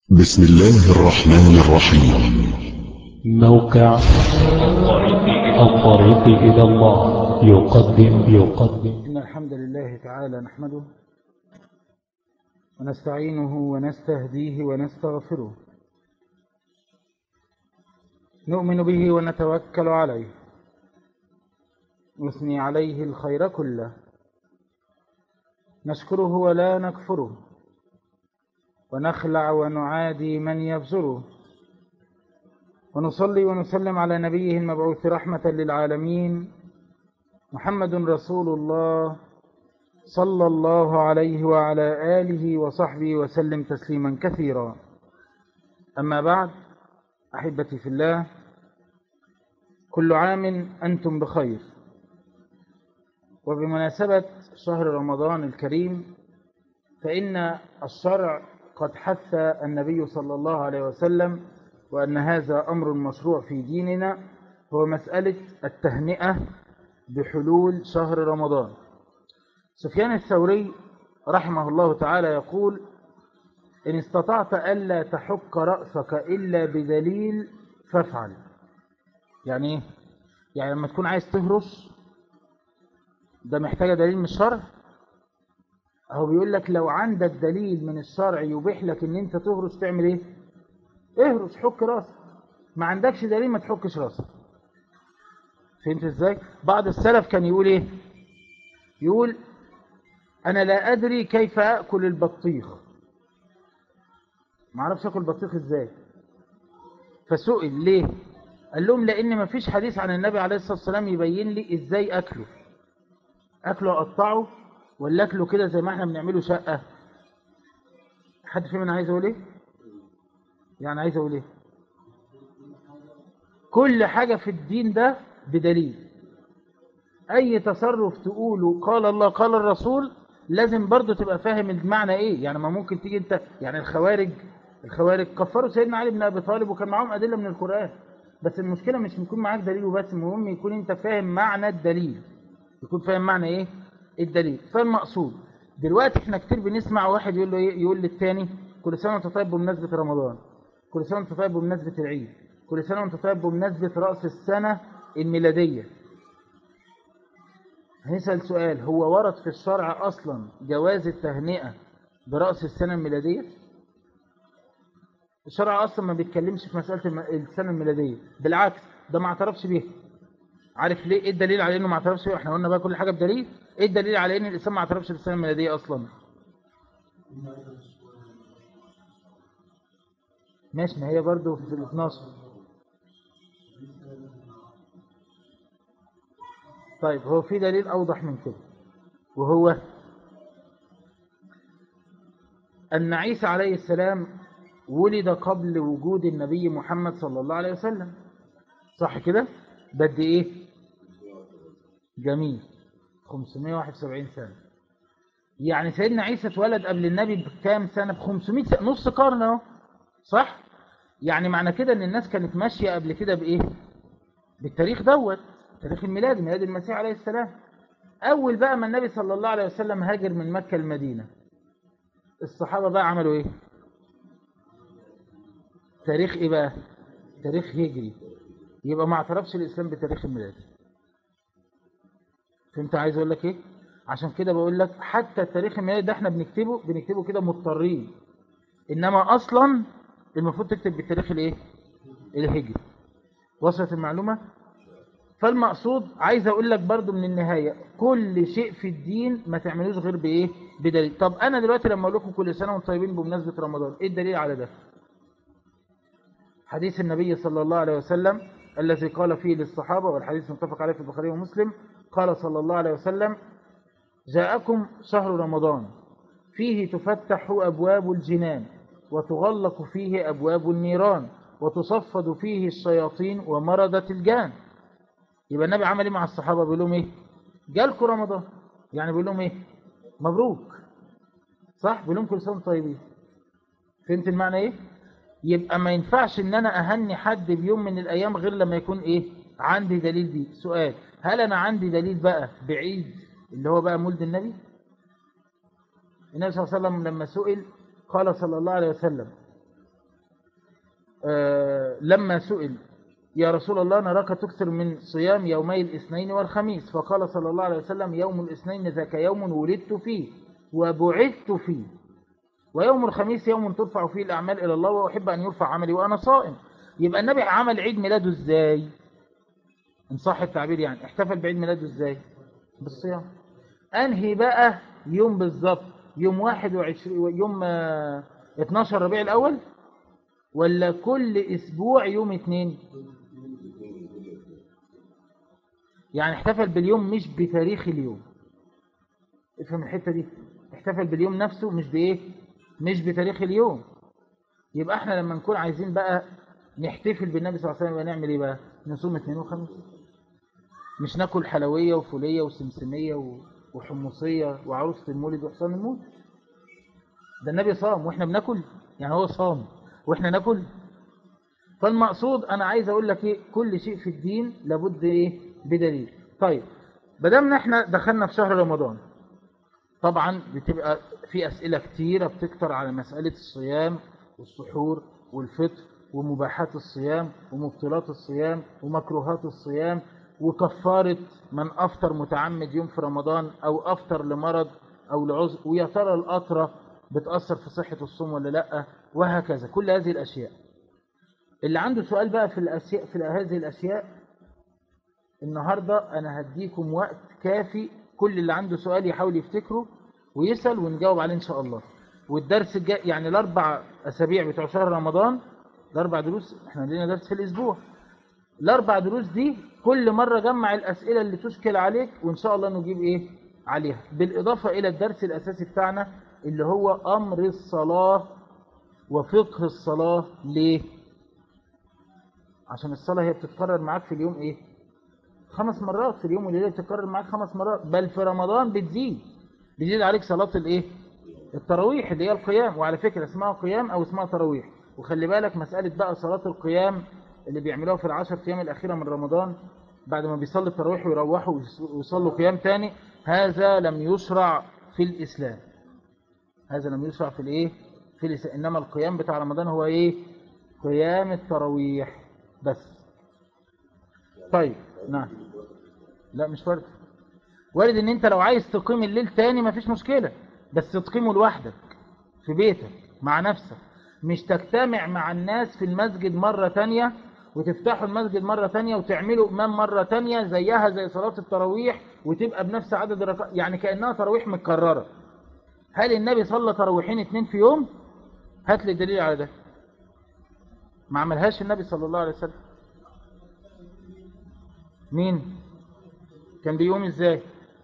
بسم الله الرحمن الرحيم موقع الطريق إلى الله يقدم يقدم إن الحمد لله تعالى نحمده ونستعينه ونستهديه ونستغفره نؤمن به ونتوكل عليه نثني عليه الخير كله نشكره ولا نكفره ونخلع ونعادي من يفجره ونصلي ونسلم على نبيه المبعوث رحمة للعالمين محمد رسول الله صلى الله عليه وعلى آله وصحبه وسلم تسليما كثيرا أما بعد أحبتي في الله كل عام أنتم بخير وبمناسبة شهر رمضان الكريم فإن الشرع قد حث النبي صلى الله عليه وسلم وأن هذا أمر مشروع في ديننا هو مسألة التهنئة بحلول شهر رمضان سفيان الثوري رحمه الله تعالى يقول إن استطعت ألا تحك رأسك إلا بدليل فافعل يعني إيه؟ يعني لما تكون عايز تهرش ده محتاجة دليل من الشرع هو بيقول لك لو عندك دليل من الشرع يبيح لك ان انت تهرش تعمل ايه اهرش حك راسك ما عندكش دليل ما تحكش راسك فهمت ازاي بعض السلف كان يقول ايه يقول انا لا ادري كيف اكل البطيخ ما اعرفش اكل البطيخ ازاي فسئل ليه قال لهم لان ما فيش حديث عن النبي عليه الصلاه والسلام يبين لي ازاي اكله اكله اقطعه ولا اكله كده زي ما احنا بنعمله شقه حد فينا عايز اقول ايه يعني عايز اقول ايه كل حاجه في الدين ده بدليل اي تصرف تقوله قال الله قال الرسول لازم برضو تبقى فاهم المعنى ايه يعني ما ممكن تيجي انت يعني الخوارج الخوارج كفروا سيدنا علي بن ابي طالب وكان معاهم ادله من القران بس المشكله مش يكون معاك دليل وبس المهم يكون انت فاهم معنى الدليل يكون فاهم معنى ايه الدليل فالمقصود دلوقتي احنا كتير بنسمع واحد يقول له ايه يقول للتاني كل سنه وانت طيب بمناسبه رمضان كل سنه وانت طيب بمناسبه العيد كل سنه وانت طيب بمناسبه راس السنه الميلاديه هنسال سؤال هو ورد في الشرع اصلا جواز التهنئه براس السنه الميلاديه الشرع اصلا ما بيتكلمش في مساله الم- السنه الميلاديه بالعكس ده ما اعترفش بيها عارف ليه ايه الدليل على انه ما اعترفش بيها احنا قلنا بقى كل حاجه بدليل ايه الدليل على ان الاسلام ما اعترفش بالسنه الميلاديه اصلا ماشي ما هي برضو في ال 12 طيب هو في دليل اوضح من كده وهو ان عيسى عليه السلام ولد قبل وجود النبي محمد صلى الله عليه وسلم صح كده بدي ايه جميل 571 سنة يعني سيدنا عيسى اتولد قبل النبي بكام سنة ب 500 سنة نص قرن اهو صح يعني معنى كده ان الناس كانت ماشية قبل كده بايه بالتاريخ دوت تاريخ الميلاد ميلاد المسيح عليه السلام اول بقى ما النبي صلى الله عليه وسلم هاجر من مكة المدينة الصحابة بقى عملوا ايه تاريخ ايه بقى تاريخ هجري يبقى ما اعترفش الاسلام بتاريخ الميلاد فهمت عايز اقول لك ايه عشان كده بقول لك حتى التاريخ الميلادي ده احنا بنكتبه بنكتبه كده مضطرين انما اصلا المفروض تكتب بالتاريخ الايه الهجري وصلت المعلومه فالمقصود عايز اقول لك برضو من النهايه كل شيء في الدين ما تعملوش غير بايه بدليل طب انا دلوقتي لما اقول لكم كل سنه وانتم طيبين بمناسبه رمضان ايه الدليل على ده حديث النبي صلى الله عليه وسلم الذي قال فيه للصحابة والحديث متفق عليه في البخاري ومسلم قال صلى الله عليه وسلم جاءكم شهر رمضان فيه تفتح أبواب الجنان وتغلق فيه أبواب النيران وتصفد فيه الشياطين ومردة الجان يبقى النبي عمل ايه مع الصحابة بيقول لهم ايه جالكم رمضان يعني بيقول لهم ايه مبروك صح بيقول لهم كل سنة وانتم طيبين فهمت المعنى ايه يبقى ما ينفعش ان انا اهني حد بيوم من الايام غير لما يكون ايه عندي دليل دي سؤال هل انا عندي دليل بقى بعيد اللي هو بقى مولد النبي النبي صلى الله عليه وسلم لما سئل قال صلى الله عليه وسلم آه لما سئل يا رسول الله نراك تكثر من صيام يومي الاثنين والخميس فقال صلى الله عليه وسلم يوم الاثنين ذاك يوم ولدت فيه وبعثت فيه ويوم الخميس يوم ترفع فيه الأعمال إلى الله وأحب أن يرفع عملي وأنا صائم يبقى النبي عمل عيد ميلاده إزاي إن صح التعبير يعني احتفل بعيد ميلاده إزاي بالصيام أنهي بقى يوم بالظبط يوم 21 يوم آه، 12 ربيع الأول ولا كل أسبوع يوم اثنين يعني احتفل باليوم مش بتاريخ اليوم افهم الحتة دي احتفل باليوم نفسه مش بإيه مش بتاريخ اليوم يبقى احنا لما نكون عايزين بقى نحتفل بالنبي صلى الله عليه وسلم يبقى نعمل ايه بقى نصوم اثنين وخميس مش ناكل حلوية وفولية وسمسمية و- وحمصية وعروسة المولد وحصان المولد ده النبي صام واحنا بناكل يعني هو صام واحنا ناكل فالمقصود انا عايز اقول لك ايه كل شيء في الدين لابد ايه بدليل طيب بدمنا احنا دخلنا في شهر رمضان طبعا بتبقى في اسئله كتيره بتكتر على مساله الصيام والسحور والفطر ومباحات الصيام ومبطلات الصيام ومكروهات الصيام وكفاره من افطر متعمد يوم في رمضان او افطر لمرض او لعذر ويا ترى القطره بتاثر في صحه الصوم ولا لا وهكذا كل هذه الاشياء اللي عنده سؤال بقى في الاشياء في هذه الاشياء النهارده انا هديكم وقت كافي كل اللي عنده سؤال يحاول يفتكره ويسال ونجاوب عليه ان شاء الله والدرس الجاي يعني الاربع اسابيع بتوع شهر رمضان الاربع دروس احنا عندنا درس في الاسبوع الاربع دروس دي كل مره جمع الاسئله اللي تشكل عليك وان شاء الله نجيب ايه عليها بالاضافه الى الدرس الاساسي بتاعنا اللي هو امر الصلاه وفقه الصلاه ليه عشان الصلاه هي بتتكرر معاك في اليوم ايه خمس مرات في اليوم والليله بتتكرر معاك خمس مرات بل في رمضان بتزيد بتزيد عليك صلاه الايه التراويح اللي هي القيام وعلى فكره اسمها قيام او اسمها تراويح وخلي بالك مساله بقى صلاه القيام اللي بيعملوها في العشر ايام الاخيره من رمضان بعد ما بيصلي التراويح ويروحوا ويصلوا قيام تاني هذا لم يشرع في الاسلام هذا لم يشرع في الايه في الاسلام انما القيام بتاع رمضان هو ايه قيام التراويح بس طيب نعم لا مش وارد وارد ان انت لو عايز تقيم الليل تاني مفيش مشكلة بس تقيمه لوحدك في بيتك مع نفسك مش تجتمع مع الناس في المسجد مرة تانية وتفتحوا المسجد مرة تانية وتعملوا إمام مرة تانية زيها زي صلاة التراويح وتبقى بنفس عدد الركعات يعني كأنها تراويح متكررة هل النبي صلى تراويحين اتنين في يوم هات لي دليل على ده ما عملهاش النبي صلى الله عليه وسلم مين كان بيقوم ازاي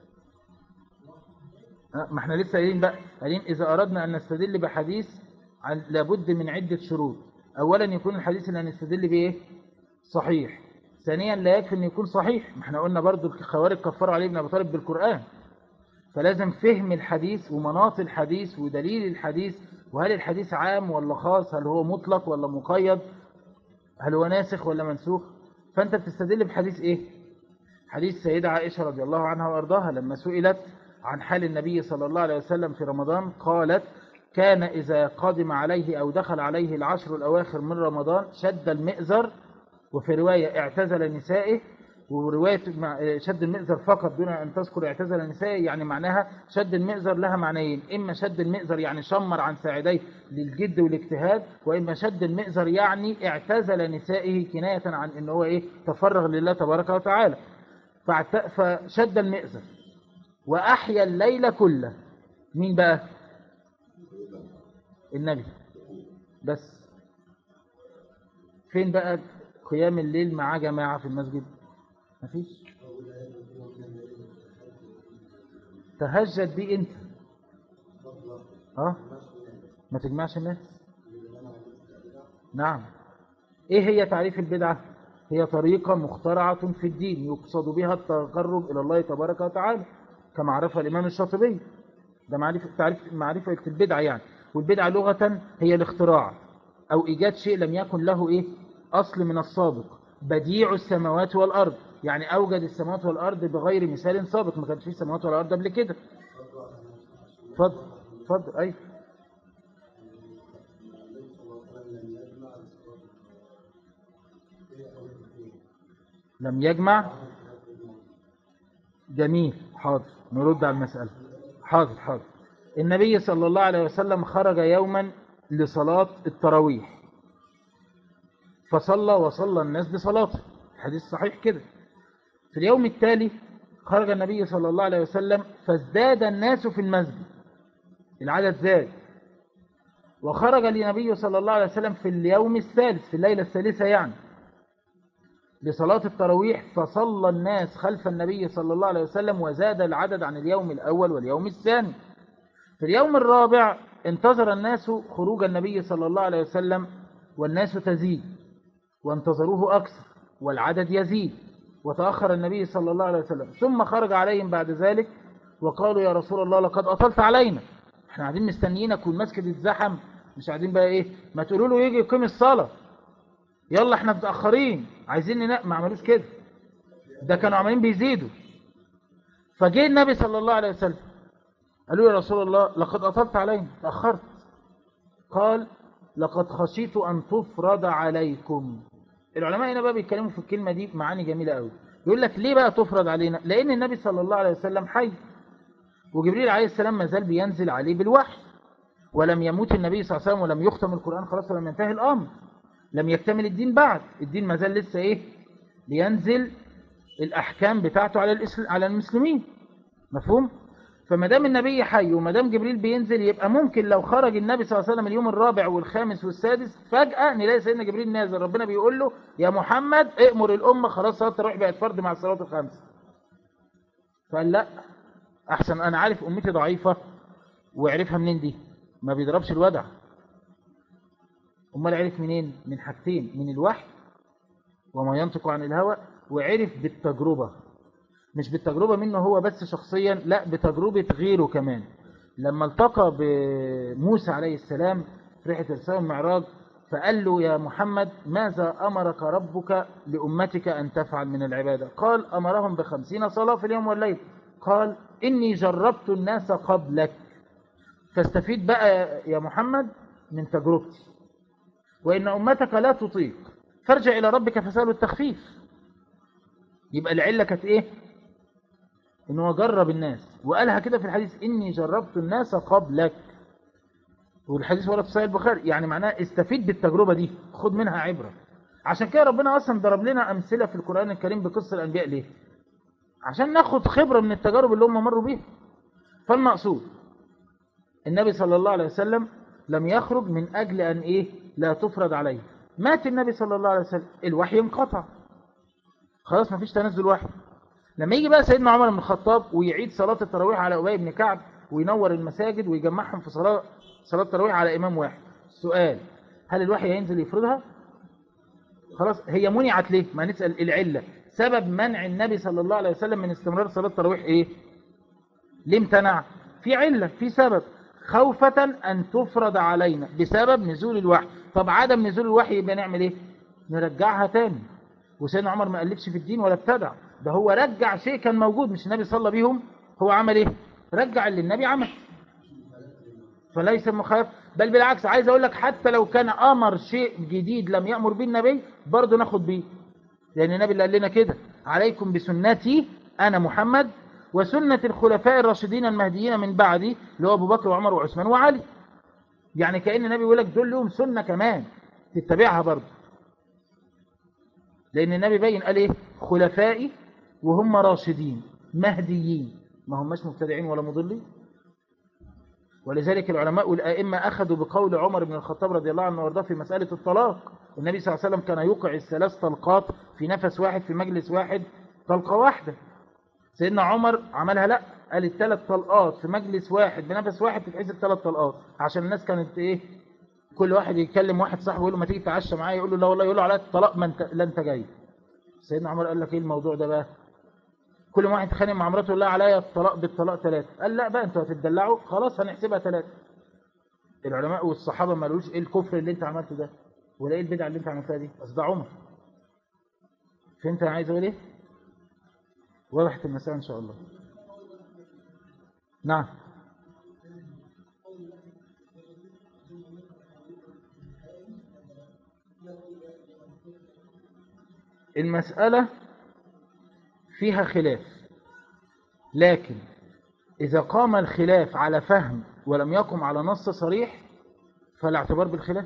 أه، ما احنا لسه قايلين بقى قايلين اذا اردنا ان نستدل بحديث عن لابد من عدة شروط اولا يكون الحديث اللي هنستدل بايه صحيح ثانيا لا يكفي ان يكون صحيح ما احنا قلنا برضو الخوارج كفروا علي بن ابي طالب بالقران فلازم فهم الحديث ومناط الحديث ودليل الحديث وهل الحديث عام ولا خاص هل هو مطلق ولا مقيد هل هو ناسخ ولا منسوخ فانت بتستدل بحديث ايه حديث سيدة عائشة رضي الله عنها وارضاها لما سئلت عن حال النبي صلى الله عليه وسلم في رمضان قالت كان إذا قدم عليه أو دخل عليه العشر الأواخر من رمضان شد المئزر وفي رواية اعتزل نسائه ورواية مع- شد المئزر فقط دون أن تذكر اعتزل نسائه يعني معناها شد المئزر لها معنيين إما شد المئزر يعني شمر عن ساعديه للجد والاجتهاد وإما شد المئزر يعني اعتزل نسائه كناية عن إن هو إيه تفرغ لله تبارك وتعالى فاعت- فشد المئزر وأحيا الليل كله مين بقى النبي بس فين بقى قيام الليل مع جماعة في المسجد مفيش تهجد بيه انت اه ما تجمعش الناس نعم ايه هي تعريف البدعة هي طريقة مخترعة في الدين يقصد بها التقرب إلى الله تبارك وتعالى كما عرفها الإمام الشاطبي ده معرفة تعريف معرفة البدعة يعني والبدعة لغة هي الاختراع أو إيجاد شيء لم يكن له إيه أصل من السابق بديع السماوات والأرض يعني أوجد السماوات والأرض بغير مثال سابق ما كانش فيه سماوات والأرض قبل كده اتفضل اتفضل أي لم يجمع جميل حاضر نرد على المسألة حاضر حاضر النبي صلى الله عليه وسلم خرج يوما لصلاة التراويح فصلى وصلى الناس بصلاته الحديث صحيح كده في اليوم التالي خرج النبي صلى الله عليه وسلم فازداد الناس في المسجد العدد زاد وخرج النبي صلى الله عليه وسلم في اليوم الثالث في الليلة الثالثة يعني لصلاة التراويح فصلى الناس خلف النبي صلى الله عليه وسلم وزاد العدد عن اليوم الأول واليوم الثاني في اليوم الرابع انتظر الناس خروج النبي صلى الله عليه وسلم والناس تزيد وانتظروه أكثر والعدد يزيد وتأخر النبي صلى الله عليه وسلم ثم خرج عليهم بعد ذلك وقالوا يا رسول الله لقد أطلت علينا احنا قاعدين مستنيينك والمسجد اتزحم مش قاعدين بقى ايه ما تقولوا له يجي يقيم الصلاة يلا احنا متأخرين عايزين ننام ما عملوش كده ده كانوا عمالين بيزيدوا فجاء النبي صلى الله عليه وسلم قالوا يا رسول الله لقد أطلت علينا تأخرت قال لقد خشيت أن تفرض عليكم العلماء هنا بقى بيتكلموا في الكلمة دي معاني جميلة قوي يقول لك ليه بقى تفرض علينا لأن النبي صلى الله عليه وسلم حي وجبريل عليه السلام ما زال بينزل عليه بالوحي ولم يموت النبي صلى الله عليه وسلم ولم يختم القرآن خلاص ولم ينتهي الأمر لم يكتمل الدين بعد الدين ما زال لسه إيه لينزل الأحكام بتاعته على الإسل... على المسلمين مفهوم فما دام النبي حي وما دام جبريل بينزل يبقى ممكن لو خرج النبي صلى الله عليه وسلم اليوم الرابع والخامس والسادس فجأة نلاقي سيدنا جبريل نازل ربنا بيقول له يا محمد ائمر الأمة خلاص صلاة التراويح بقت فرض مع الصلوات الخمس فقال لا أحسن أنا عارف أمتي ضعيفة وعرفها منين دي ما بيضربش الودع امال عرف منين من حاجتين من الوحي وما ينطق عن الهوى وعرف بالتجربة مش بالتجربة منه هو بس شخصيا لا بتجربة غيره كمان لما التقى بموسى عليه السلام في رحلة الإسراء والمعراج فقال له يا محمد ماذا أمرك ربك لأمتك أن تفعل من العبادة قال أمرهم بخمسين صلاة في اليوم والليل قال إني جربت الناس قبلك فاستفيد بقى يا محمد من تجربتي وإن أمتك لا تطيق فارجع إلى ربك فسأله التخفيف يبقى العلة كانت إيه إن هو جرب الناس وقالها كده في الحديث إني جربت الناس قبلك والحديث ورد في صحيح البخاري يعني معناه استفيد بالتجربة دي خد منها عبرة عشان كده ربنا أصلا ضرب لنا أمثلة في القرآن الكريم بقصة الأنبياء ليه عشان ناخد خبرة من التجارب اللي هم مروا بيها فالمقصود النبي صلى الله عليه وسلم لم يخرج من أجل أن إيه لا تفرض عليه مات النبي صلى الله عليه وسلم الوحي انقطع خلاص ما فيش تنزل وحي لما يجي بقى سيدنا عمر بن الخطاب ويعيد صلاة التراويح على أبي بن كعب وينور المساجد ويجمعهم في صلاة صلاة التراويح على إمام واحد السؤال هل الوحي هينزل يفرضها خلاص هي منعت ليه ما نسأل العلة سبب منع النبي صلى الله عليه وسلم من استمرار صلاة التراويح ايه ليه امتنع في علة في سبب خوفة أن تفرض علينا بسبب نزول الوحي طب عدم نزول الوحي يبقى نعمل ايه نرجعها تاني وسيدنا عمر ما قلبش في الدين ولا ابتدع ده هو رجع شيء كان موجود مش النبي صلى بيهم هو عمل ايه رجع اللي النبي عمل فليس مخالف بل بالعكس عايز اقول لك حتى لو كان امر شيء جديد لم يأمر به النبي برضه ناخد بيه لان النبي اللي قال لنا كده عليكم بسنتي انا محمد وسنة الخلفاء الراشدين المهديين من بعدي اللي هو ابو بكر وعمر وعثمان وعلي يعني كأن النبي يقول لك دول لهم سنة كمان تتبعها برضه لان النبي بين قال ايه خلفائي وهم راشدين مهديين ما هماش مبتدعين ولا مضلين ولذلك العلماء والائمه اخذوا بقول عمر بن الخطاب رضي الله عنه وارضاه في مساله الطلاق النبي صلى الله عليه وسلم كان يوقع الثلاث طلقات في نفس واحد في مجلس واحد طلقه واحده سيدنا عمر عملها لا قال الثلاث طلقات في مجلس واحد بنفس واحد تتحسب ثلاث طلقات عشان الناس كانت ايه كل واحد يكلم واحد صاحبه يقول له ما تيجي تتعشى معايا يقول له لا والله يقول له على الطلاق ما انت لا انت جاي سيدنا عمر قال لك ايه الموضوع ده بقى كل ما واحد يتخانق مع مراته يقول لها عليا الطلاق بالطلاق ثلاثه قال لا بقى انتوا هتتدلعوا خلاص هنحسبها ثلاثه العلماء والصحابه ما قالوش ايه الكفر اللي انت عملته ده ولا ايه البدعه اللي انت عملتها دي بس ده عمر فهمت انا عايز اقول ايه وضحت المسألة ان شاء الله نعم المسألة فيها خلاف لكن إذا قام الخلاف على فهم ولم يقم على نص صريح فلا اعتبار بالخلاف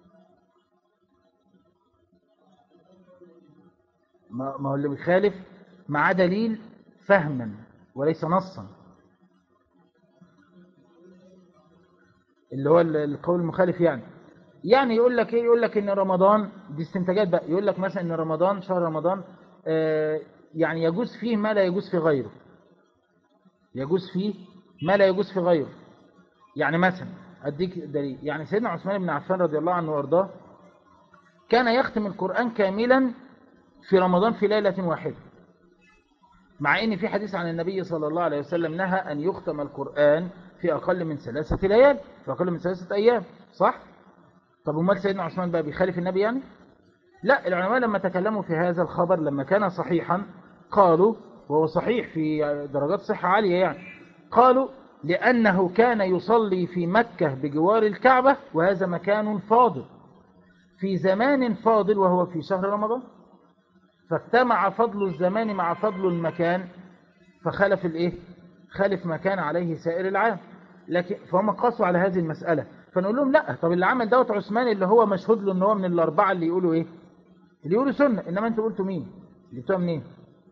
ما ما هو اللي بيخالف مع دليل فهما وليس نصا اللي هو ال- القول المخالف يعني يعني يقول لك ايه يقول لك ان رمضان دي استنتاجات بقى يقول لك مثلا ان رمضان شهر رمضان آه يعني يجوز فيه ما لا يجوز في غيره يجوز فيه ما لا يجوز في غيره يعني مثلا اديك دليل يعني سيدنا عثمان بن عفان رضي الله عنه وارضاه كان يختم القرآن كاملا في رمضان في ليلة واحدة مع ان في حديث عن النبي صلى الله عليه وسلم نهى ان يختم القرآن في اقل من ثلاثة ليال في اقل من ثلاثة ايام صح طب امال سيدنا عثمان بقى بيخالف النبي يعني لا العلماء لما تكلموا في هذا الخبر لما كان صحيحا قالوا وهو صحيح في درجات صحة عالية يعني قالوا لأنه كان يصلي في مكة بجوار الكعبة وهذا مكان فاضل في زمان فاضل وهو في شهر رمضان فاجتمع فضل الزمان مع فضل المكان فخلف الايه خالف ما كان عليه سائر العام لكن فهم قاسوا على هذه المسألة فنقول لهم لا طب اللي عمل دوت عثمان اللي هو مشهود له ان هو من الاربعة اللي يقولوا ايه اللي يقولوا سنة انما انتوا قلتوا مين جبتوها منين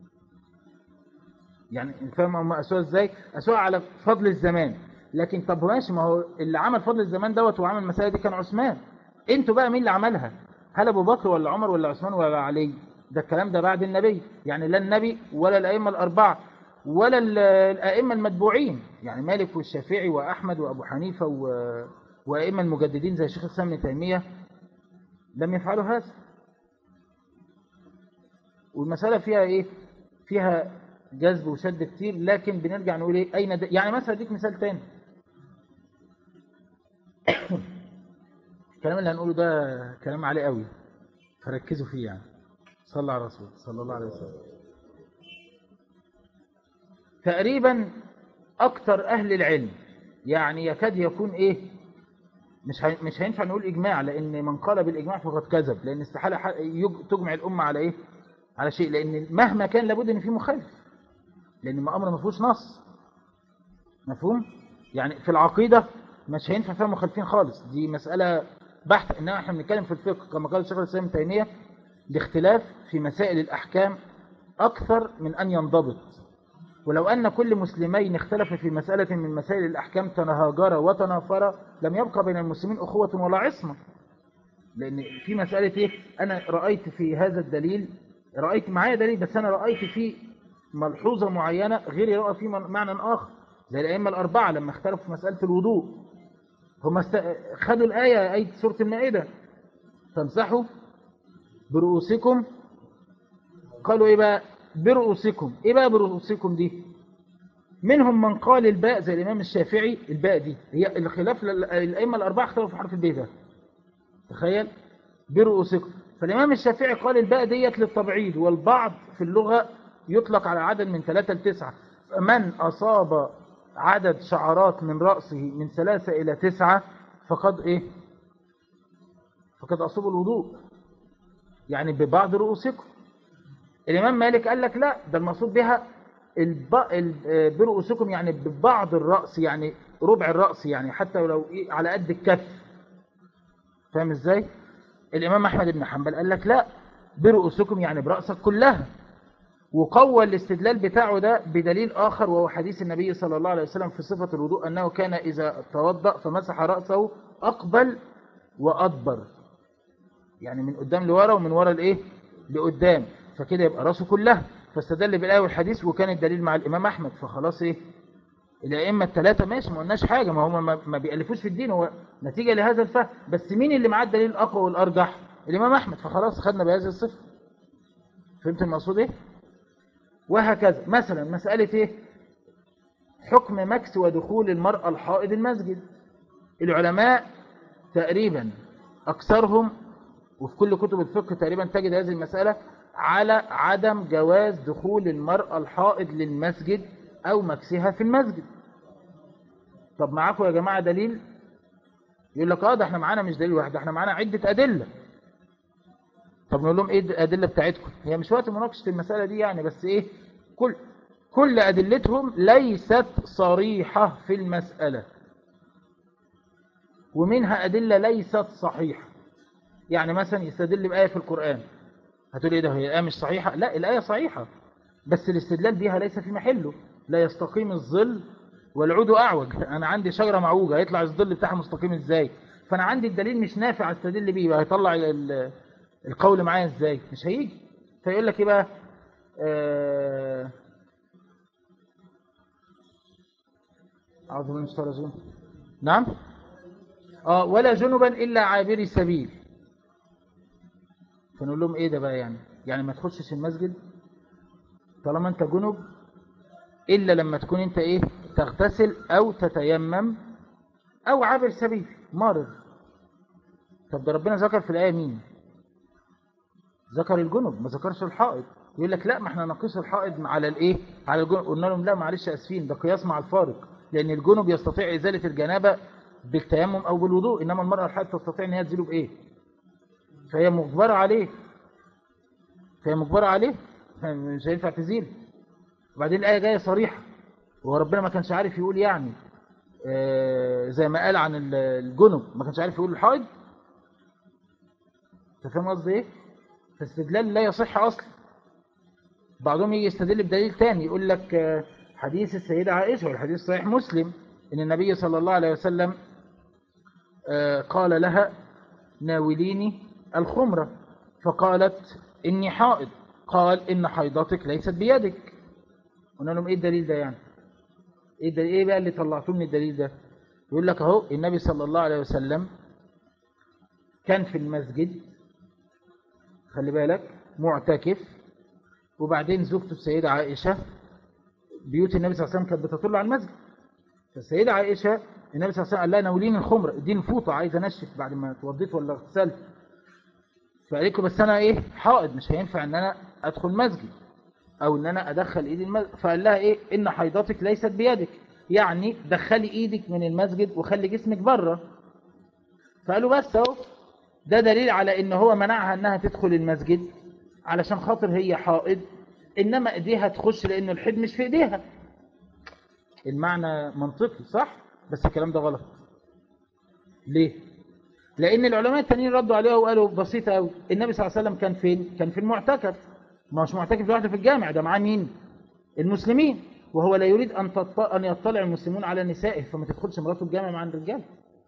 يعني انت فاهم هم قاسوها ازاي قاسوها على فضل الزمان لكن طب ماشي ما هو اللي عمل فضل الزمان دوت وعمل المسألة دي كان عثمان انتوا بقى مين اللي عملها هل ابو بكر ولا عمر ولا عثمان ولا علي ده الكلام ده بعد النبي يعني لا النبي ولا الائمه الاربعه ولا ال- الائمه المتبوعين يعني مالك والشافعي واحمد وابو حنيفه و- وائمه المجددين زي شيخ الاسلام ابن تيميه لم يفعلوا هذا والمساله فيها ايه فيها جذب وشد كتير لكن بنرجع نقول ايه اين د... يعني مثلا اديك مثال تاني الكلام اللي هنقوله ده كلام عالي قوي فركزوا فيه يعني صلى على الرسول صلى الله عليه وسلم تقريبا اكتر اهل العلم يعني يكاد يكون ايه مش هي- مش هينفع نقول اجماع لان من قال بالاجماع فقد كذب لان استحاله ح- يج- تجمع الامه على ايه على شيء لان مهما كان لابد ان في مخالف لان ما امر ما فيهوش نص مفهوم يعني في العقيده مش هينفع فيها مخالفين خالص دي مساله بحث انما احنا بنتكلم في الفقه كما قال الشيخ الاسلام ابن تيميه الاختلاف في مسائل الاحكام اكثر من ان ينضبط ولو أن كل مسلمين اختلف في مسألة من مسائل الأحكام تنهاجرا وتنافرا لم يبقى بين المسلمين أخوة ولا عصمة لأن في مسألة إيه أنا رأيت في هذا الدليل رأيت معايا دليل بس أنا رأيت فيه ملحوظة معينة غيري رأى فيه معنى آخر زي الأئمة الأربعة لما اختلفوا في مسألة الوضوء هم است... خدوا الآية آية سورة المائدة فامسحوا برؤوسكم قالوا إيه بقى برؤوسكم إيه بقى برؤوسكم دي منهم من قال الباء زي الإمام الشافعي الباء دي هي الخلاف لل- الأئمة الأربعة اختلفوا في حرف الباء ده تخيل برؤوسكم فالإمام الشافعي قال الباء ديت للتبعيد والبعض في اللغة يطلق على عدد من ثلاثة لتسعة من أصاب عدد شعرات من رأسه من ثلاثة إلى تسعة فقد إيه فقد أصاب الوضوء يعني ببعض رؤوسكم الإمام مالك قال لك لا ده المقصود بها الب... ال- برؤوسكم يعني ببعض الرأس يعني ربع الرأس يعني حتى لو إيه على قد الكف فاهم ازاي الإمام أحمد بن حنبل قال لك لا برؤوسكم يعني برأسك كلها وقوى الاستدلال بتاعه ده بدليل آخر وهو حديث النبي صلى الله عليه وسلم في صفة الوضوء أنه كان إذا توضأ فمسح رأسه أقبل وأدبر يعني من قدام لورا ومن ورا الايه لقدام فكده يبقى راسه كلها فاستدل بالايه والحديث وكان الدليل مع الامام احمد فخلاص ايه الائمه الثلاثه ماشي ما قلناش حاجه ما هم ما- ما بيالفوش في الدين هو نتيجه لهذا الفهم بس مين اللي معاه الدليل الاقوى والارجح الامام احمد فخلاص خدنا بهذه الصفه فهمت المقصود ايه وهكذا مثلا مساله ايه حكم مكس ودخول المراه الحائض المسجد العلماء تقريبا أكثرهم وفي كل كتب الفقه تقريبا تجد هذه المسألة على عدم جواز دخول المرأة الحائض للمسجد أو مكسها في المسجد طب معاكم يا جماعة دليل يقول لك اه ده احنا معانا مش دليل واحد ده احنا معانا عدة أدلة طب نقول لهم ايه الأدلة بتاعتكم هي مش وقت مناقشة المسألة دي يعني بس ايه كل كل أدلتهم ليست صريحة في المسألة ومنها أدلة ليست صحيحة يعني مثلا يستدل بآية في القرآن هتقول إيه ده هي الآية مش صحيحة لا الآية صحيحة بس الاستدلال بها ليس في محله لا يستقيم الظل والعود أعوج أنا عندي شجرة معوجة هيطلع الظل بتاعها مستقيم إزاي فأنا عندي الدليل مش نافع استدل بيه هيطلع ال- القول معايا إزاي مش هيجي فيقول لك إيه بقى آه، أعوذ بالله من الشيطان الرجيم نعم اه ولا جنبا الا عابري سبيل فنقول لهم ايه ده بقى يعني يعني ما تخشش المسجد طالما انت جنب الا لما تكون انت ايه تغتسل او تتيمم او عابر سبيل مرض طب ده ربنا ذكر في الايه مين ذكر الجنب ما ذكرش الحائض يقول لك لا ما احنا نقيس الحائض على الايه على الجنب قلنا لهم لا معلش اسفين ده قياس مع الفارق لان الجنب يستطيع ازاله الجنابه بالتيمم او بالوضوء انما المراه الحائض تستطيع ان هي تزيله بايه فهي مجبره عليه فهي مجبره عليه مش هينفع تزيل وبعدين الايه جايه صريحه وهو ربنا ما كانش عارف يقول يعني آه، زي ما قال عن ال- الجنب ما كانش عارف يقول الحائض انت فاهم قصدي ايه فاستدلال لا يصح اصلا بعضهم يجي يستدل بدليل تاني يقول لك آه، حديث السيدة عائشة والحديث صحيح مسلم ان النبي صلى الله عليه وسلم آه، قال لها ناوليني الخمرة فقالت إني حائض قال إن حيضتك ليست بيدك قلنا لهم إيه الدليل ده يعني إيه, الدليل إيه بقى اللي طلعتوه من الدليل ده يقول لك أهو النبي صلى الله عليه وسلم كان في المسجد خلي بالك معتكف وبعدين زوجته السيدة عائشة بيوت النبي صلى الله عليه وسلم كانت بتطل على المسجد فالسيدة عائشة النبي صلى الله عليه وسلم قال لها ناوليني الخمر اديني فوطة عايز انشف بعد ما اتوضيت ولا اغتسلت فقالت له بس انا ايه حائض مش هينفع ان انا ادخل مسجد او ان انا ادخل ايدي المسجد فقال لها ايه ان حيضتك ليست بيدك يعني دخلي ايدك من المسجد وخلي جسمك بره فقالوا بس اهو ده دليل على ان هو منعها انها تدخل المسجد علشان خاطر هي حائض انما ايديها تخش لان الحيض مش في ايديها المعنى منطقي صح بس الكلام ده غلط ليه لان العلماء التانيين ردوا عليها وقالوا بسيطه قوي النبي صلى الله عليه وسلم كان فين كان في المعتكف ما هوش معتكف لوحده في الجامع ده معاه مين المسلمين وهو لا يريد ان تط... ان يطلع المسلمون على نسائه فما تدخلش مراته الجامع مع الرجال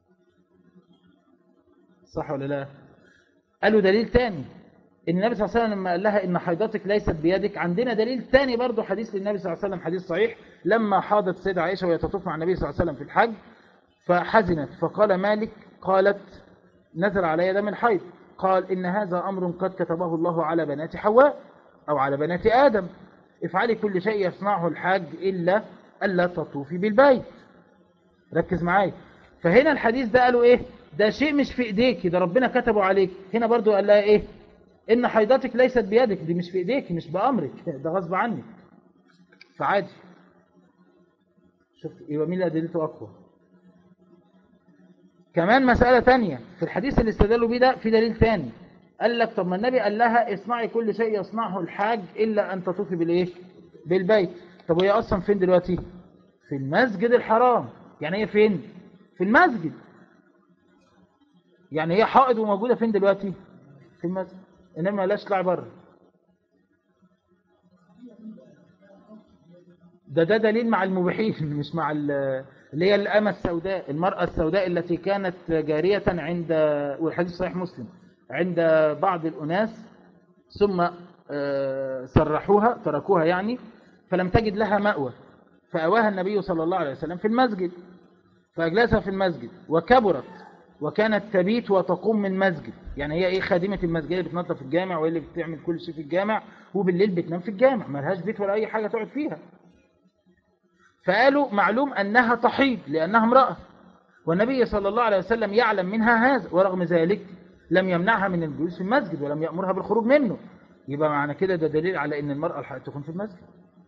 صح ولا لا قالوا دليل تاني ان النبي صلى الله عليه وسلم لما قال لها ان حيضتك ليست بيدك عندنا دليل تاني برضه حديث للنبي صلى الله عليه وسلم حديث صحيح لما حاضت السيدة عائشة وهي تطوف مع النبي صلى الله عليه وسلم في الحج فحزنت فقال مالك قالت نزل علي دم الحيض قال إن هذا أمر قد كتبه الله على بنات حواء أو على بنات آدم افعلي كل شيء يصنعه الحاج إلا ألا تطوفي بالبيت ركز معايا فهنا الحديث ده قالوا إيه ده شيء مش في إيديك ده ربنا كتبه عليك هنا برضو قال لها إيه إن حيضتك ليست بيدك دي مش في إيديك مش بأمرك ده غصب عنك فعادي شوف يبقى مين اللي أدلته أقوى كمان مسألة تانية في الحديث اللي استدلوا بيه ده في دليل تاني قال لك طب ما النبي قال لها اصنعي كل شيء يصنعه الحاج إلا أن تطوفي بالإيه بالبيت طب وهي أصلا فين دلوقتي في المسجد الحرام يعني هي فين في المسجد يعني هي حائض وموجودة فين دلوقتي في المسجد إنما لاش طلع بره ده ده دليل مع المبيحين مش مع ال- اللي هي الأمة السوداء المرأة السوداء التي كانت جارية عند والحديث صحيح مسلم عند بعض الأناس ثم آه، سرحوها تركوها يعني فلم تجد لها مأوى فأواها النبي صلى الله عليه وسلم في المسجد فأجلسها في المسجد وكبرت وكانت تبيت وتقوم من مسجد يعني هي ايه خادمة المسجد اللي بتنظف في الجامع وهي اللي بتعمل كل شيء في الجامع وبالليل بتنام في الجامع ملهاش بيت ولا أي حاجة تقعد فيها فقالوا معلوم أنها تحيض لأنها امرأة والنبي صلى الله عليه وسلم يعلم منها هذا ورغم ذلك لم يمنعها من الجلوس في المسجد ولم يأمرها بالخروج منه يبقى معنى كده ده دليل على أن المرأة الحائض تكون في المسجد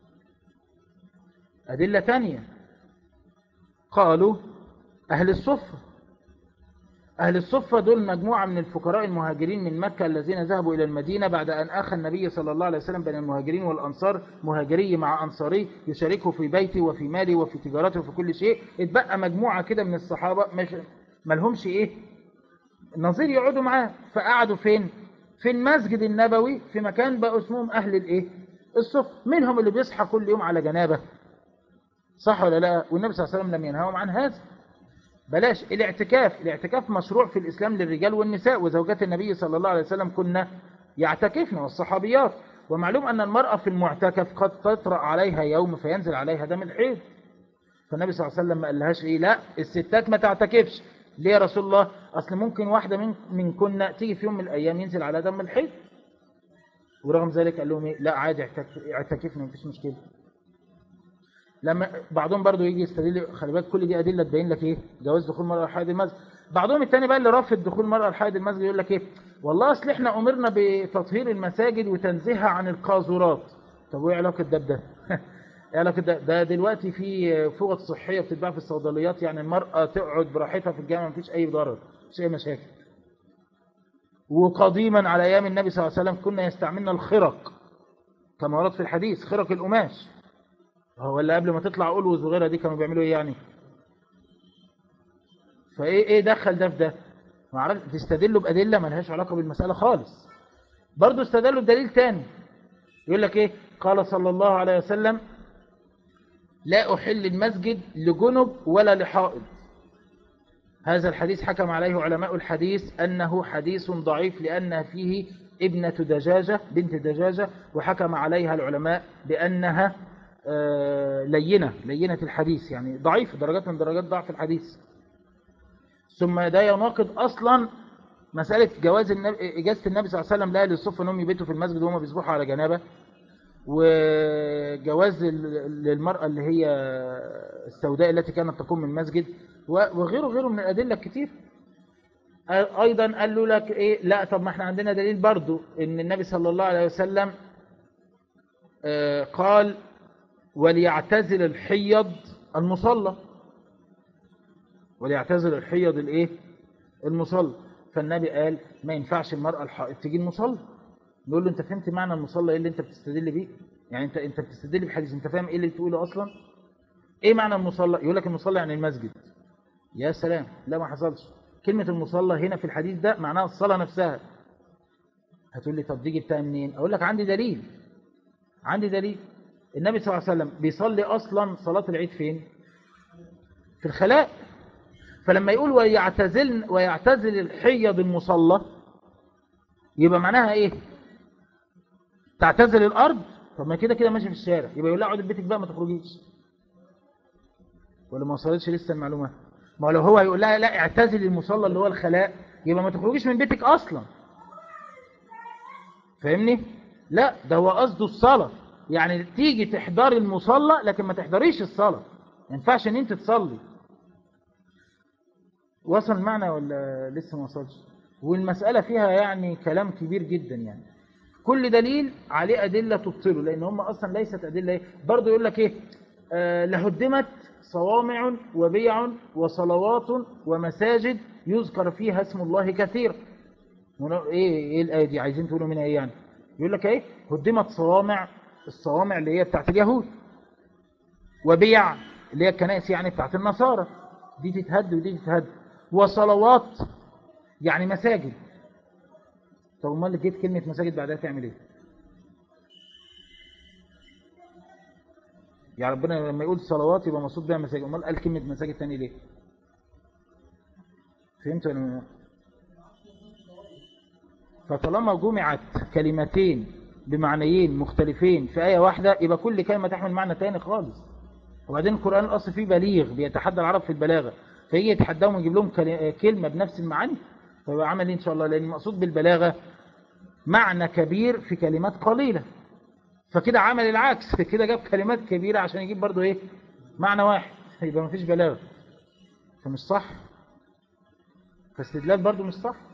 أدلة ثانية قالوا أهل الصفة أهل الصفة دول مجموعة من الفقراء المهاجرين من مكة الذين ذهبوا إلى المدينة بعد أن آخى النبي صلى الله عليه وسلم بين المهاجرين والأنصار مهاجري مع أنصاري يشاركه في بيته وفي ماله وفي تجارته وفي كل شيء اتبقى مجموعة كده من الصحابة مش ملهمش إيه نظير يقعدوا معاه فقعدوا فين في المسجد النبوي في مكان بقوا اسمهم أهل الإيه الصف منهم اللي بيصحى كل يوم على جنابه صح ولا لا والنبي صلى الله عليه وسلم لم ينهاهم عن هذا بلاش الاعتكاف الاعتكاف مشروع في الإسلام للرجال والنساء وزوجات النبي صلى الله عليه وسلم كنا يعتكفن والصحابيات ومعلوم أن المرأة في المعتكف قد تطرأ عليها يوم فينزل عليها دم الحيض فالنبي صلى الله عليه وسلم ما قالهاش ايه لا الستات ما تعتكفش ليه يا رسول الله اصل ممكن واحدة من, من كنا تيجي في يوم من الايام ينزل على دم الحيض ورغم ذلك قال لهم ايه لا عادي اعتكفنا مفيش مشكلة لما بعضهم برضو يجي يستدل خلي بالك كل دي ادله تبين لك ايه جواز دخول المراه الحائض المسجد بعضهم الثاني بقى اللي رافض دخول المراه الحائض المسجد يقول لك ايه والله اصل احنا امرنا بتطهير المساجد وتنزيهها عن القاذورات طب وايه علاقه ده بده ايه علاقه ده ده دلوقتي في فوط صحيه بتتباع في الصيدليات يعني المراه تقعد براحتها في الجامع مفيش اي ضرر مفيش اي مشاكل وقديما على ايام النبي صلى الله عليه وسلم كنا يستعملنا الخرق كما ورد في الحديث خرق القماش هو اللي قبل ما تطلع ألوز وغيرها دي كانوا بيعملوا ايه يعني فايه ايه دخل ده في ده ما عرفت تستدلوا بأدلة ما لهاش علاقة بالمسألة خالص برضو استدلوا بدليل تاني يقول لك ايه قال صلى الله عليه وسلم لا أحل المسجد لجنب ولا لحائض هذا الحديث حكم عليه علماء الحديث أنه حديث ضعيف لأن فيه ابنة دجاجة بنت دجاجة وحكم عليها العلماء بأنها لينة لينة الحديث يعني ضعيف درجات من درجات ضعف الحديث ثم ده يناقض أصلا مسألة جواز النبي إجازة النبي صلى الله عليه وسلم لا للصف أنهم يبيتوا في المسجد وهم بيصبحوا على جنابه وجواز للمرأة اللي هي السوداء التي كانت تقوم من المسجد وغيره غيره من الأدلة الكتير أيضا قال له لك إيه لا طب ما احنا عندنا دليل برضو إن النبي صلى الله عليه وسلم قال وليعتزل الحيض المصلى وليعتزل الحيض الايه المصلى فالنبي قال ما ينفعش المرأة الحائض تيجي المصلى نقول له انت فهمت معنى المصلى ايه اللي انت بتستدل بيه يعني انت انت بتستدل بحديث انت فاهم ايه اللي بتقوله اصلا ايه معنى المصلى يقول لك المصلى يعني المسجد يا سلام لا ما حصلش كلمة المصلى هنا في الحديث ده معناها الصلاة نفسها هتقول لي طب دي جبتها منين اقول لك عندي دليل عندي دليل النبي صلى الله عليه وسلم بيصلي أصلا صلاة العيد فين في الخلاء فلما يقول ويعتزل, ويعتزل الحيض المصلى يبقى معناها ايه تعتزل الأرض طب ما كده كده ماشي في الشارع يبقى يقول لا اقعد في بيتك بقى ما تخرجيش ولا ما وصلتش لسه المعلومة ما لو هو يقول لها لا اعتزل المصلى اللي هو الخلاء يبقى ما تخرجيش من بيتك أصلا فاهمني لا ده هو قصده الصلاة يعني تيجي تحضري المصلى لكن ما تحضريش الصلاة ما ينفعش ان انت تصلي وصل المعنى ولا لسه ما وصلش والمسألة فيها يعني كلام كبير جدا يعني كل دليل عليه أدلة تبطله لأن هم أصلا ليست أدلة برضه يقول لك إيه آه لهدمت صوامع وبيع وصلوات ومساجد يذكر فيها اسم الله كثيرا ايه ايه الآية دي عايزين تقولوا منها ايه يعني يقول لك ايه هدمت صوامع الصوامع اللي هي بتاعت اليهود وبيع اللي هي الكنائس يعني بتاعت النصارى دي تتهد ودي تتهد وصلوات يعني مساجد طب امال جيت كلمة مساجد بعدها تعمل ايه يعني ربنا لما يقول صلوات يبقى مقصود بها مساجد امال قال كلمة مساجد تاني ليه فهمت ولا فطالما جمعت كلمتين بمعنيين مختلفين في آية واحدة يبقى كل كلمة تحمل معنى تاني خالص وبعدين القرآن الأصل فيه بليغ بيتحدى العرب في البلاغة فيجي يتحداهم ويجيب لهم كلمة بنفس المعاني فيبقى عمل إن شاء الله لأن المقصود بالبلاغة معنى كبير في كلمات قليلة فكده عمل العكس كده جاب كلمات كبيرة عشان يجيب برضو إيه معنى واحد يبقى مفيش بلاغة فمش صح فاستدلال برضو مش صح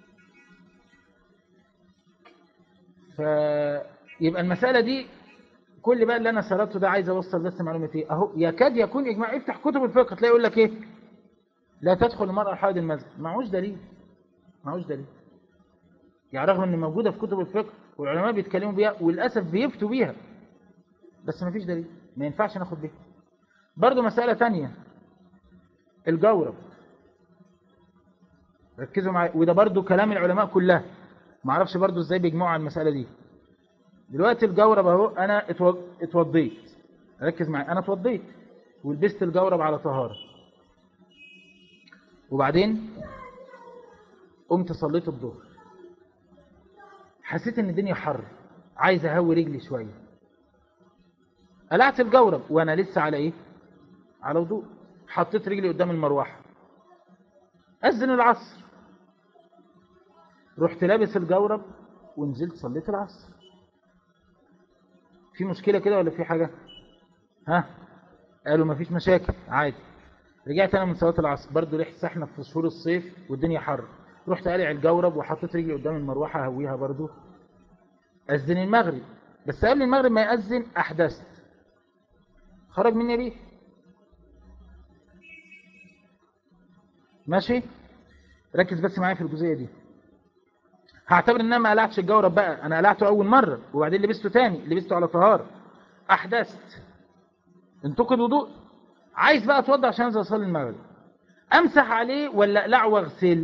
فيبقى المسألة دي كل بقى اللي أنا سردته ده عايز أوصل بس معلومة إيه أهو يكاد يكون إجماع افتح كتب الفقه تلاقي يقول لك إيه لا تدخل المرأة حائض المسجد معهوش دليل معهوش دليل يعني رغم ان موجودة في كتب الفقه والعلماء بيتكلموا بيها وللأسف بيفتوا بيها بس ما فيش دليل ما ينفعش ناخد بيها برضو مسألة تانية الجورب ركزوا معايا وده برضو كلام العلماء كلها ما اعرفش برضو ازاي بيجمعوا على المسألة دي دلوقتي الجورب اهو انا اتو- اتوضيت ركز معايا انا اتوضيت ولبست الجورب على طهارة وبعدين قمت صليت الظهر حسيت ان الدنيا حر عايز اهوي رجلي شوية قلعت الجورب وانا لسه على ايه على وضوء حطيت رجلي قدام المروحة أذن العصر رحت لابس الجورب ونزلت صليت العصر في مشكلة كده ولا في حاجة ها قالوا مفيش مشاكل عادي رجعت انا من صلاه العصر برضه لسه احنا في شهور الصيف والدنيا حر رحت قالع الجورب وحطيت رجلي قدام المروحه اهويها برضه اذن المغرب بس قبل المغرب ما يأذن احدثت خرج مني ريح ماشي ركز بس معايا في الجزئيه دي هعتبر ان انا ما قلعتش الجورب بقى انا قلعته اول مره وبعدين لبسته تاني لبسته على طهاره احدثت انتقد وضوء عايز بقى اتوضى عشان انزل اصلي المغرب امسح عليه ولا اقلع واغسل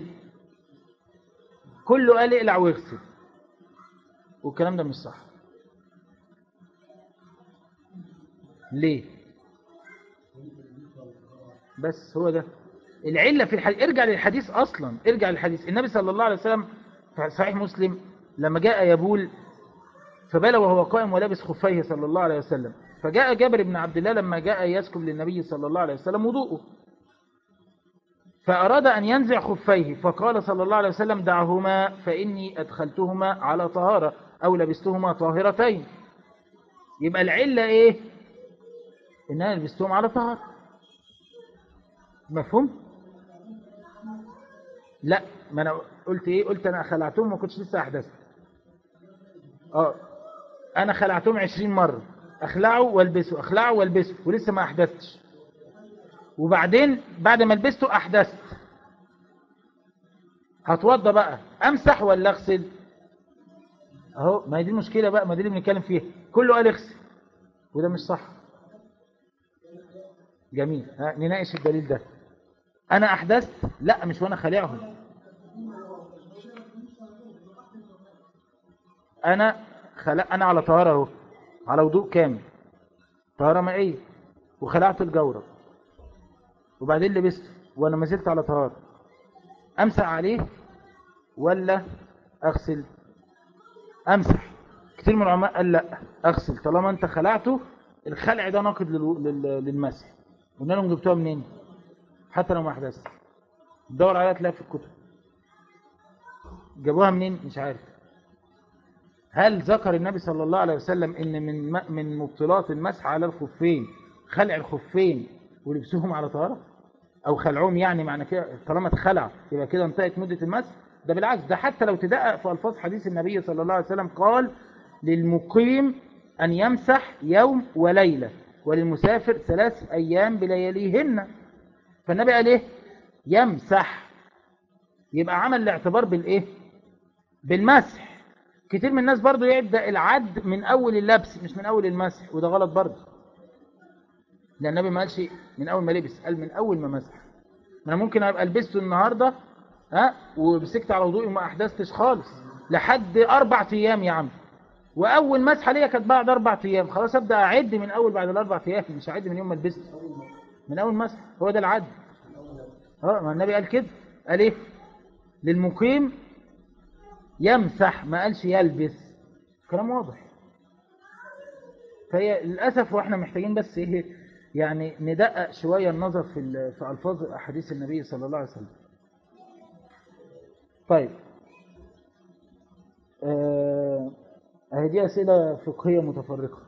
كله قال اقلع واغسل والكلام ده مش صح ليه بس هو ده العله في الحديث ارجع للحديث اصلا ارجع للحديث النبي صلى الله عليه وسلم في صحيح مسلم لما جاء يبول فبال وهو قائم ولابس خفيه صلى الله عليه وسلم فجاء جابر بن عبد الله لما جاء يسكب للنبي صلى الله عليه وسلم وضوءه فأراد أن ينزع خفيه فقال صلى الله عليه وسلم دعهما فإني أدخلتهما على طهارة أو لبستهما طاهرتين يبقى العلة إيه إن أنا لبستهم على طهارة مفهوم لا ما أنا قلت إيه قلت أنا خلعتهم ما كنتش لسه أحدثت اه أنا خلعتهم عشرين مرة اخلعه والبسه اخلعه والبسه ولسه ما احدثتش وبعدين بعد ما لبسته احدثت هتوضى بقى امسح ولا اغسل اهو ما هي دي المشكله بقى ما دي اللي بنتكلم فيها كله قال اغسل وده مش صح جميل ها نناقش الدليل ده انا احدثت لا مش وانا خالعهم انا خلق انا على طهاره اهو على وضوء كامل طهارة مائية وخلعت الجورب وبعدين لبسته وانا ما زلت على طهارة امسح عليه ولا اغسل امسح كتير من العلماء قال لا اغسل طالما انت خلعته الخلع ده ناقض للو- لل- للمسح قلنا لهم جبتوها منين حتى لو ما احدثت دور عليها تلاقيها في الكتب جابوها منين مش عارف هل ذكر النبي صلى الله عليه وسلم ان من م- من مبطلات المسح على الخفين خلع الخفين ولبسهم على طهاره او خلعهم يعني معنى كده طالما اتخلع يبقى كده انتهت مده المسح ده بالعكس ده حتى لو تدقق في الفاظ حديث النبي صلى الله عليه وسلم قال للمقيم ان يمسح يوم وليله وللمسافر ثلاث ايام بلياليهن فالنبي قال ايه يمسح يبقى عمل الاعتبار بالايه بالمسح كتير من الناس برضو يبدأ العد من أول اللبس مش من أول المسح وده غلط برضو لأن النبي ما قالش من أول ما لبس قال من أول ما مسح ما أنا ممكن أبقى لبسته النهاردة ها ومسكت على وضوئي وما أحدثتش خالص لحد أربع أيام يا عم وأول مسحة ليا كانت بعد أربع أيام خلاص أبدأ أعد من أول بعد الأربع أيام مش أعد من يوم ما لبست من أول مسح هو ده العد اه ما النبي قال كده قال إيه للمقيم يمسح ما قالش يلبس كلام واضح فهي للأسف واحنا محتاجين بس ايه يعني ندقق شوية النظر في ال- في ألفاظ أحاديث النبي صلى الله عليه وسلم طيب آه اهي دي أسئلة فقهية متفرقة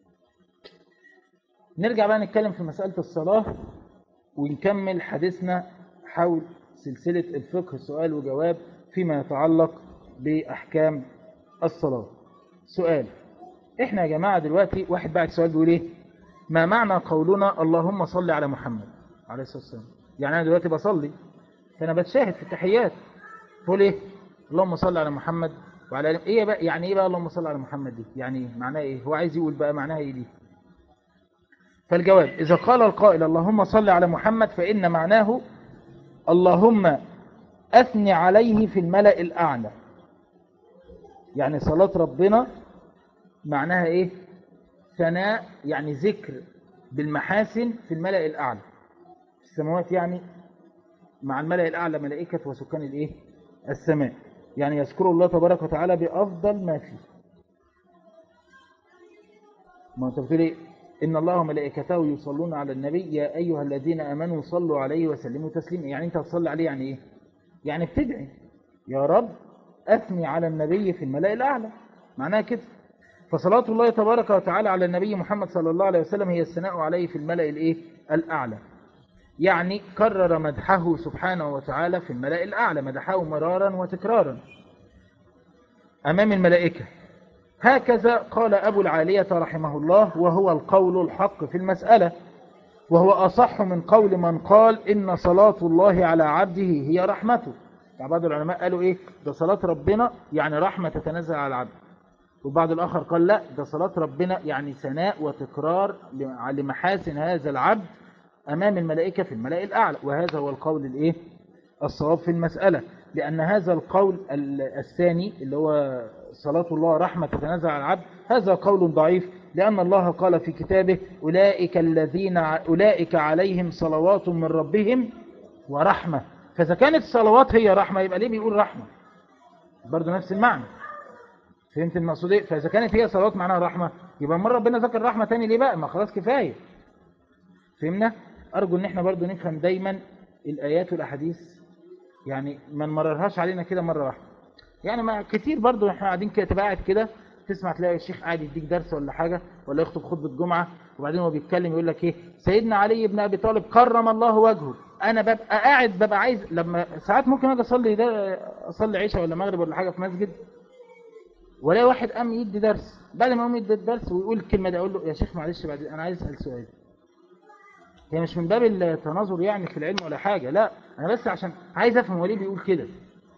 نرجع بقى نتكلم في مسألة الصلاة ونكمل حديثنا حول سلسلة الفقه سؤال وجواب فيما يتعلق بأحكام الصلاة سؤال احنا يا جماعة دلوقتي واحد بعد سؤال بيقول ايه ما معنى قولنا اللهم صل على محمد عليه الصلاة والسلام يعني انا دلوقتي بصلي فانا بتشاهد في التحيات بقول ايه اللهم صل على محمد وعلى آله ايه بقى يعني ايه بقى اللهم صل على محمد دي يعني ايه معناها ايه هو عايز يقول بقى معناها ايه دي فالجواب اذا قال القائل اللهم صل على محمد فان معناه اللهم اثني عليه في الملأ الاعلى يعني صلاة ربنا معناها ايه ثناء يعني ذكر بالمحاسن في الملأ الاعلى في السماوات يعني مع الملأ الأعلى ملائكة وسكان الإيه؟ السماء يعني يذكر الله تبارك وتعالى بأفضل ما فيه ما أنت بتقول إيه؟ إن الله وملائكته يصلون على النبي يا أيها الذين آمنوا صلوا عليه وسلموا تسليما يعني أنت تصلي عليه يعني إيه؟ يعني بتدعي يا رب أثني على النبي في الملأ الأعلى معناها كده فصلاة الله تبارك وتعالى على النبي محمد صلى الله عليه وسلم هي الثناء عليه في الملأ الإيه؟ الأعلى يعني كرر مدحه سبحانه وتعالى في الملأ الأعلى مدحه مرارا وتكرارا أمام الملائكة هكذا قال أبو العالية رحمه الله وهو القول الحق في المسألة وهو أصح من قول من قال إن صلاة الله على عبده هي رحمته يعني بعض العلماء قالوا إيه ده صلاة ربنا يعني رحمة تتنزل على العبد وبعض الآخر قال لا ده صلاة ربنا يعني ثناء وتكرار لمحاسن هذا العبد أمام الملائكة في الملأ الأعلى وهذا هو القول الإيه؟ الصواب في المسألة لأن هذا القول الثاني اللي هو صلاة الله رحمة تتنزل على العبد هذا قول ضعيف لأن الله قال في كتابه أولئك الذين أولئك عليهم صلوات من ربهم ورحمة فإذا كانت الصلوات هي رحمة يبقى ليه بيقول رحمة برضه نفس المعنى فهمت المقصود ايه فإذا كانت هي صلوات معناها رحمة يبقى مرة ربنا ذكر رحمة تاني ليه بقى ما خلاص كفاية فهمنا أرجو إن احنا برضو نفهم دايما الآيات والأحاديث يعني ما نمررهاش علينا كده مرة واحدة يعني ما كتير برضو احنا قاعدين كده تبقى قاعد كده تسمع تلاقي الشيخ قاعد يديك درس ولا حاجة ولا يخطب خطبة جمعة وبعدين هو بيتكلم يقول لك ايه سيدنا علي بن ابي طالب كرم الله وجهه انا ببقى قاعد ببقى عايز لما ساعات ممكن اجي اصلي ده اصلي عشاء ولا مغرب ولا حاجة في مسجد ولا واحد قام يدي درس بعد ما قام يدي الدرس ويقول الكلمة ده اقول له يا شيخ معلش بعد انا عايز اسال سؤال هي مش من باب التناظر يعني في العلم ولا حاجة لا أنا بس عشان عايز أفهم هو ليه بيقول كده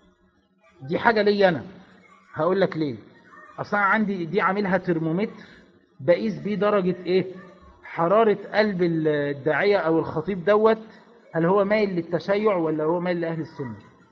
دي حاجة لي أنا هقول لك ليه أصلا عندي دي عاملها ترمومتر بقيس بيه درجة إيه حرارة قلب الداعية أو الخطيب دوت هل هو مايل للتشيع ولا هو مايل لأهل السنة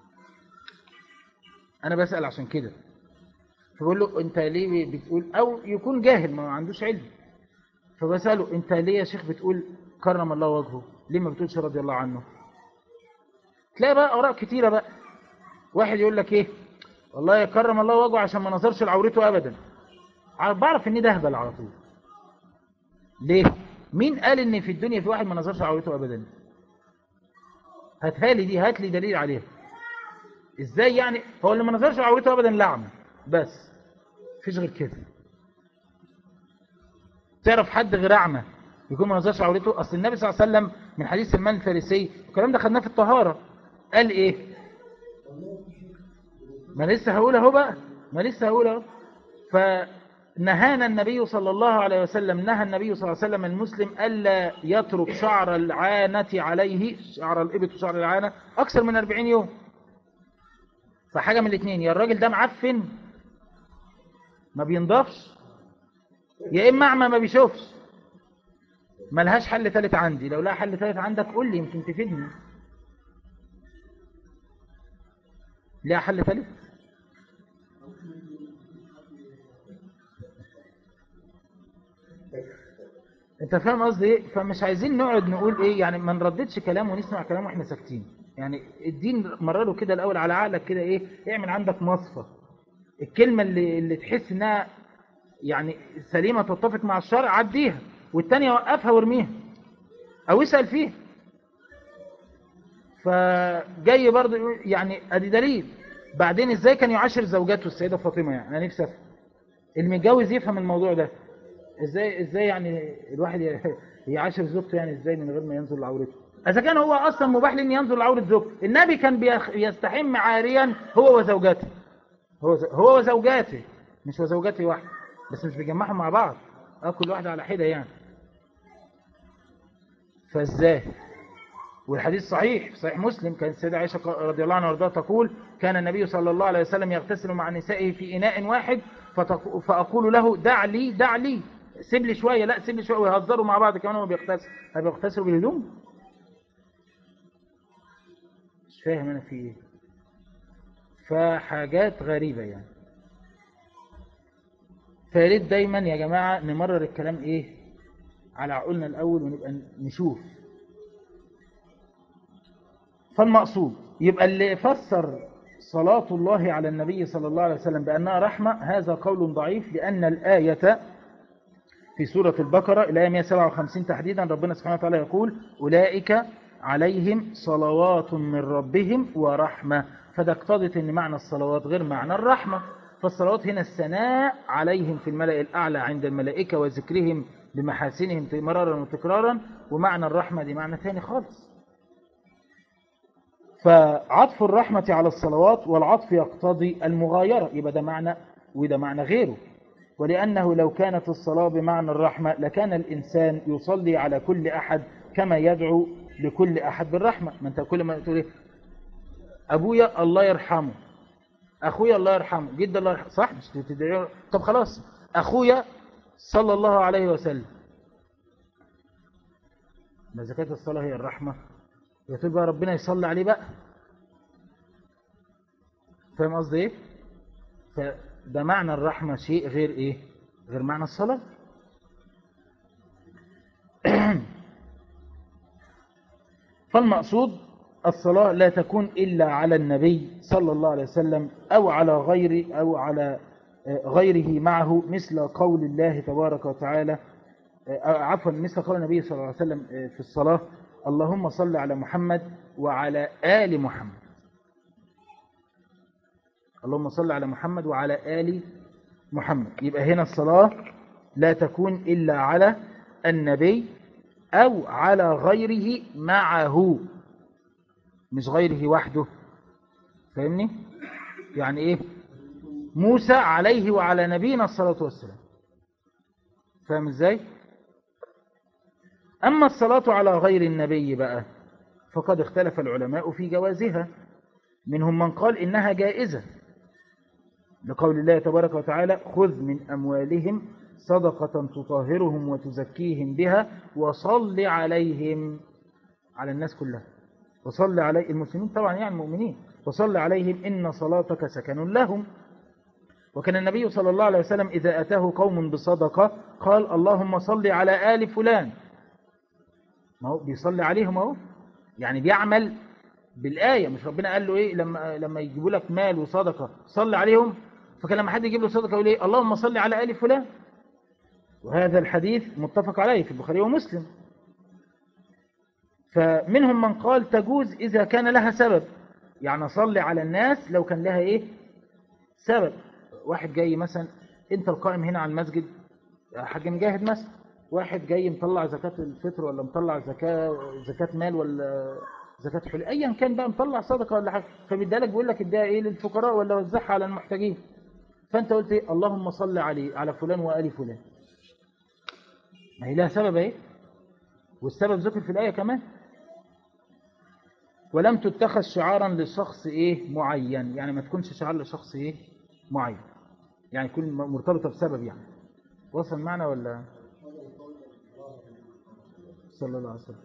أنا بسأل عشان كده فبقول له أنت ليه بتقول أو يكون جاهل ما عندوش علم فبسأله أنت ليه يا شيخ بتقول كرم الله وجهه ليه ما بتقولش رضي الله عنه تلاقي بقى آراء كتيرة بقى واحد يقول لك ايه والله يكرم الله وجهه عشان ما نظرش لعورته ابدا بعرف ان ده هبل على طول ليه مين قال ان في الدنيا في واحد ما نظرش لعورته ابدا هاتها لي دي هات لي دليل عليها ازاي يعني هو اللي ما نظرش لعورته ابدا لعمه بس مفيش غير كده تعرف حد غير اعمى يكون ما نظرش عورته اصل النبي صلى الله عليه وسلم من حديث سلمان الفارسي الكلام ده خدناه في الطهارة قال ايه ما لسه هقول اهو بقى ما لسه هقول اهو فنهانا النبي صلى الله عليه وسلم نهى النبي صلى الله عليه وسلم المسلم الا يترك شعر العانة عليه شعر الابط وشعر العانة اكثر من 40 يوم فحاجة من الاثنين يا الراجل ده معفن ما بينضفش يا اما اعمى ما بيشوفش ملهاش حل ثالث عندي لو لها حل ثالث عندك قول لي يمكن تفيدني لها حل ثالث انت فاهم قصدي ايه فمش عايزين نقعد نقول ايه يعني ما نرددش كلام ونسمع كلام واحنا ساكتين يعني الدين مرره كده الاول على عقلك كده ايه اعمل عندك مصفى الكلمه اللي اللي تحس انها يعني سليمه تتفق مع الشرع عديها والتانية وقفها وارميها او اسأل فيها فجاي برضه يعني ادي دليل بعدين ازاي كان يعاشر زوجاته السيدة فاطمة يعني انا نفسي افهم اللي متجوز يفهم الموضوع ده ازاي ازاي يعني الواحد يعاشر زوجته يعني ازاي من غير ما ينظر لعورته اذا كان هو اصلا مباح لي ان ينظر لعورة زوجته النبي كان بيستحم عاريا هو وزوجاته هو هو وزوجاته مش وزوجاته واحده بس مش بيجمعهم مع بعض اه كل واحده على حده يعني فازاي والحديث صحيح في صحيح مسلم كان السيدة عائشة رضي الله عنها وارضاها تقول كان النبي صلى الله عليه وسلم يغتسل مع نسائه في إناء واحد فتق- فأقول له دع لي دع لي سيب لي شوية لا سيب لي شوية ويهزروا مع بعض كمان وهو بيغتسل هل بيغتسلوا بالهدوم مش فاهم أنا في إيه فحاجات غريبة يعني فياريت دايما يا جماعة نمرر الكلام إيه على عقولنا الأول ونبقى نشوف فالمقصود يبقى اللي فسر صلاة الله على النبي صلى الله عليه وسلم بأنها رحمة هذا قول ضعيف لأن الآية في سورة البقرة الآية 157 تحديدا ربنا سبحانه وتعالى يقول أولئك عليهم صلوات من ربهم ورحمة فده اقتضت أن معنى الصلوات غير معنى الرحمة فالصلوات هنا الثناء عليهم في الملأ الأعلى عند الملائكة وذكرهم بمحاسنهم مرارا وتكرارا ومعنى الرحمة دي معنى ثاني خالص فعطف الرحمة على الصلوات والعطف يقتضي المغايرة يبقى ده معنى وده معنى غيره ولأنه لو كانت الصلاة بمعنى الرحمة لكان الإنسان يصلي على كل أحد كما يدعو لكل أحد بالرحمة ما أنت كل ما تقول إيه؟ أبويا الله يرحمه أخويا الله يرحمه جد الله يرحمه صح مش تدعي له؟ طب خلاص أخويا صلى الله عليه وسلم ما زكاة الصلاة هي الرحمة يا بقى ربنا يصلي عليه بقى فاهم قصدي ايه فده معنى الرحمة شيء غير ايه غير معنى الصلاة فالمقصود الصلاة لا تكون إلا على النبي صلى الله عليه وسلم أو على غير أو على غيره معه مثل قول الله تبارك وتعالى عفوا مثل قول النبي صلى الله عليه وسلم في الصلاة اللهم صل على محمد وعلى آل محمد اللهم صل على محمد وعلى آل محمد يبقى هنا الصلاة لا تكون إلا على النبي أو على غيره معه مش غيره وحده فاهمني يعني ايه موسى عليه وعلى نبينا الصلاة والسلام فاهم ازاي أما الصلاة على غير النبي بقى فقد اختلف العلماء في جوازها منهم من قال إنها جائزة لقول الله تبارك وتعالى خذ من أموالهم صدقة تطهرهم وتزكيهم بها وصل عليهم على الناس كلها وصل علي المسلمين طبعا يعني المؤمنين وصل عليهم إن صلاتك سكن لهم وكان النبي صلى الله عليه وسلم إذا أتاه قوم بصدقة قال اللهم صل على آل فلان ما هو بيصلي عليهم اهو يعني بيعمل بالآية مش ربنا قال له إيه لما لما يجيبوا لك مال وصدقة صلي عليهم فكان لما حد يجيب له صدقة يقول إيه اللهم صل على آل فلان وهذا الحديث متفق عليه في البخاري ومسلم فمنهم من قال تجوز إذا كان لها سبب يعني صلي على الناس لو كان لها إيه سبب واحد جاي مثلا أنت القائم هنا على المسجد حاج مجاهد مثلا واحد جاي مطلع زكاة الفطر ولا مطلع زكاة زكاة مال ولا زكاة حلي ايا كان بقى مطلع صدقة ولا حاجة فبيدالك بيقول لك اديها ايه للفقراء ولا وزعها على المحتاجين فانت قلت ايه اللهم صل عليه على فلان وآل فلان ما هي لها سبب ايه والسبب ذكر في الآية كمان ولم تتخذ شعارا لشخص ايه معين يعني ما تكونش شعار لشخص ايه معين يعني يكون مرتبطة بسبب يعني وصل معنا ولا صلى الله عليه وسلم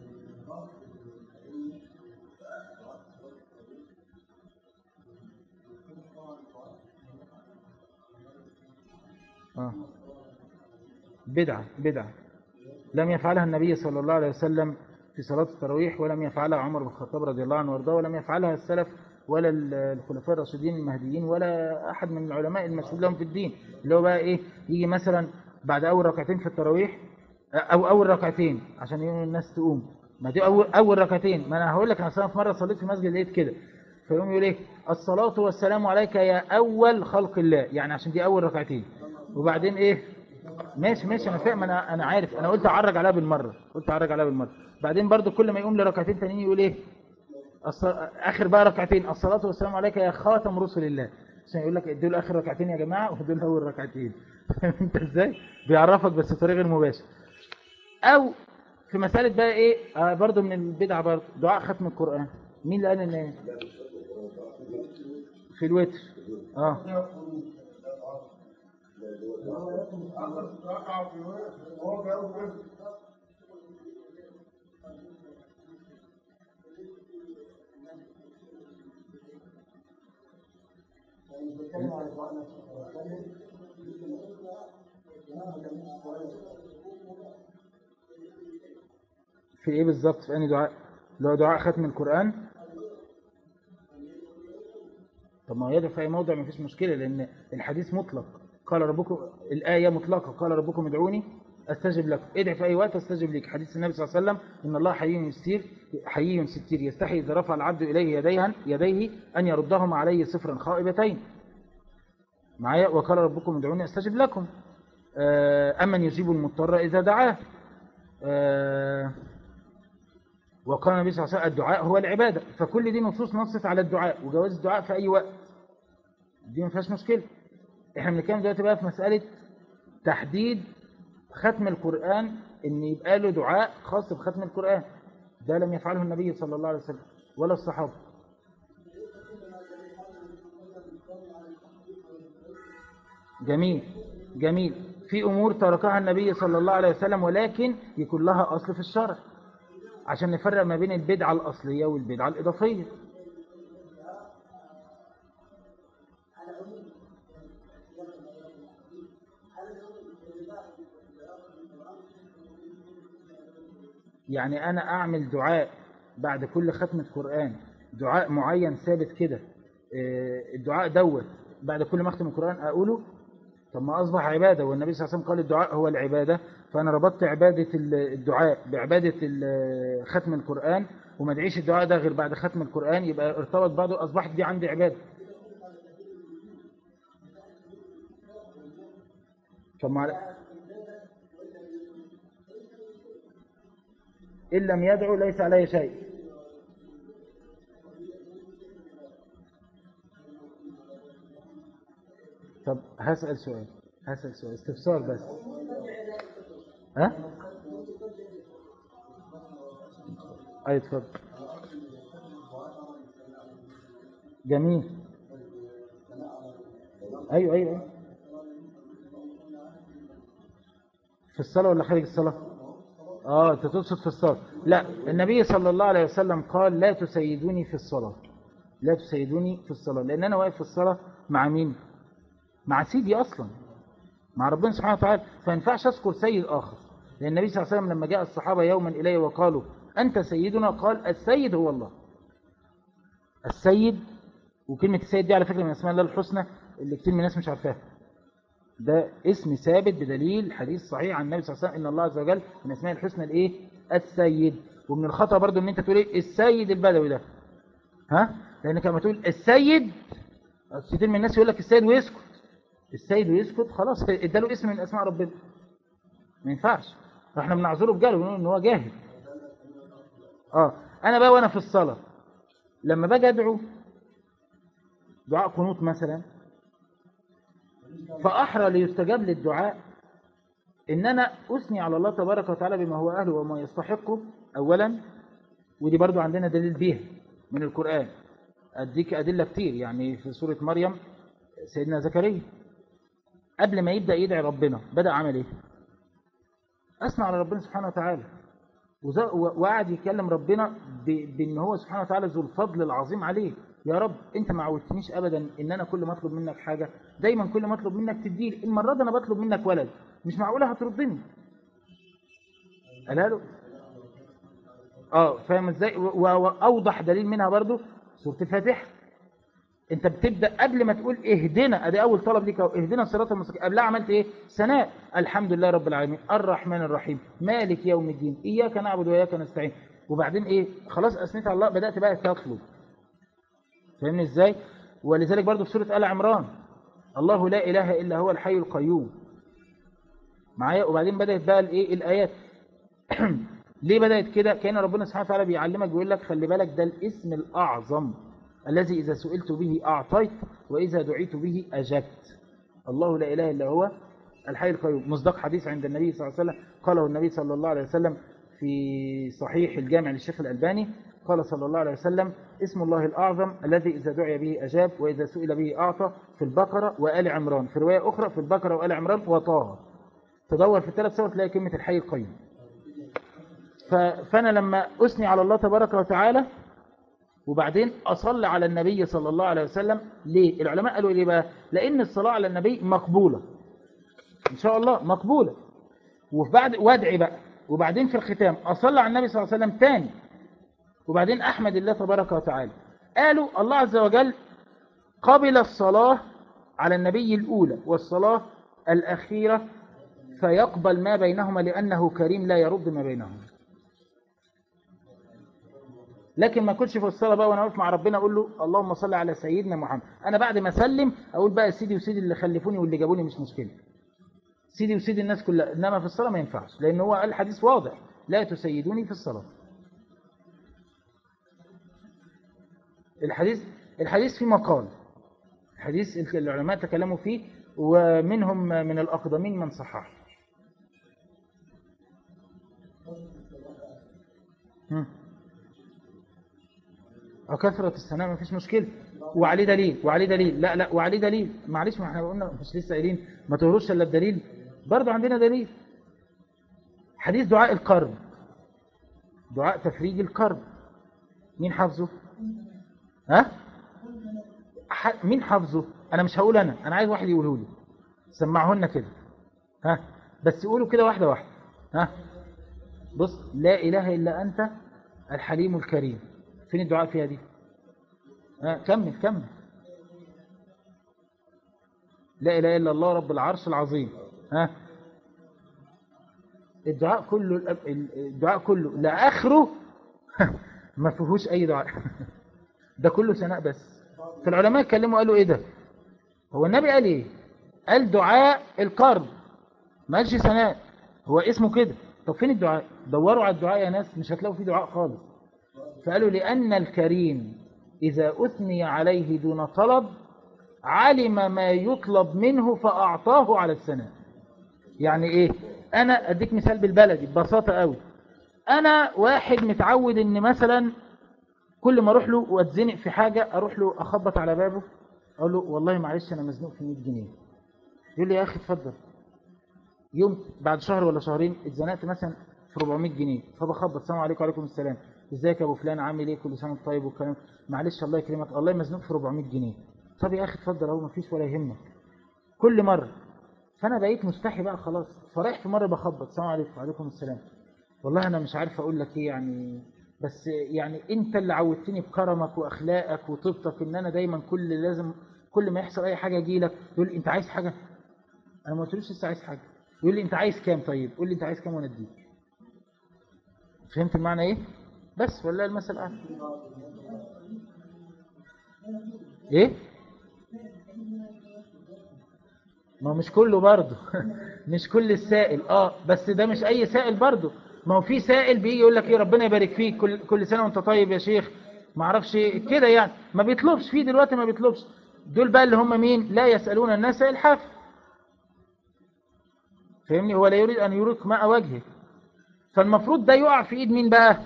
آه. بدعة بدعة لم يفعلها النبي صلى الله عليه وسلم في صلاة التراويح ولم يفعلها عمر بن الخطاب رضي الله عنه وارضاه ولم يفعلها السلف ولا الخلفاء الراشدين المهديين ولا أحد من العلماء المشهود لهم في الدين اللي هو بقى إيه يجي مثلا بعد أول ركعتين في التراويح أو أول ركعتين عشان يقوم الناس تقوم ما دي أول, أول ركعتين ما أنا هقول لك أنا في مرة صليت في مسجد لقيت كده فيقوم يقول إيه الصلاة والسلام عليك يا أول خلق الله يعني عشان دي أول ركعتين وبعدين إيه ماشي ماشي أنا فاهم أنا أنا عارف أنا قلت أعرج عليها بالمرة قلت أعرج عليها بالمرة بعدين برضو كل ما يقوم لركعتين تانيين يقول إيه آخر بقى ركعتين الصلاة والسلام عليك يا خاتم رسل الله عشان يقول لك دول آخر ركعتين يا جماعة ودول أول ركعتين فاهم أنت إزاي بيعرفك بس بطريقة غير مباشر أو في مسألة بقى ايه آه برضو من البدعة برضو دعاء ختم القرآن مين اللي قال ان ايه في الوتر اه في ايه بالظبط في انهي دعاء اللي هو دعاء ختم القرآن طب ما هو يدعو في اي موضع ما فيش مشكلة لان الحديث مطلق قال ربكم الآية مطلقة قال ربكم ادعوني استجب لكم ادع في اي وقت استجب لك حديث النبي صلى الله عليه وسلم ان الله حي يستير حي ستير يستحي اذا رفع العبد اليه يديه يديه ان يردهما عليه صفرا خائبتين معايا وقال ربكم ادعوني استجب لكم آه، امن يجيب المضطر اذا دعاه آه، وقال النبي صلى الله عليه وسلم الدعاء هو العبادة فكل دي نصوص نصت على الدعاء وجواز الدعاء في أي وقت دي ما فيهاش مشكلة احنا بنتكلم دلوقتي بقى في مسألة تحديد ختم القرآن ان يبقى له دعاء خاص بختم القرآن ده لم يفعله النبي صلى الله عليه وسلم ولا الصحابة جميل جميل في أمور تركها النبي صلى الله عليه وسلم ولكن يكون لها أصل في الشرع عشان نفرق ما بين البدعة الأصلية والبدعة الإضافية يعني أنا أعمل دعاء بعد كل ختمة قرآن دعاء معين ثابت كده آه، الدعاء دوت بعد كل ما أختم القرآن أقوله طب ما أصبح عبادة والنبي صلى الله عليه وسلم قال الدعاء هو العبادة فأنا ربطت عبادة الدعاء بعبادة ال- ختم القرآن وما ادعيش الدعاء ده غير بعد ختم القرآن يبقى ارتبط بعضه أصبحت دي عندي عبادة طب ما إن لم يدعو ليس عليه شيء طب هسأل سؤال هسأل سؤال استفسار بس ها اي اتفضل جميل ايوه ايوه ايوه في الصلاة ولا خارج الصلاة اه انت تقصد في الصلاة لا النبي صلى الله عليه وسلم قال لا تسيدوني في الصلاة لا تسيدوني في الصلاة لان انا واقف في الصلاة مع مين مع سيدي اصلا مع ربنا سبحانه وتعالى فينفعش اذكر سيد اخر لان النبي صلى الله عليه وسلم لما جاء الصحابة يوما اليه وقالوا انت سيدنا قال السيد هو الله السيد وكلمة السيد دي على فكرة من اسماء الله الحسنى اللي كتير من الناس مش عارفاها ده اسم ثابت بدليل حديث صحيح عن النبي صلى الله عليه وسلم ان الله عز وجل من اسماء الحسنى الايه السيد ومن الخطأ برضو ان انت تقول ايه السيد البدوي ده ها لانك لما تقول السيد كتير من الناس يقول لك السيد ويسكت السيد ويسكت خلاص اداله اسم من اسماء ربنا ما ينفعش فاحنا بنعذره بجهله بنقول ان هو جاهل اه انا بقى وانا في الصلاه لما باجي ادعو دعاء قنوت مثلا فاحرى ليستجاب للدعاء ان انا اثني على الله تبارك وتعالى بما هو اهله وما يستحقه اولا ودي برضو عندنا دليل بيها من القران اديك ادله كتير يعني في سوره مريم سيدنا زكريا قبل ما يبدا يدعي ربنا بدا عمل ايه اثنى على ربنا سبحانه وتعالى وز- و- وقعد يكلم ربنا ب- بان هو سبحانه وتعالى ذو الفضل العظيم عليه يا رب انت ما عودتنيش ابدا ان انا كل ما اطلب منك حاجه دايما كل ما اطلب منك تديني المره دي انا بطلب منك ولد مش معقوله هتردني قالها له اه فاهم ازاي و- و- واوضح دليل منها برضو سوره الفاتحه انت بتبدا قبل ما تقول اهدنا ادي اول طلب ليك اهو اهدنا الصراط المستقيم قبلها عملت ايه ثناء الحمد لله رب العالمين الرحمن الرحيم مالك يوم الدين اياك نعبد واياك نستعين وبعدين ايه خلاص اثنيت على الله بدات بقى تطلب فاهمني ازاي ولذلك برضو في سوره ال عمران الله لا اله الا هو الحي القيوم معايا وبعدين بدات بقى الايه الايات ليه بدات كده كان ربنا سبحانه وتعالى بيعلمك بيقول لك خلي بالك ده الاسم الاعظم الذي إذا سئلت به أعطيت وإذا دعيت به أجبت الله لا إله إلا هو الحي القيوم مصداق حديث عند النبي صلى الله عليه وسلم قاله النبي صلى الله عليه وسلم في صحيح الجامع للشيخ الألباني قال صلى الله عليه وسلم اسم الله الأعظم الذي إذا دعي به أجاب وإذا سئل به أعطى في البقرة وآل عمران في رواية أخرى في البقرة وآل عمران وطه تدور في الثلاث سور تلاقي كلمة الحي القيوم ف- فأنا لما أثني على الله تبارك وتعالى وبعدين أصلي على النبي صلى الله عليه وسلم ليه؟ العلماء قالوا ليه بقى؟ لأن الصلاة على النبي مقبولة إن شاء الله مقبولة وبعد وادعي بقى وبعدين في الختام أصلي على النبي صلى الله عليه وسلم تاني وبعدين أحمد الله تبارك وتعالى قالوا الله عز وجل قبل الصلاة على النبي الأولى والصلاة الأخيرة فيقبل ما بينهما لأنه كريم لا يرد ما بينهما لكن ما كنتش في الصلاة بقى وانا واقف مع ربنا اقول له اللهم صل على سيدنا محمد انا بعد ما اسلم اقول بقى سيدي وسيدي اللي خلفوني واللي جابوني مش مشكلة سيدي وسيدي الناس كلها انما في الصلاة ما ينفعش لان هو الحديث واضح لا تسيدوني في الصلاة الحديث الحديث في مقال الحديث العلماء تكلموا فيه ومنهم من الأقدمين من صحح هم. أو كثرة الثناء ما فيش مشكلة وعليه دليل وعليه دليل لا لا وعليه دليل معلش ما احنا قلنا مش لسه قايلين ما تهروش الا بدليل برضه عندنا دليل حديث دعاء القرب دعاء تفريج القرب مين حافظه ها ح- مين حافظه انا مش هقول انا انا عايز واحد يقوله لي سمعه لنا كده ها بس قولوا كده واحده واحده ها بص لا اله الا انت الحليم الكريم فين الدعاء فيها دي ها كمل كمل لا اله الا الله رب العرش العظيم ها الدعاء كله الدعاء كله لاخره ما فيهوش اي دعاء ده كله ثناء بس فالعلماء اتكلموا قالوا ايه ده هو النبي قال ايه قال دعاء القرب ما قالش ثناء هو اسمه كده طب فين الدعاء دوروا على الدعاء يا ناس مش هتلاقوا فيه دعاء خالص فقالوا لأن الكريم إذا أثني عليه دون طلب علم ما يطلب منه فأعطاه على الثناء يعني إيه أنا أديك مثال بالبلدي ببساطة قوي أنا واحد متعود إن مثلا كل ما أروح له وأتزنق في حاجة أروح له أخبط على بابه أقول له والله معلش أنا مزنوق في 100 جنيه يقول لي يا أخي اتفضل يوم بعد شهر ولا شهرين اتزنقت مثلا في 400 جنيه فبخبط السلام عليكم وعليكم السلام ازيك يا ابو فلان عامل ايه كل سنه وانت طيب والكلام معلش الله يكرمك الله مزنوق في 400 جنيه طب يا اخي اتفضل اهو مفيش ولا يهمك كل مره فانا بقيت مستحي بقى خلاص فرايح في مره بخبط السلام عليكم وعليكم السلام والله انا مش عارف اقول لك ايه يعني بس يعني انت اللي عودتني بكرمك واخلاقك وطيبتك ان انا دايما كل لازم كل ما يحصل اي حاجه اجي لك يقول لي انت عايز حاجه انا ما قلتلوش لسه عايز حاجه يقول لي انت عايز كام طيب قول لي انت عايز كام وانا اديك فهمت المعنى ايه بس ولا المثل اعلى ايه ما هو مش كله برضه مش كل السائل اه بس ده مش اي سائل برضه ما هو في سائل بيجي يقول لك ايه ربنا يبارك فيك كل كل سنه وانت طيب يا شيخ ما اعرفش إيه، كده يعني ما بيطلبش فيه دلوقتي ما بيطلبش دول بقى اللي هم مين لا يسالون الناس الحاف فاهمني هو لا يريد ان يريق ماء وجهه فالمفروض ده يقع في ايد مين بقى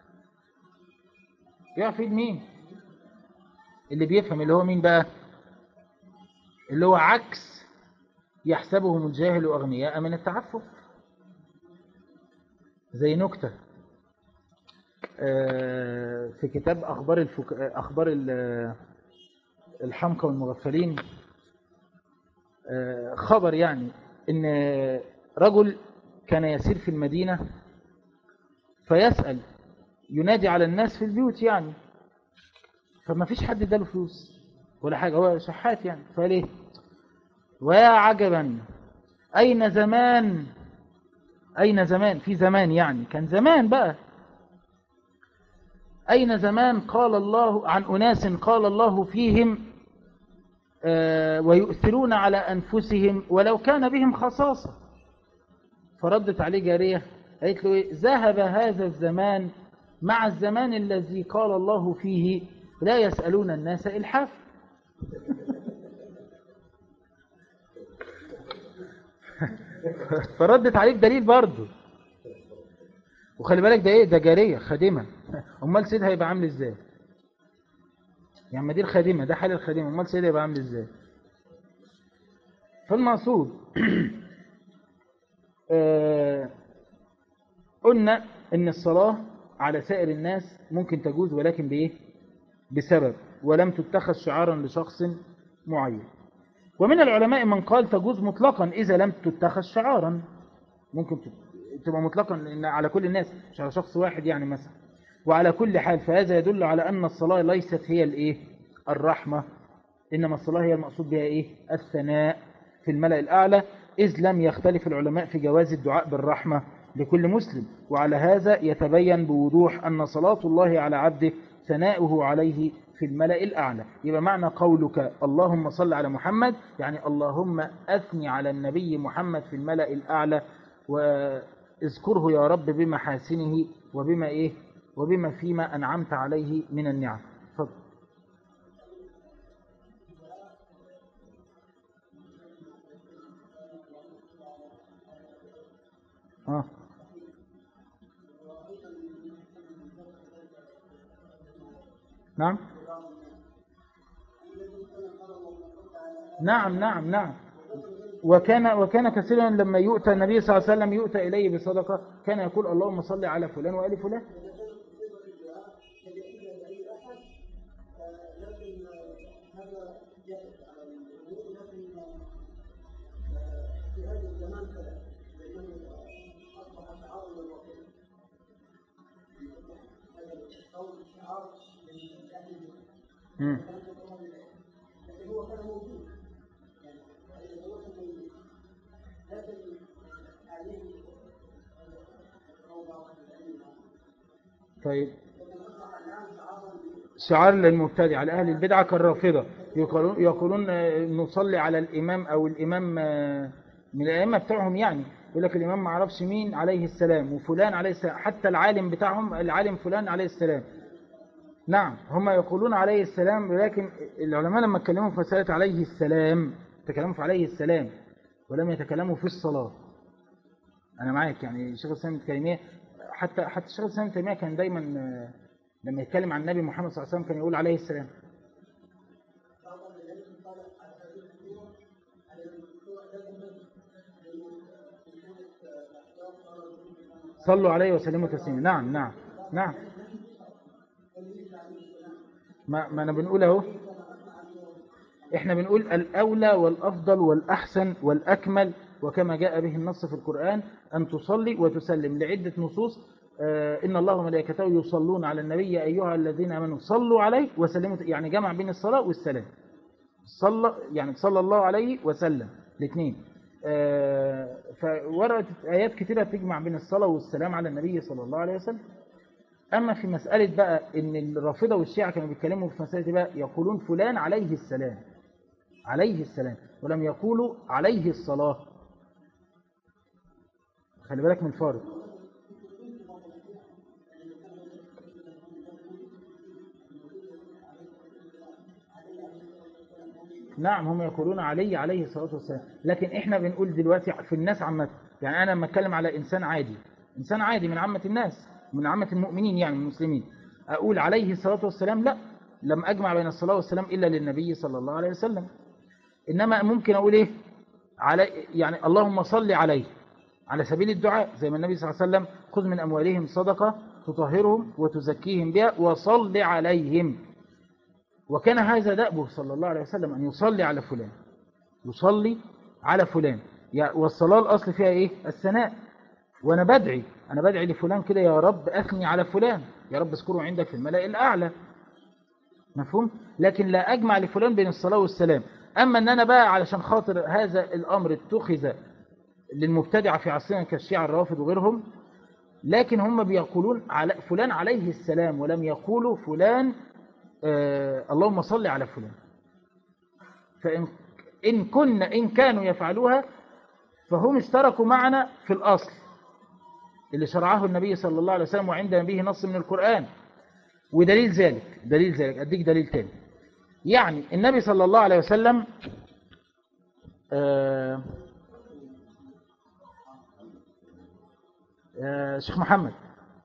يقع في ايد مين اللي بيفهم اللي هو مين بقى اللي هو عكس يحسبهم الجاهل أغنياء من التعفف زي نكتة آه، في كتاب أخبار الفك... أخبار ال- الحمقى والمغفلين آه، خبر يعني إن رجل كان يسير في المدينة فيسأل ينادي على الناس في البيوت يعني فما فيش حد اداله فلوس ولا حاجة هو شحات يعني فقال ايه ويا عجبا أين زمان أين زمان في زمان يعني كان زمان بقى أين زمان قال الله عن أناس قال الله فيهم آه، ويؤثرون على أنفسهم ولو كان بهم خصاصة فردت عليه جارية قالت له إيه؟ ذهب هذا الزمان مع الزمان الذي قال الله فيه لا يسألون الناس إلحاف فردت عليه بدليل برضه وخلي بالك ده ايه ده جارية خادمة امال سيدها هيبقى عامل ازاي يعني ما دي الخادمة ده حال الخادمة امال سيدها هيبقى عامل ازاي فالمقصود آه، قلنا ان الصلاة على سائر الناس ممكن تجوز ولكن بايه بسبب ولم تتخذ شعارا لشخص معين ومن العلماء من قال تجوز مطلقا إذا لم تتخذ شعارا ممكن تت- تبقى مطلقا لأن على كل الناس مش على شخص واحد يعني مثلا وعلى كل حال فهذا يدل على أن الصلاة ليست هي الإيه الرحمة إنما الصلاة هي المقصود بها إيه الثناء في الملأ الأعلى إذ لم يختلف العلماء في جواز الدعاء بالرحمة لكل مسلم وعلى هذا يتبين بوضوح أن صلاة الله على عبده ثناؤه عليه في الملأ الأعلى يبقى معنى قولك اللهم صل على محمد يعني اللهم أثني على النبي محمد في الملأ الأعلى واذكره يا رب بمحاسنه وبما إيه وبما فيما أنعمت عليه من النعم فضل. آه. نعم نعم نعم نعم وكان وكان كثيرا لما يؤتى النبي صلى الله عليه وسلم يؤتى إليه بصدقة كان يقول اللهم صل على فلان وآل فلان مم. طيب شعار للمبتدع على أهل البدعة كالرافضة يقولون, يقولون آه، نصلي على الإمام أو الإمام آه، من الأئمة بتاعهم يعني يقول لك الإمام ما عرفش مين عليه السلام وفلان عليه السلام حتى العالم بتاعهم العالم فلان عليه السلام نعم هم يقولون عليه السلام ولكن العلماء لما اتكلموا في مسألة عليه السلام تكلموا في عليه السلام ولم يتكلموا في الصلاة أنا معاك يعني الشيخ الإسلام ابن تيمية حتى حتى الشيخ الإسلام ابن تيمية كان دايما آه، لما يتكلم عن النبي محمد صلى الله عليه وسلم كان يقول عليه السلام صلوا عليه وسلموا تسليما نعم نعم نعم ما, ما انا بنقول اهو احنا بنقول الاولى والافضل والاحسن والاكمل وكما جاء به النص في القرآن ان تصلي وتسلم لعدة نصوص آه، ان الله وملائكته يصلون على النبي يا ايها الذين امنوا صلوا عليه وسلموا يعني جمع بين الصلاة والسلام صلى يعني صلى الله عليه وسلم الاثنين آه، فوردت آيات كثيرة تجمع بين الصلاة والسلام على النبي صلى الله عليه وسلم أما في مسألة بقى إن الرافضة والشيعة كانوا بيتكلموا في مسألة بقى يقولون فلان عليه السلام عليه السلام ولم يقولوا عليه الصلاة خلي بالك من الفارق نعم هم يقولون علي عليه الصلاة والسلام لكن احنا بنقول دلوقتي في الناس عامة يعني انا لما اتكلم على انسان عادي انسان عادي من عامة الناس من عامة المؤمنين يعني من المسلمين اقول عليه الصلاة والسلام لا لم اجمع بين الصلاة والسلام الا للنبي صلى الله عليه وسلم انما ممكن اقول ايه علي يعني اللهم صل عليه على سبيل الدعاء زي ما النبي صلى الله عليه وسلم خذ من اموالهم صدقة تطهرهم وتزكيهم بها وصل عليهم وكان هذا دأبه صلى الله عليه وسلم أن يصلي على فلان يصلي على فلان يعني والصلاة الأصل فيها إيه الثناء وأنا بدعي أنا بدعي لفلان كده يا رب أثني على فلان يا رب اذكره عندك في الملأ الأعلى مفهوم لكن لا أجمع لفلان بين الصلاة والسلام أما أن أنا بقى علشان خاطر هذا الأمر اتخذ للمبتدعة في عصرنا كالشيعة الرافض وغيرهم لكن هم بيقولون على فلان عليه السلام ولم يقولوا فلان آه اللهم صل على فلان فإن إن كنا إن كانوا يفعلوها فهم اشتركوا معنا في الأصل اللي شرعه النبي صلى الله عليه وسلم وعندنا به نص من القرآن ودليل ذلك دليل ذلك أديك دليل تاني يعني النبي صلى الله عليه وسلم آه آه شيخ محمد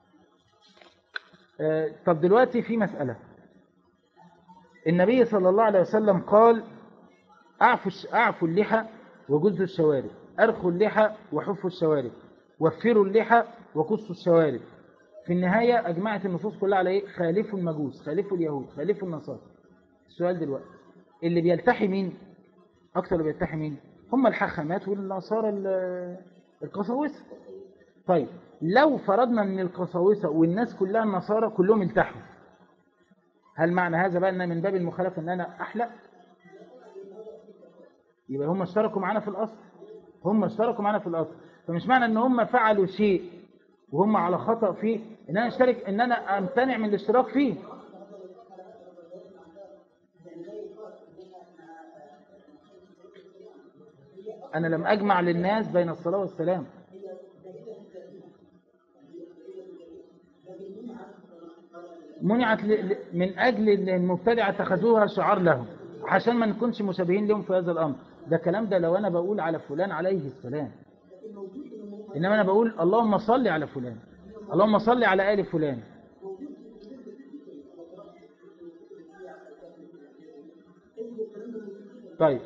آه، طب دلوقتي في مسألة النبي صلى الله عليه وسلم قال أعفوا الش- أعفوا اللحى وجزوا الشوارب أرخوا اللحى وحفوا الشوارب وفروا اللحى وقصوا الشوارب في النهاية أجمعت النصوص كلها على إيه؟ خالفوا المجوس خالفوا اليهود خالفوا النصارى السؤال دلوقتي اللي بيلتحي مين أكتر اللي بيلتحي مين هم الحخامات والنصارى ال- القساوسة طيب لو فرضنا ان القساوسة والناس كلها النصارى كلهم التحوا هل معنى هذا بقى ان من باب المخالفة ان انا احلق يبقى هم اشتركوا معانا في الاصل هم اشتركوا معانا في الاصل فمش معنى ان هم فعلوا شيء وهم على خطأ فيه ان انا اشترك ان انا امتنع من الاشتراك فيه انا لم اجمع للناس بين الصلاة والسلام منعت ل- ل- من أجل أن المبتدعة اتخذوها شعار لهم عشان ما نكونش مشابهين لهم في هذا الأمر ده كلام ده لو أنا بقول على فلان عليه السلام إنما أنا بقول اللهم صل على فلان اللهم صل على آل فلان طيب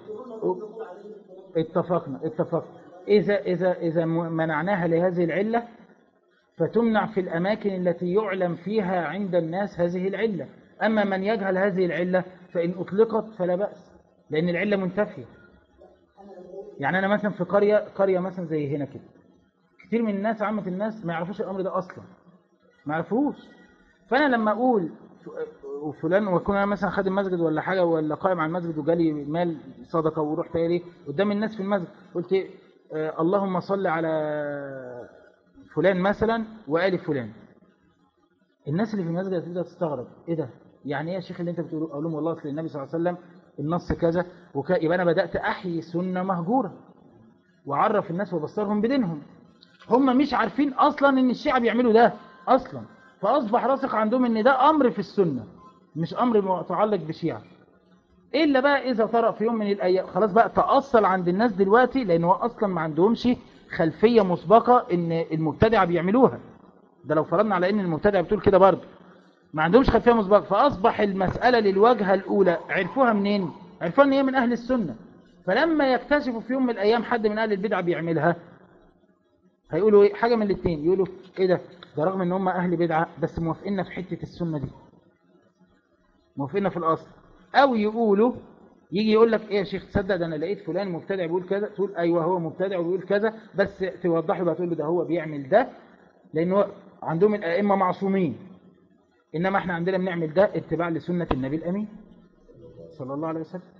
اتفقنا اتفقنا إذا إذا إذا منعناها لهذه العلة فتمنع في الأماكن التي يعلم فيها عند الناس هذه العلة أما من يجهل هذه العلة فإن أطلقت فلا بأس لأن العلة منتفية يعني أنا مثلا في قرية قرية مثلا زي هنا كده كتير من الناس عامة الناس ما يعرفوش الأمر ده أصلا ما يعرفوش فأنا لما أقول وفلان ويكون أنا مثلا خادم مسجد ولا حاجة ولا قائم على المسجد وجالي مال صدقة ورحت قايل قدام الناس في المسجد قلت آه اللهم صل على فلان مثلا وآل فلان الناس اللي في المسجد هتبدا تستغرب ايه ده يعني ايه يا شيخ اللي انت بتقوله اقول لهم والله اصل النبي صلى الله عليه وسلم النص كذا وك... يبقى انا بدات احيي سنه مهجوره واعرف الناس وابصرهم بدينهم هم مش عارفين اصلا ان الشيعة بيعملوا ده اصلا فاصبح راسخ عندهم ان ده امر في السنه مش امر متعلق بشيعة الا بقى اذا طرأ في يوم من الايام خلاص بقى تاصل عند الناس دلوقتي لان هو اصلا ما عندهمش خلفيه مسبقه ان المبتدعه بيعملوها ده لو فرضنا على ان المبتدع بتقول كده برضه ما عندهمش خلفيه مسبقه فاصبح المساله للواجهه الاولى عرفوها منين عرفوها ان هي من اهل السنه فلما يكتشفوا في يوم من الايام حد من اهل البدع بيعملها هيقولوا ايه حاجه من الاثنين يقولوا ايه ده ده رغم ان هم اهل بدعه بس موافقيننا في حته السنه دي موافقيننا في الاصل او يقولوا يجي يقول لك ايه يا شيخ تصدق ده انا لقيت فلان مبتدع بيقول كذا تقول ايوه هو مبتدع وبيقول كذا بس توضح له بقى تقول له ده هو بيعمل ده لانه عندهم الائمه معصومين انما احنا عندنا بنعمل ده اتباع لسنه النبي الامين صلى الله عليه وسلم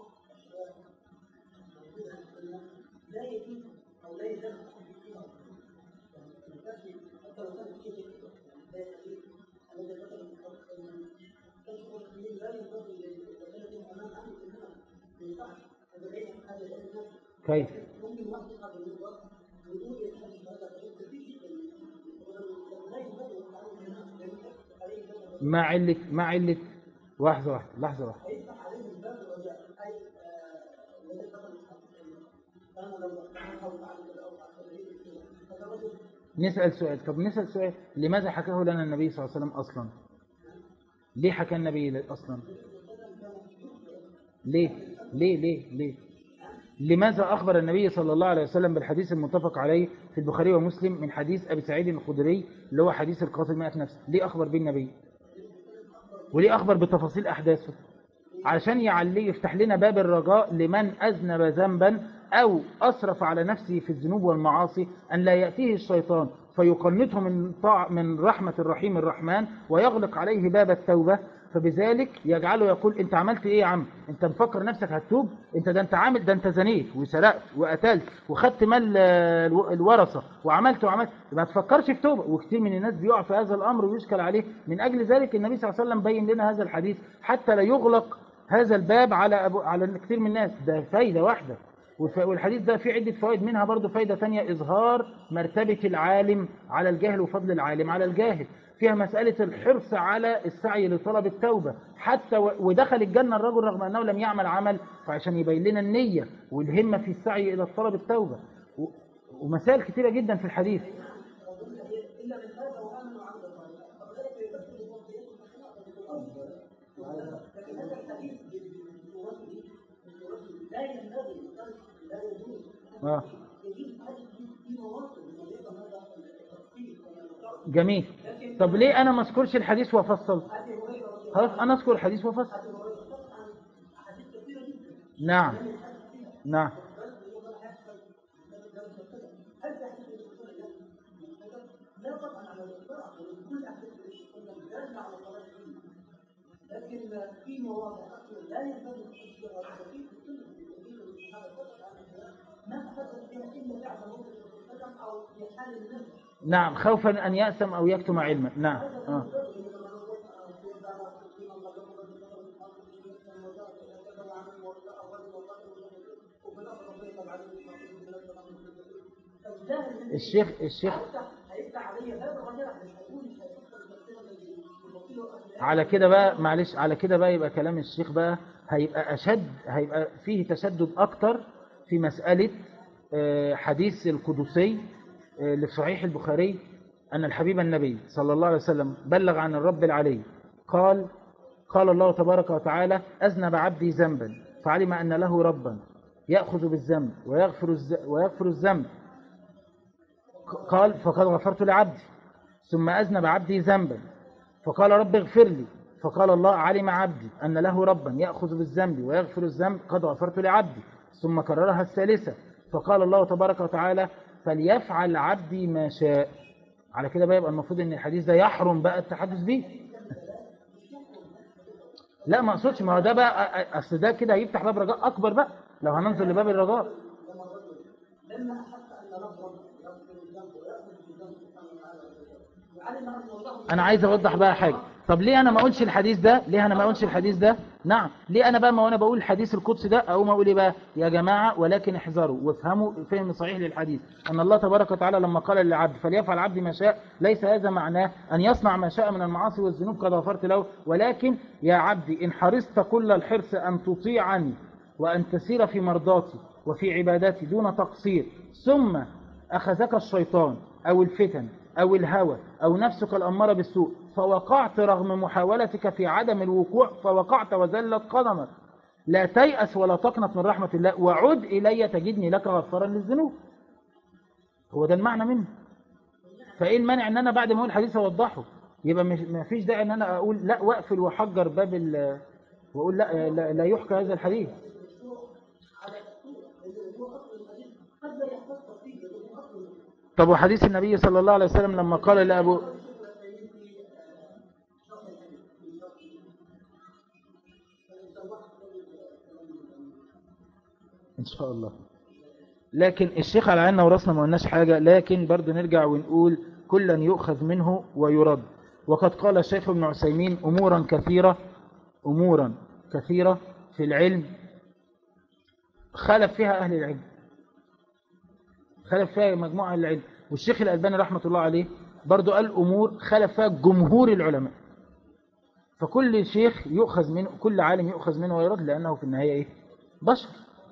كيف مع علة مع علة لحظة واحدة لحظة واحدة نسأل سؤال طب نسأل سؤال لماذا حكاه لنا النبي صلى الله عليه وسلم أصلا ليه حكى النبي أصلا ليه ليه ليه ليه لماذا أخبر النبي صلى الله عليه وسلم بالحديث المتفق عليه في البخاري ومسلم من حديث أبي سعيد الخدري اللي هو حديث القاتل مئة نفس ليه أخبر به النبي وليه أخبر بتفاصيل أحداثه علشان يعلي يفتح لنا باب الرجاء لمن أذنب ذنبا أو أسرف على نفسه في الذنوب والمعاصي أن لا يأتيه الشيطان فيقنطه من, طاع من رحمة الرحيم الرحمن ويغلق عليه باب التوبة فبذلك يجعله يقول انت عملت ايه يا عم انت مفكر نفسك هتتوب انت ده انت عامل ده انت زنيت وسرقت وقتلت وخدت مال الورثه وعملت وعملت ما تفكرش في توبه وكثير من الناس بيقع في هذا الامر ويشكل عليه من اجل ذلك النبي صلى الله عليه وسلم بين لنا هذا الحديث حتى لا يغلق هذا الباب على أبو على كثير من الناس ده فايده واحده والحديث ده فيه عدة فوائد منها برضو فايدة ثانية إظهار مرتبة العالم على الجاهل وفضل العالم على الجاهل فيها مسألة الحرص على السعي لطلب التوبة حتى ودخل الجنة الرجل رغم أنه لم يعمل عمل فعشان يبين لنا النية والهمة في السعي إلى طلب التوبة ومسائل كثيرة جدا في الحديث اه جميل طب ليه انا ما اذكرش الحديث وافصل خلاص انا اذكر الحديث وافصل نعم نعم نعم خوفا أن يأسم أو يكتم علما نعم آه. الشيخ الشيخ على كده بقى معلش على كده بقى يبقى كلام الشيخ بقى هيبقى أشد هيبقى فيه تشدد أكتر في مسألة آه، حديث القدسي آه، لصحيح البخاري أن الحبيب النبي صلى الله عليه وسلم بلغ عن الرب العلي قال قال الله تبارك وتعالى أذنب عبدي ذنبا فعلم أن له ربا يأخذ بالذنب ويغفر الز- ويغفر الذنب قال فقد غفرت لعبدي ثم أذنب عبدي ذنبا فقال رب اغفر لي فقال الله علم عبدي أن له ربا يأخذ بالذنب ويغفر الذنب قد غفرت لعبدي ثم كررها الثالثة فقال الله تبارك وتعالى فليفعل عبدي ما شاء على كده بقى يبقى المفروض ان الحديث ده يحرم بقى التحدث به لا ما اقصدش ما هو ده بقى أ- أ- اصل ده كده هيفتح باب رجاء اكبر بقى لو هننظر لباب الرجاء انا عايز اوضح بقى حاجه طب ليه انا ما اقولش الحديث ده ليه انا ما اقولش الحديث ده نعم ليه انا بقى ما وانا بقول الحديث القدسي ده او ما اقول ايه بقى يا جماعه ولكن احذروا وافهموا فهم صحيح للحديث ان الله تبارك وتعالى لما قال للعبد فليفعل عبد ما شاء ليس هذا معناه ان يصنع ما شاء من المعاصي والذنوب قد غفرت له ولكن يا عبدي ان حرصت كل الحرص ان تطيعني وان تسير في مرضاتي وفي عباداتي دون تقصير ثم أخذك الشيطان أو الفتن أو الهوى أو نفسك الأمارة بالسوء فوقعت رغم محاولتك في عدم الوقوع فوقعت وزلت قدمك لا تيأس ولا تقنط من رحمة الله وعد إلي تجدني لك غفارا للذنوب هو ده المعنى منه فإيه المانع أن أنا بعد ما أقول الحديث أوضحه يبقى مش ما فيش داعي أن أنا أقول لا وأقفل وأحجر باب ال وأقول لا, لا, لا يحكى هذا الحديث طب وحديث النبي صلى الله عليه وسلم لما قال لأبو إن شاء الله لكن الشيخ على عيننا وراسنا ما قلناش حاجة لكن برضو نرجع ونقول كلا يؤخذ منه ويرد وقد قال الشيخ ابن عثيمين أمورا كثيرة أمورا كثيرة في العلم خالف فيها أهل العلم خالف فيها مجموعة أهل العلم والشيخ الألباني رحمة الله عليه برضو قال أمور خالف فيها جمهور العلماء فكل شيخ يؤخذ منه كل عالم يؤخذ منه ويرد لأنه في النهاية إيه بشر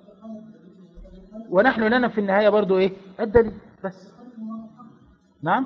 ونحن لنا في النهاية برضو إيه الدليل بس نعم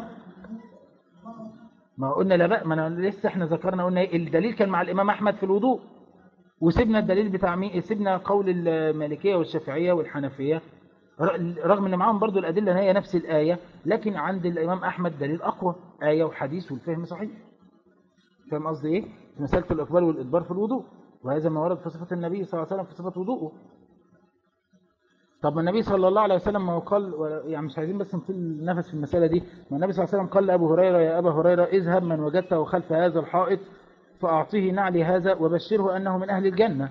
ما قلنا لا بقى ما أنا لسه احنا ذكرنا قلنا إيه الدليل كان مع الإمام أحمد في الوضوء وسيبنا الدليل بتاع مين سيبنا قول المالكية والشافعية والحنفية رغم ان معاهم برضو الأدلة ان هي نفس الآية لكن عند الإمام أحمد دليل أقوى آية وحديث والفهم صحيح فاهم قصدي إيه؟ في مسألة الإقبال والإدبار في الوضوء وهذا ما ورد في صفة النبي صلى الله عليه وسلم في صفة وضوءه طب ما النبي صلى الله عليه وسلم ما هو قال يعني مش عايزين بس نطيل نفس في المسألة دي ما النبي صلى الله عليه وسلم قال لأبو هريرة يا أبا هريرة اذهب من وجدته خلف هذا الحائط فأعطيه نعلي هذا وبشره أنه من أهل الجنة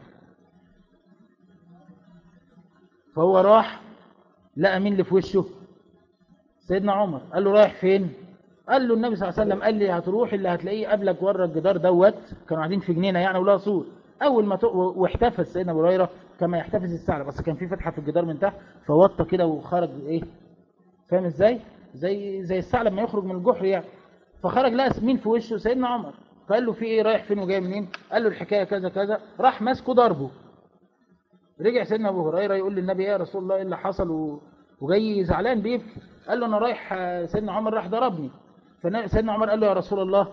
فهو راح لقى مين اللي في وشه سيدنا عمر قال له رايح فين قال له النبي صلى الله عليه وسلم قال لي هتروح اللي هتلاقيه قبلك ورا الجدار دوت كانوا قاعدين في جنينه يعني ولها سور اول ما تق... واحتفز سيدنا ابو هريره كما يحتفز الثعلب بس كان في فتحه في الجدار من تحت فوطى كده وخرج ايه فاهم ازاي زي زي الثعلب ما يخرج من الجحر يعني فخرج لقى مين في وشه سيدنا عمر فقال له في ايه رايح فين وجاي منين قال له الحكايه كذا كذا راح ماسكه ضربه رجع سيدنا ابو هريره يقول للنبي يا رسول الله ايه اللي حصل و... وجاي زعلان بيبكي قال له انا رايح سيدنا عمر راح ضربني فسيدنا عمر قال له يا رسول الله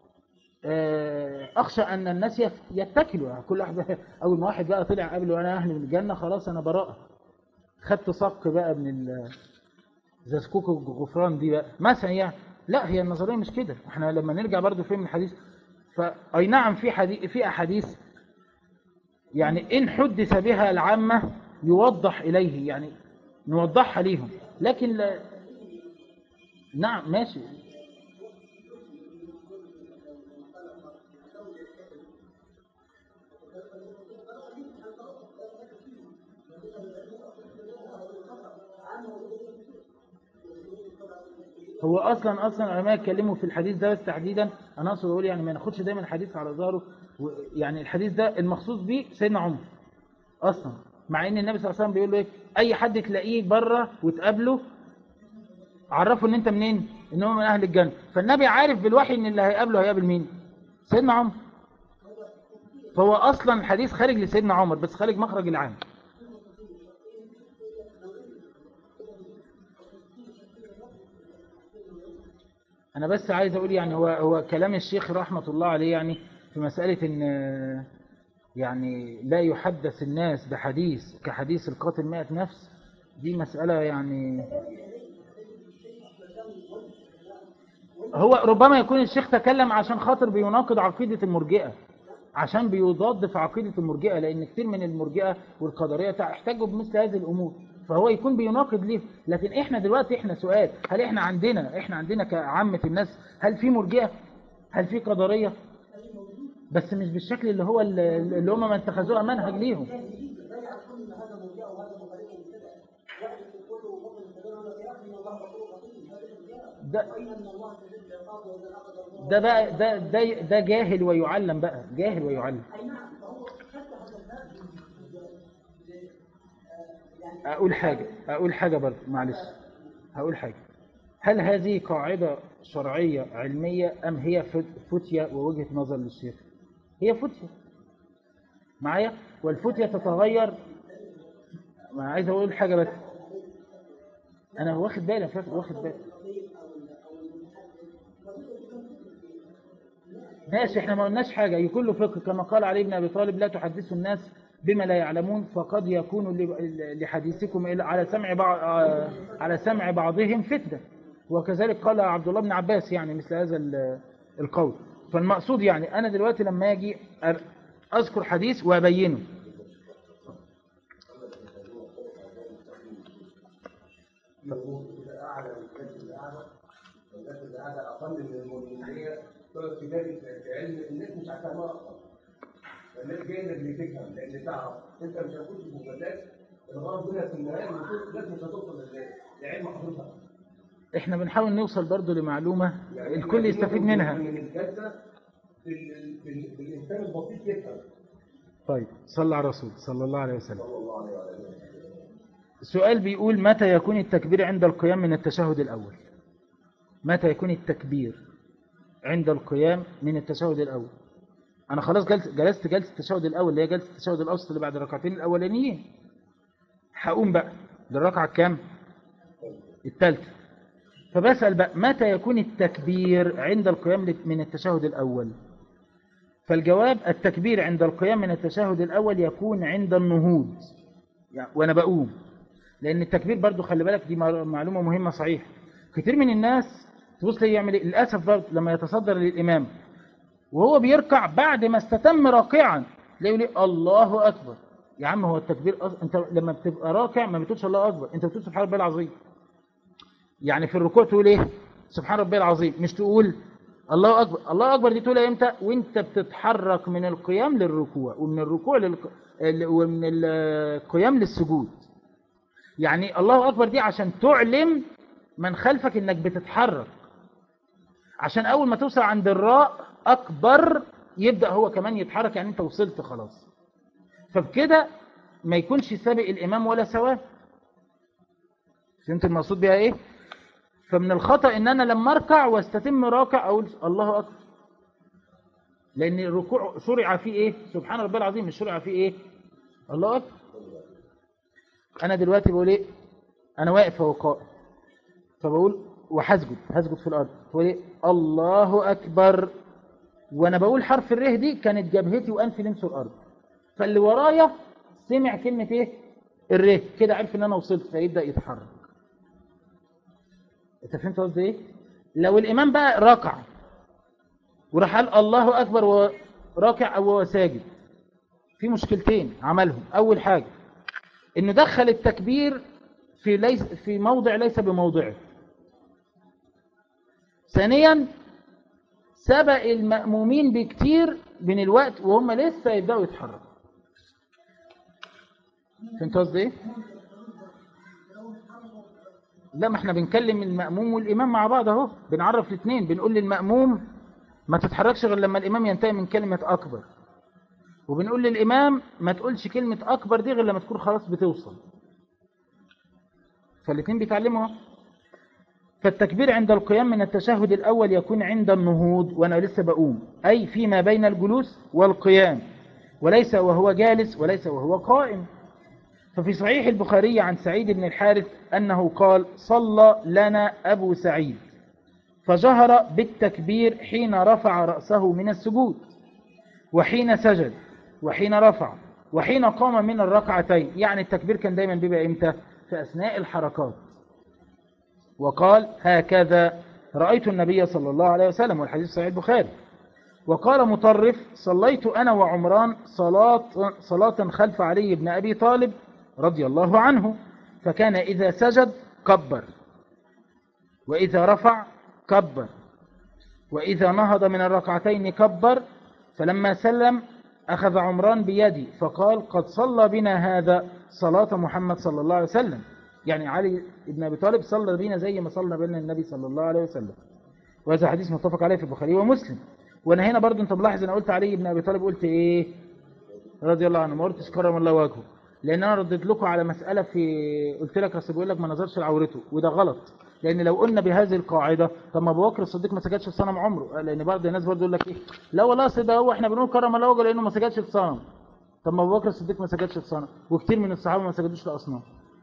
اخشى ان الناس يتكلوا يعني كل واحد اول ما واحد بقى طلع قبله انا اهل من الجنه خلاص انا براءه خدت صك بقى من ال زي صكوك الغفران دي بقى مثلا يعني لا هي النظريه مش كده احنا لما نرجع برضو فهم الحديث فاي نعم في حديث في احاديث يعني ان حدث بها العامه يوضح اليه يعني نوضحها ليهم لكن لا نعم ماشي هو اصلا اصلا العلماء اتكلموا في الحديث ده بس تحديدا انا اقصد اقول يعني ما ناخدش دايما الحديث على ظهره و- يعني الحديث ده المخصوص بيه سيدنا عمر اصلا مع ان النبي صلى الله عليه وسلم بيقول له ايه اي حد تلاقيه بره وتقابله عرفه ان انت منين ان هو من اهل الجنه فالنبي عارف بالوحي ان اللي هيقابله هيقابل مين سيدنا عمر فهو اصلا الحديث خارج لسيدنا عمر بس خارج مخرج العام انا بس عايز اقول يعني هو هو كلام الشيخ رحمه الله عليه يعني في مساله ان آه، يعني لا يحدث الناس بحديث كحديث القاتل مئة نفس دي مسألة يعني هو ربما يكون الشيخ تكلم عشان خاطر بيناقض عقيدة المرجئة عشان بيضاد في عقيدة المرجئة لأن كتير من المرجئة والقدرية تع- احتاجوا بمثل هذه الأمور فهو يكون بيناقض ليه لكن احنا دلوقتي احنا سؤال هل احنا عندنا احنا عندنا كعامة الناس هل في مرجئة هل في قدرية بس مش بالشكل اللي هو اللي اللي هم ما اتخذوها منهج ليهم ده ده بقى ده ده ده جاهل ويعلم بقى جاهل ويعلم اقول حاجه اقول حاجه برضه معلش هقول حاجه هل هذه قاعده شرعيه علميه ام هي فت- فتيه ووجهه نظر للشيخ هي فتيه معايا والفتيه تتغير ما عايز اقول حاجه بس انا واخد بالي فاكر واخد بالي ماشي احنا ما قلناش حاجة يكون له فقه كما قال علي بن أبي طالب لا تحدثوا الناس بما لا يعلمون فقد يكون ل- لحديثكم إلى- على سمع بعض على سمع بعضهم فتنة وكذلك قال عبد الله بن عباس يعني مثل هذا ال- القول فالمقصود يعني أنا دلوقتي لما أجي أر- أذكر حديث وأبينه اعلى والناس اللي اعلى والناس اللي اعلى اقل من المؤمنيه تقعد في بالي في علم الناس مش هتفهمها اصلا الناس جايه اللي تفهم لان تعرف انت مش هتخش في مجالات الغرض منها في النهايه المفروض الناس مش هتوصل لل- لعلم حضرتك احنا بنحاول نوصل برضو لمعلومة يعني الكل يستفيد منها من الجلسه في ال- في ال- في الانسان البسيط يفهم طيب صلى على الرسول صلى الله عليه وسلم صلى الله عليه وسلم السؤال بيقول متى يكون التكبير عند القيام من التشهد الأول متى يكون التكبير عند القيام من التشهد الأول أنا خلاص جلست, جلست جلسة التشهد الأول اللي هي جلسة التشهد الأوسط اللي بعد الركعتين الأولانيين هقوم بقى للركعة الكام الثالثة فبسأل بقى متى يكون التكبير عند القيام من التشهد الأول فالجواب التكبير عند القيام من التشهد الأول يكون عند النهوض يعني وأنا بقوم لان التكبير برضو خلي بالك دي مع- معلومه مهمه صحيح كتير من الناس تبص لي يعمل ايه للاسف برضو لما يتصدر للامام وهو بيركع بعد ما استتم راكعا تلاقيه يقول إيه؟ الله اكبر يا عم هو التكبير أص... انت لما بتبقى راكع ما بتقولش الله اكبر انت بتقول سبحان ربي العظيم يعني في الركوع تقول ايه سبحان ربي العظيم مش تقول الله اكبر الله اكبر دي تقولها امتى وانت بتتحرك من القيام للركوع ومن الركوع للق... ال- ومن القيام للسجود يعني الله أكبر دي عشان تعلم من خلفك إنك بتتحرك عشان أول ما توصل عند الراء أكبر يبدأ هو كمان يتحرك يعني أنت وصلت خلاص فبكده ما يكونش سابق الإمام ولا سواه فهمت المقصود بها إيه؟ فمن الخطأ إن أنا لما أركع واستتم راكع أقول الله أكبر لأن الركوع شرع فيه إيه؟ سبحان ربي العظيم مش شرع فيه إيه؟ الله أكبر انا دلوقتي بقول ايه انا واقف اهو قائم فبقول وهسجد هسجد في الارض بقول ايه الله اكبر وانا بقول حرف الره دي كانت جبهتي وانفي لمسوا الارض فاللي ورايا سمع كلمه ايه الره كده عرف ان انا وصلت فيبدا يتحرك انت فهمت قصدي ايه لو الامام بقى ركع وراح قال الله اكبر وهو راكع او هو ساجد في مشكلتين عملهم اول حاجه انه دخل التكبير في ليس في موضع ليس بموضعه ثانيا سبق المأمومين بكتير من الوقت وهم لسه يبدأوا يتحركوا فهمت قصدي ايه؟ لا ما احنا بنكلم المأموم والإمام مع بعض اهو بنعرف الاثنين بنقول للمأموم ما تتحركش غير لما الإمام ينتهي من كلمة أكبر وبنقول للإمام ما تقولش كلمة أكبر دي غير لما تكون خلاص بتوصل فالاثنين بيتعلموا اهو. فالتكبير عند القيام من التشهد الأول يكون عند النهوض وأنا لسه بقوم أي فيما بين الجلوس والقيام وليس وهو جالس وليس وهو قائم ففي صحيح البخاري عن سعيد بن الحارث أنه قال صلى لنا أبو سعيد فجهر بالتكبير حين رفع رأسه من السجود وحين سجد وحين رفع وحين قام من الركعتين يعني التكبير كان دايما بيبقى امتى في أثناء الحركات وقال هكذا رأيت النبي صلى الله عليه وسلم والحديث صحيح البخاري وقال مطرف صليت أنا وعمران صلاة, صلاة خلف علي بن أبي طالب رضي الله عنه فكان إذا سجد كبر وإذا رفع كبر وإذا نهض من الركعتين كبر فلما سلم أخذ عمران بيدي فقال قد صلى بنا هذا صلاة محمد صلى الله عليه وسلم يعني علي بن أبي طالب صلى بينا زي ما صلى بينا النبي صلى الله عليه وسلم وهذا حديث متفق عليه في البخاري ومسلم وانا هنا برضو انت ملاحظ انا قلت علي بن ابي طالب قلت ايه رضي الله عنه ما قلتش كرم الله وجهه لان انا رديت لكم على مساله في قلت لك اصل بيقول لك ما نظرش لعورته وده غلط لان لو قلنا بهذه القاعده طب ما ابو بكر الصديق ما سجدش لصنم عمره لان بعض الناس برضو يقول لك ايه لا والله اصل ده هو احنا بنقول كرم الله وجهه لانه ما سجدش لصنم طب ما ابو بكر الصديق ما سجدش لصنم وكتير من الصحابه ما سجدوش لاصنام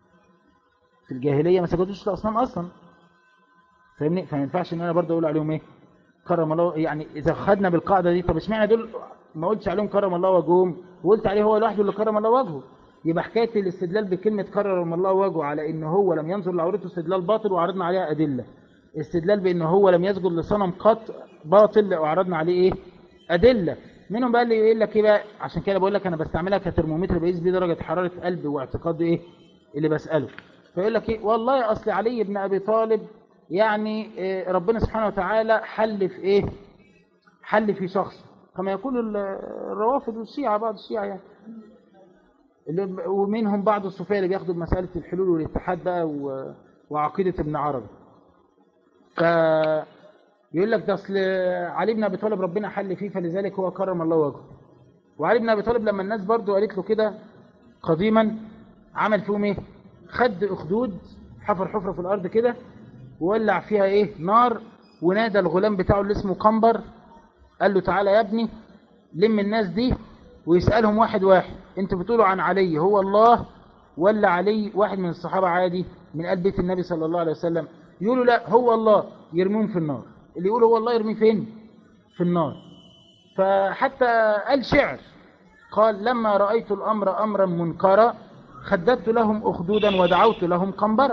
في الجاهليه ما سجدوش لاصنام اصلا فاهمني فما ينفعش ان انا برضه اقول عليهم ايه كرم الله يعني اذا خدنا بالقاعده دي طب اشمعنى دول ما قلتش عليهم كرم الله وجههم وقلت عليه هو لوحده اللي كرم الله وجهه يبقى حكايه الاستدلال بكلمه كرم الله وجهه على ان هو لم ينظر لعورته استدلال باطل وعرضنا عليها ادله استدلال بان هو لم يسجد لصنم قط باطل وعرضنا عليه ايه ادله منهم بقى اللي يقول لك ايه بقى عشان كده بقول لك انا بستعملها كترمومتر بقيس بيه درجه حراره قلبي واعتقاد ايه اللي بساله فيقول لك ايه والله اصل علي بن ابي طالب يعني إيه ربنا سبحانه وتعالى حل في ايه حل في شخص كما يقول الروافض والشيعة بعض الشيعة يعني اللي- ومنهم بعض الصوفية اللي بياخدوا بمسألة الحلول والاتحاد بقى و- وعقيدة ابن عربي ف يقول لك ده اصل علي بن ابي طالب ربنا حل فيه فلذلك هو كرم الله وجهه وعلي بن ابي طالب لما الناس برضو قالت له كده قديما عمل فيهم ايه خد اخدود حفر حفرة في الارض كده وولع فيها ايه نار ونادى الغلام بتاعه اللي اسمه قنبر قال له تعالى يا ابني لم الناس دي ويسألهم واحد واحد انتوا بتقولوا عن علي هو الله ولا علي واحد من الصحابة عادي من قلب بيت النبي صلى الله عليه وسلم يقولوا لا هو الله يرميهم في النار اللي يقول هو الله يرميه فين في النار فحتى قال شعر قال لما رأيت الأمر أمرا منكرا خددت لهم أخدودا ودعوت لهم قنبرا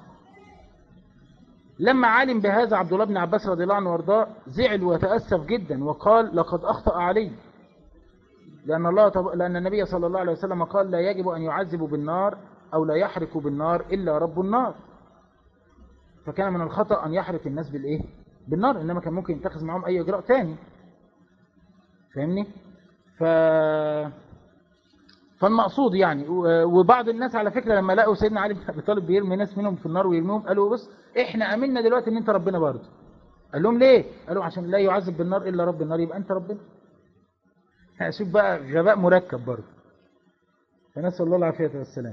لما علم بهذا عبد الله بن عباس رضي الله عنه وارضاه زعل وتأسف جدا وقال لقد أخطأ علي لأن الله تب... لأن النبي صلى الله عليه وسلم قال لا يجب أن يعذبوا بالنار أو لا يحرق بالنار إلا رب النار فكان من الخطأ أن يحرق الناس بالإيه؟ بالنار إنما كان ممكن يتخذ معهم أي إجراء تاني فاهمني؟ ف... فالمقصود يعني و- وبعض الناس على فكرة لما لقوا سيدنا علي بن ابي طالب بيرمي ناس منهم في النار ويرميهم قالوا بص احنا امنا دلوقتي ان انت ربنا برضه قال لهم ليه قالوا عشان لا يعذب بالنار الا رب النار يبقى انت ربنا شوف بقى غباء مركب برضه فنسال الله العافيه والسلام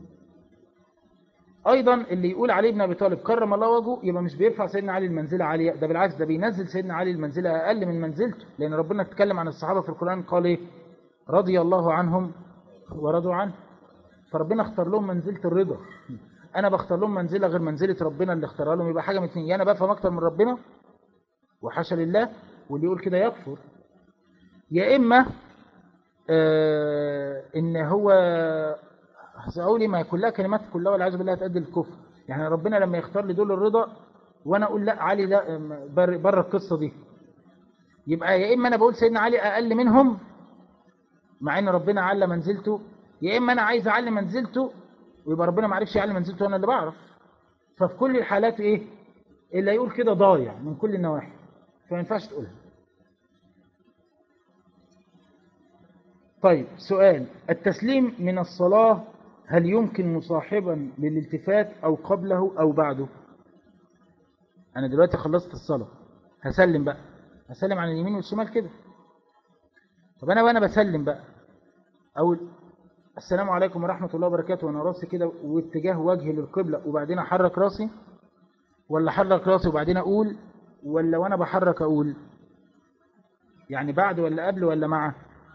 ايضا اللي يقول علي بن ابي طالب كرم الله وجهه يبقى مش بيرفع سيدنا علي المنزله عاليه ده بالعكس ده بينزل سيدنا علي المنزله اقل من منزلته لان ربنا اتكلم عن الصحابه في القران قال ايه رضي الله عنهم ورضوا عنه فربنا اختار لهم منزلة الرضا انا بختار لهم منزلة غير منزلة ربنا اللي اختارها لهم يبقى حاجة من اتنين يا انا بفهم اكتر من ربنا وحاشا لله واللي يقول كده يكفر يا اما آه ان هو هقول ايه ما هي كلها كلمات كلها والعياذ بالله تؤدي للكفر يعني ربنا لما يختار لي دول الرضا وانا اقول لا علي ده بره بر القصه دي يبقى يا اما انا بقول سيدنا علي اقل منهم مع ان ربنا على منزلته يا اما انا عايز اعلي منزلته ويبقى ربنا ما عرفش يعلي منزلته وانا اللي بعرف ففي كل الحالات ايه اللي يقول كده ضايع من كل النواحي فما ينفعش تقولها طيب سؤال التسليم من الصلاة هل يمكن مصاحبا للالتفات أو قبله أو بعده أنا دلوقتي خلصت الصلاة هسلم بقى هسلم عن اليمين والشمال كده طب أنا وأنا بسلم بقى أقول السلام عليكم ورحمة الله وبركاته وأنا راسي كده واتجاه وجهي للقبلة وبعدين أحرك راسي ولا أحرك راسي وبعدين أقول ولا وأنا بحرك أقول يعني بعد ولا قبل ولا معه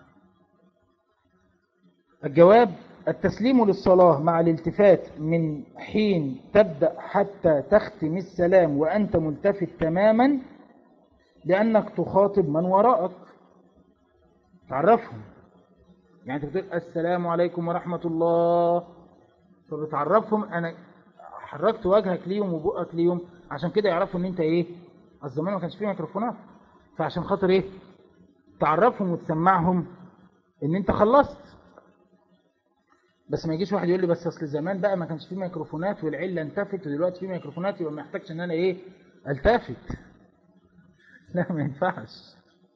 الجواب التسليم للصلاة مع الالتفات من حين تبدأ حتى تختم السلام وأنت ملتفت تماما لأنك تخاطب من وراءك تعرفهم يعني انت بتقول السلام عليكم ورحمة الله فبتعرفهم أنا حركت وجهك ليهم وبقك ليهم عشان كده يعرفوا ان انت ايه اصل زمان ما كانش فيه ميكروفونات فعشان خاطر ايه تعرفهم وتسمعهم ان انت خلصت بس ما يجيش واحد يقول لي بس اصل زمان بقى ما كانش فيه ميكروفونات والعله انتفت ودلوقتي فيه ميكروفونات يبقى ما يحتاجش ان انا ايه التفت لا ما ينفعش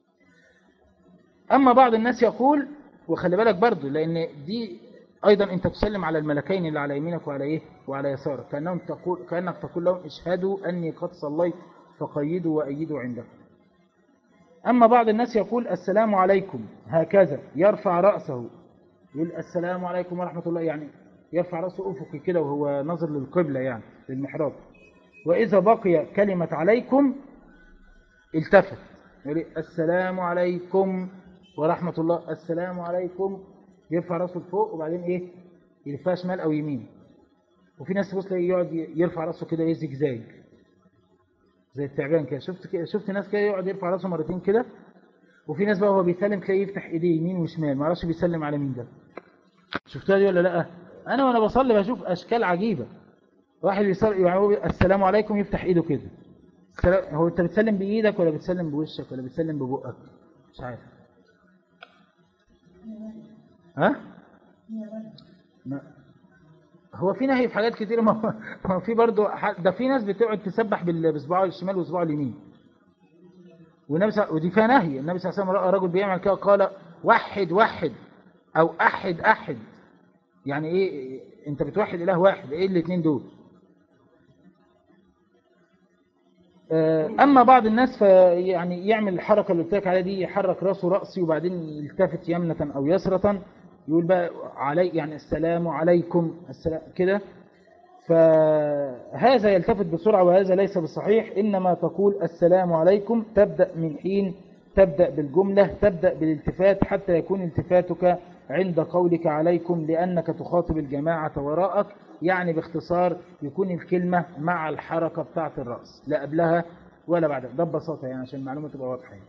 اما بعض الناس يقول وخلي بالك برضو لان دي ايضا انت تسلم على الملكين اللي على يمينك وعلى ايه وعلى يسارك كانهم تقول كانك تقول لهم اشهدوا اني قد صليت فقيدوا وايدوا عندكم اما بعض الناس يقول السلام عليكم هكذا يرفع راسه يقول السلام عليكم ورحمة الله يعني يرفع رأسه أفقي كده وهو نظر للقبلة يعني للمحراب وإذا بقي كلمة عليكم التفت يقول السلام عليكم ورحمة الله السلام عليكم يرفع رأسه لفوق وبعدين إيه يلفها شمال أو يمين وفي ناس تبص تلاقيه يقعد يرفع رأسه كده يزجزاج زي التعبان كده شفت كده شفت ناس كده يقعد يرفع رأسه مرتين كده وفي ناس بقى هو بيسلم تلاقيه يفتح ايديه يمين وشمال ما اعرفش بيسلم على مين ده شفتها دي ولا لا انا وانا بصلي بشوف اشكال عجيبه واحد بيصلي يعني السلام عليكم يفتح ايده كده السلام هو انت بتسلم بايدك ولا بتسلم بوشك ولا بتسلم ببقك مش عارف ها ما هو في نهي في حاجات كتير ما هو في برضه ده في ناس بتقعد تسبح بصباعه الشمال وصباعه اليمين والنبي صلى ودي فيها نهي النبي صلى الله عليه وسلم راى رجل بيعمل كده قال وحد وحد او احد احد يعني ايه انت بتوحد اله واحد ايه الاثنين دول اما بعض الناس يعني يعمل الحركه اللي قلت لك عليها دي يحرك راسه راسي وبعدين يلتفت يمنه او يسره يقول بقى علي يعني السلام عليكم السلام كده فهذا يلتفت بسرعة وهذا ليس بصحيح إنما تقول السلام عليكم تبدأ من حين تبدأ بالجملة تبدأ بالالتفات حتى يكون التفاتك عند قولك عليكم لأنك تخاطب الجماعة وراءك يعني باختصار يكون الكلمة مع الحركة بتاعة الرأس لا قبلها ولا بعدها ده ببساطة يعني عشان المعلومة تبقى واضحة يعني.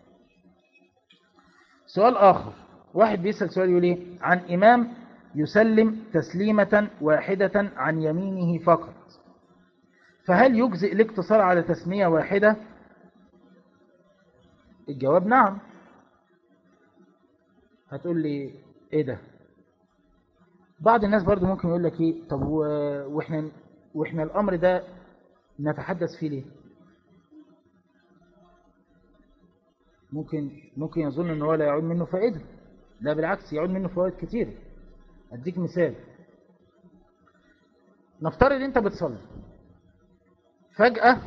سؤال آخر واحد بيسأل سؤال يقول ايه عن إمام يسلم تسليمة واحدة عن يمينه فقط فهل يجزئ الاقتصار على تسمية واحدة الجواب نعم هتقول لي ايه ده بعض الناس برضو ممكن يقول لك ايه طب واحنا واحنا الامر ده نتحدث فيه ليه ممكن ممكن يظن ان هو لا يعود منه فائده لا بالعكس يعود منه فوائد كتير اديك مثال نفترض انت بتصلي فجأة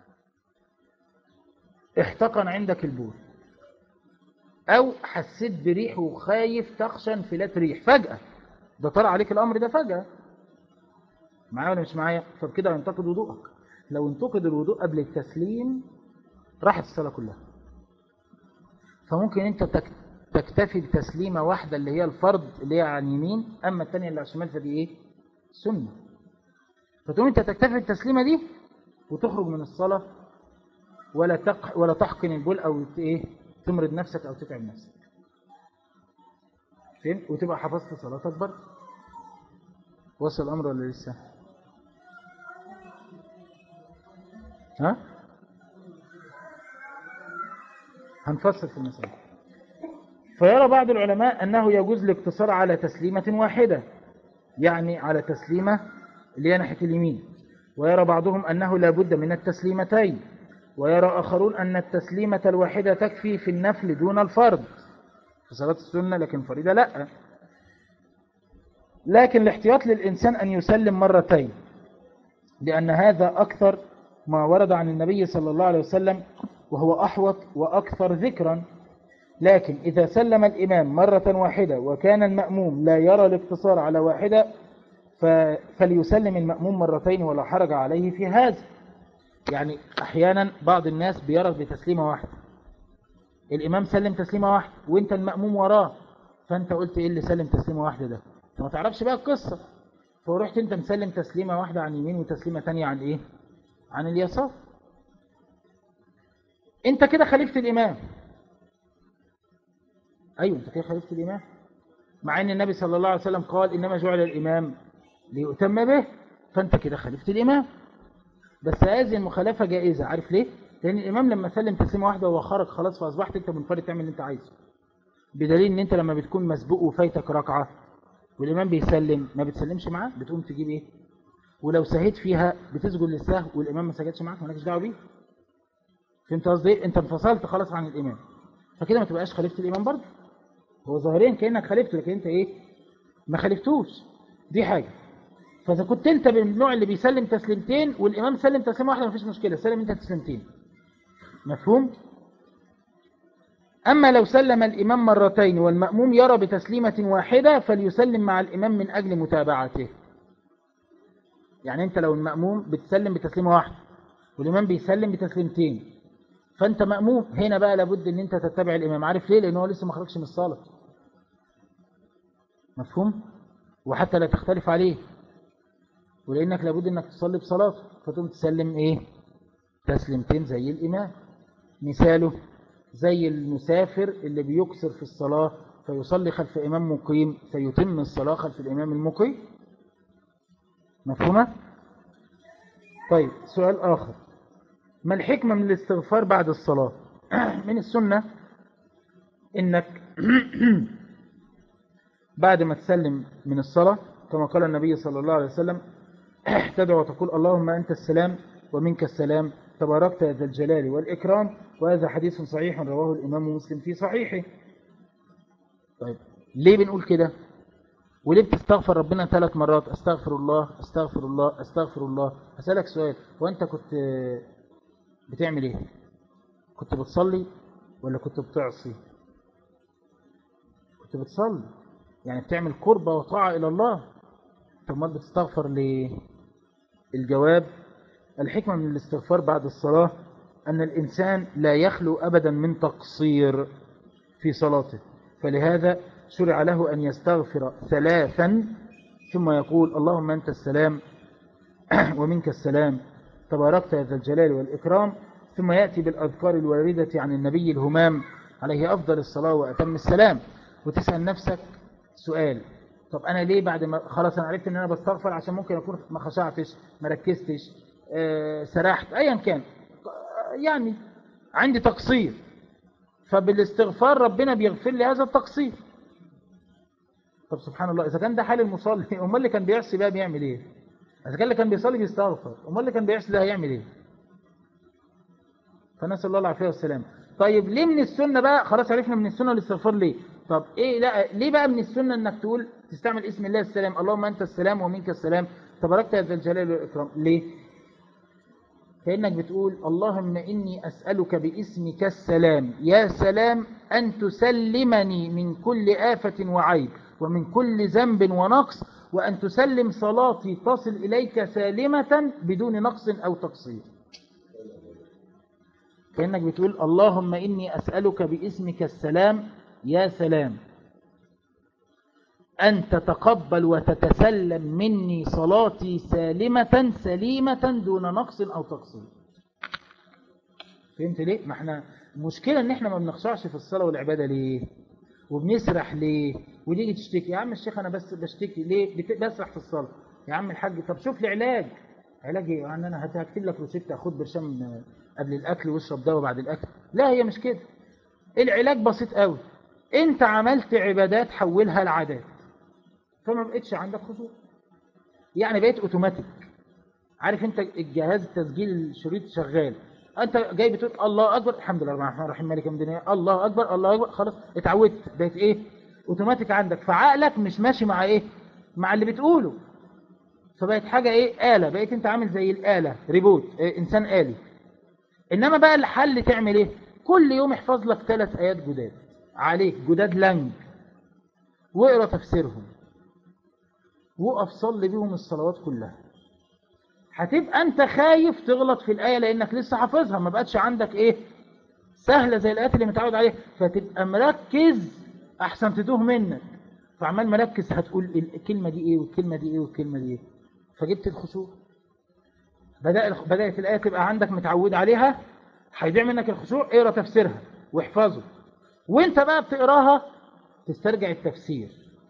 احتقن عندك البول او حسيت بريح وخايف تخشى انفلات ريح فجأة ده طرأ عليك الامر ده فجأة معايا ولا مش معايا فبكده ينتقد وضوءك لو انتقد الوضوء قبل التسليم راحت الصلاة كلها فممكن انت تكتفي بتسليمة واحدة اللي هي الفرض اللي هي عن يمين أما الثانية اللي على الشمال فدي إيه سنة فتقوم أنت تكتفي بالتسليمة دي وتخرج من الصلاة ولا تق ولا تحقن البول أو إيه تمرض نفسك أو تتعب نفسك فهمت وتبقى حفظت صلاتك برضه وصل الأمر ولا لسه ها هنفصل في المسألة فيرى بعض العلماء أنه يجوز الاقتصار على تسليمة واحدة يعني على تسليمة اللي هي ناحية اليمين ويرى بعضهم أنه لا بد من التسليمتين ويرى آخرون أن التسليمة الواحدة تكفي في النفل دون الفرض في صلاة السنة لكن الفريضة لا لكن الاحتياط للإنسان أن يسلم مرتين لأن هذا أكثر ما ورد عن النبي صلى الله عليه وسلم وهو أحوط وأكثر ذكرا لكن إذا سلم الإمام مرة واحدة وكان المأموم لا يرى الاقتصار على واحدة ف- فليسلم المأموم مرتين ولا حرج عليه في هذا يعني أحيانا بعض الناس بيرى بتسليمة واحدة الإمام سلم تسليمة واحدة وانت المأموم وراه فانت قلت ايه اللي سلم تسليمة واحدة ده انت ما تعرفش بقى القصة فرحت انت مسلم تسليمة واحدة عن يمين وتسليمة تانية عن ايه عن اليسار انت كده خليفة الإمام ايوه انت كده خليفة الإمام مع ان النبي صلى الله عليه وسلم قال انما جعل الإمام ليؤتم به فانت كده خليفة الإمام بس هذه المخالفة جائزة عارف ليه؟ لأن الإمام لما سلم تسليمة واحدة وهو خرج خلاص فأصبحت أنت منفرد تعمل اللي أنت عايزه بدليل إن أنت لما بتكون مسبوق وفايتك ركعة والإمام بيسلم ما بتسلمش معاه بتقوم تجيب إيه؟ ولو سهيت فيها بتسجد للسهو والإمام ما سجدش معاك مالكش دعوة بيه فهمت قصدي إيه؟ أنت انفصلت خلاص عن الإمام فكده ما تبقاش خليفة الإمام برضه هو ظاهريا كأنك خليفته لكن أنت إيه؟ ما خليفتوش دي حاجة فإذا كنت أنت من النوع اللي بيسلم تسليمتين والإمام سلم تسليمة واحدة مفيش مشكلة سلم أنت تسليمتين مفهوم؟ أما لو سلم الإمام مرتين والمأموم يرى بتسليمة واحدة فليسلم مع الإمام من أجل متابعته يعني أنت لو المأموم بتسلم بتسليمة واحدة والإمام بيسلم بتسليمتين فأنت مأموم هنا بقى لابد أن أنت تتبع الإمام عارف ليه؟ لأنه لسه ما خرجش من الصلاة مفهوم؟ وحتى لا تختلف عليه ولأنك لابد أنك تصلي بصلاته فتقوم تسلم إيه؟ تسليمتين زي الإمام مثاله زي المسافر اللي بيكسر في الصلاة فيصلي خلف إمام مقيم فيتم الصلاة خلف الإمام المقيم مفهومة؟ طيب سؤال آخر ما الحكمة من الاستغفار بعد الصلاة من السنة إنك بعد ما تسلم من الصلاة كما قال النبي صلى الله عليه وسلم تدعو وتقول اللهم أنت السلام ومنك السلام تباركت يا ذا الجلال والإكرام وهذا حديث صحيح رواه الإمام مسلم في صحيحه طيب ليه بنقول كده وليه بتستغفر ربنا ثلاث مرات استغفر الله استغفر الله استغفر الله أسألك سؤال وانت كنت بتعمل ايه كنت بتصلي ولا كنت بتعصي كنت بتصلي يعني بتعمل قربة وطاعة إلى الله طب ما بتستغفر ليه الجواب الحكمة من الاستغفار بعد الصلاة أن الإنسان لا يخلو أبدا من تقصير في صلاته فلهذا شرع له أن يستغفر ثلاثا ثم يقول اللهم أنت السلام ومنك السلام تباركت يا ذا الجلال والإكرام ثم يأتي بالأذكار الواردة عن النبي الهمام عليه أفضل الصلاة وأتم السلام وتسأل نفسك سؤال طب أنا ليه بعد ما خلاص أنا عرفت أن أنا بستغفر عشان ممكن أكون ما خشعتش ما ركزتش آه، سرحت أيا كان يعني عندي تقصير فبالاستغفار ربنا بيغفر لي هذا التقصير طب سبحان الله إذا كان ده حال المصلي أمال اللي كان بيعصي بقى بيعمل إيه إذا كان اللي كان بيصلي بيستغفر أمال اللي كان بيعصي ده هيعمل إيه فنسأل الله العافية والسلام طيب ليه من السنة بقى خلاص عرفنا من السنة الاستغفار ليه طب إيه لا ليه بقى من السنة إنك تقول تستعمل اسم الله السلام اللهم أنت السلام ومنك السلام تباركت يا ذا الجلال والإكرام ليه كأنك بتقول اللهم إني أسألك باسمك السلام يا سلام أن تسلمني من كل آفة وعيب ومن كل ذنب ونقص وأن تسلم صلاتي تصل إليك سالمة بدون نقص أو تقصير كأنك بتقول اللهم إني أسألك باسمك السلام يا سلام أن تتقبل وتتسلم مني صلاتي سالمة سليمة دون نقص أو تقصير فهمت ليه؟ ما احنا المشكلة ان احنا ما بنخشعش في الصلاة والعبادة ليه؟ وبنسرح ليه وتيجي تشتكي يا عم الشيخ انا بس بشتكي ليه بت- بسرح في الصلاه يا عم الحاج طب شوف لي علاج علاج ايه يعني انا هت- هكتب لك روشته خد برشام قبل الاكل واشرب دواء بعد الاكل لا هي مش كده العلاج بسيط قوي انت عملت عبادات حولها لعادات فما بقتش عندك خشوع يعني بقيت اوتوماتيك عارف انت الجهاز تسجيل الشريط شغال انت جاي بتقول الله اكبر الحمد لله الرحمن الرحيم مالك يوم الدنيا الله اكبر الله اكبر خلاص اتعودت بقت ايه اوتوماتيك عندك فعقلك مش ماشي مع ايه مع اللي بتقوله فبقت حاجه ايه آلة بقيت انت عامل زي الآلة ريبوت إيه انسان آلي انما بقى الحل تعمل ايه كل يوم احفظ لك ثلاث ايات جداد عليك جداد لنج واقرا تفسيرهم وقف صلي بيهم الصلوات كلها هتبقى انت خايف تغلط في الآية لانك لسه حافظها ما بقتش عندك ايه سهلة زي الآيات اللي متعود عليها فتبقى مركز احسن تتوه منك فعمال مركز هتقول الكلمة دي ايه والكلمة دي ايه والكلمة دي ايه فجبت الخشوع بدأ بدأت الآية تبقى عندك متعود عليها هيضيع منك الخشوع اقرا تفسيرها واحفظه وانت بقى بتقراها تسترجع التفسير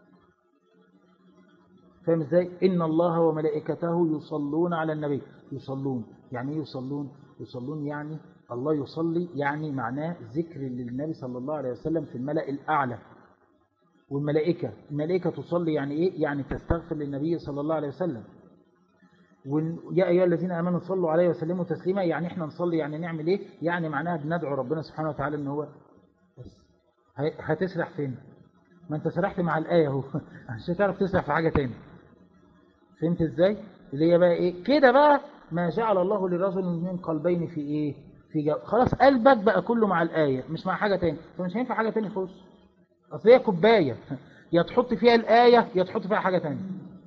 فاهم ازاي ان الله وملائكته يصلون على النبي يصلون يعني ايه يصلون يصلون يعني الله يصلي يعني معناه ذكر للنبي صلى الله عليه وسلم في الملأ الأعلى والملائكة الملائكة تصلي يعني ايه يعني تستغفر للنبي صلى الله عليه وسلم وإن- يا أيها الذين آمنوا صلوا عليه وسلموا تسليما يعني احنا نصلي يعني نعمل ايه يعني معناها بندعو ربنا سبحانه وتعالى ان هو بس هي- هتسرح فين ما انت سرحت مع الآية اهو عشان تعرف تسرح في حاجة تاني فهمت ازاي اللي هي بقى ايه كده بقى ما جعل الله لرجل من قلبين في ايه في جو... خلاص قلبك بقى كله مع الآية مش مع حاجة تاني فمش هينفع حاجة تاني خالص اصل هي كوباية يا تحط فيها الآية يا تحط فيها حاجة تانية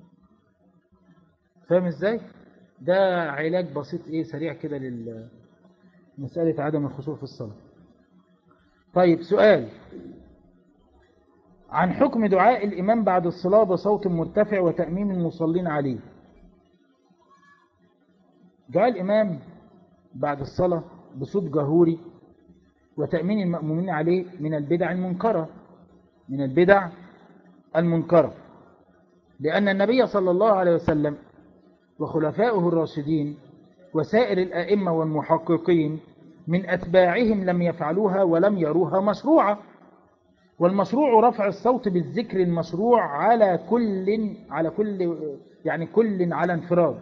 فاهم ازاي ده علاج بسيط ايه سريع كده لل مسألة عدم الخشوع في الصلاة طيب سؤال عن حكم دعاء الإمام بعد الصلاة بصوت مرتفع وتأميم المصلين عليه دعاء الإمام بعد الصلاة بصوت جهوري وتأمين المأمومين عليه من البدع المنكرة من البدع المنكرة لأن النبي صلى الله عليه وسلم وخلفائه الراشدين وسائر الأئمة والمحققين من أتباعهم لم يفعلوها ولم يروها مشروعة والمشروع رفع الصوت بالذكر المشروع على كل على كل يعني كل على انفراد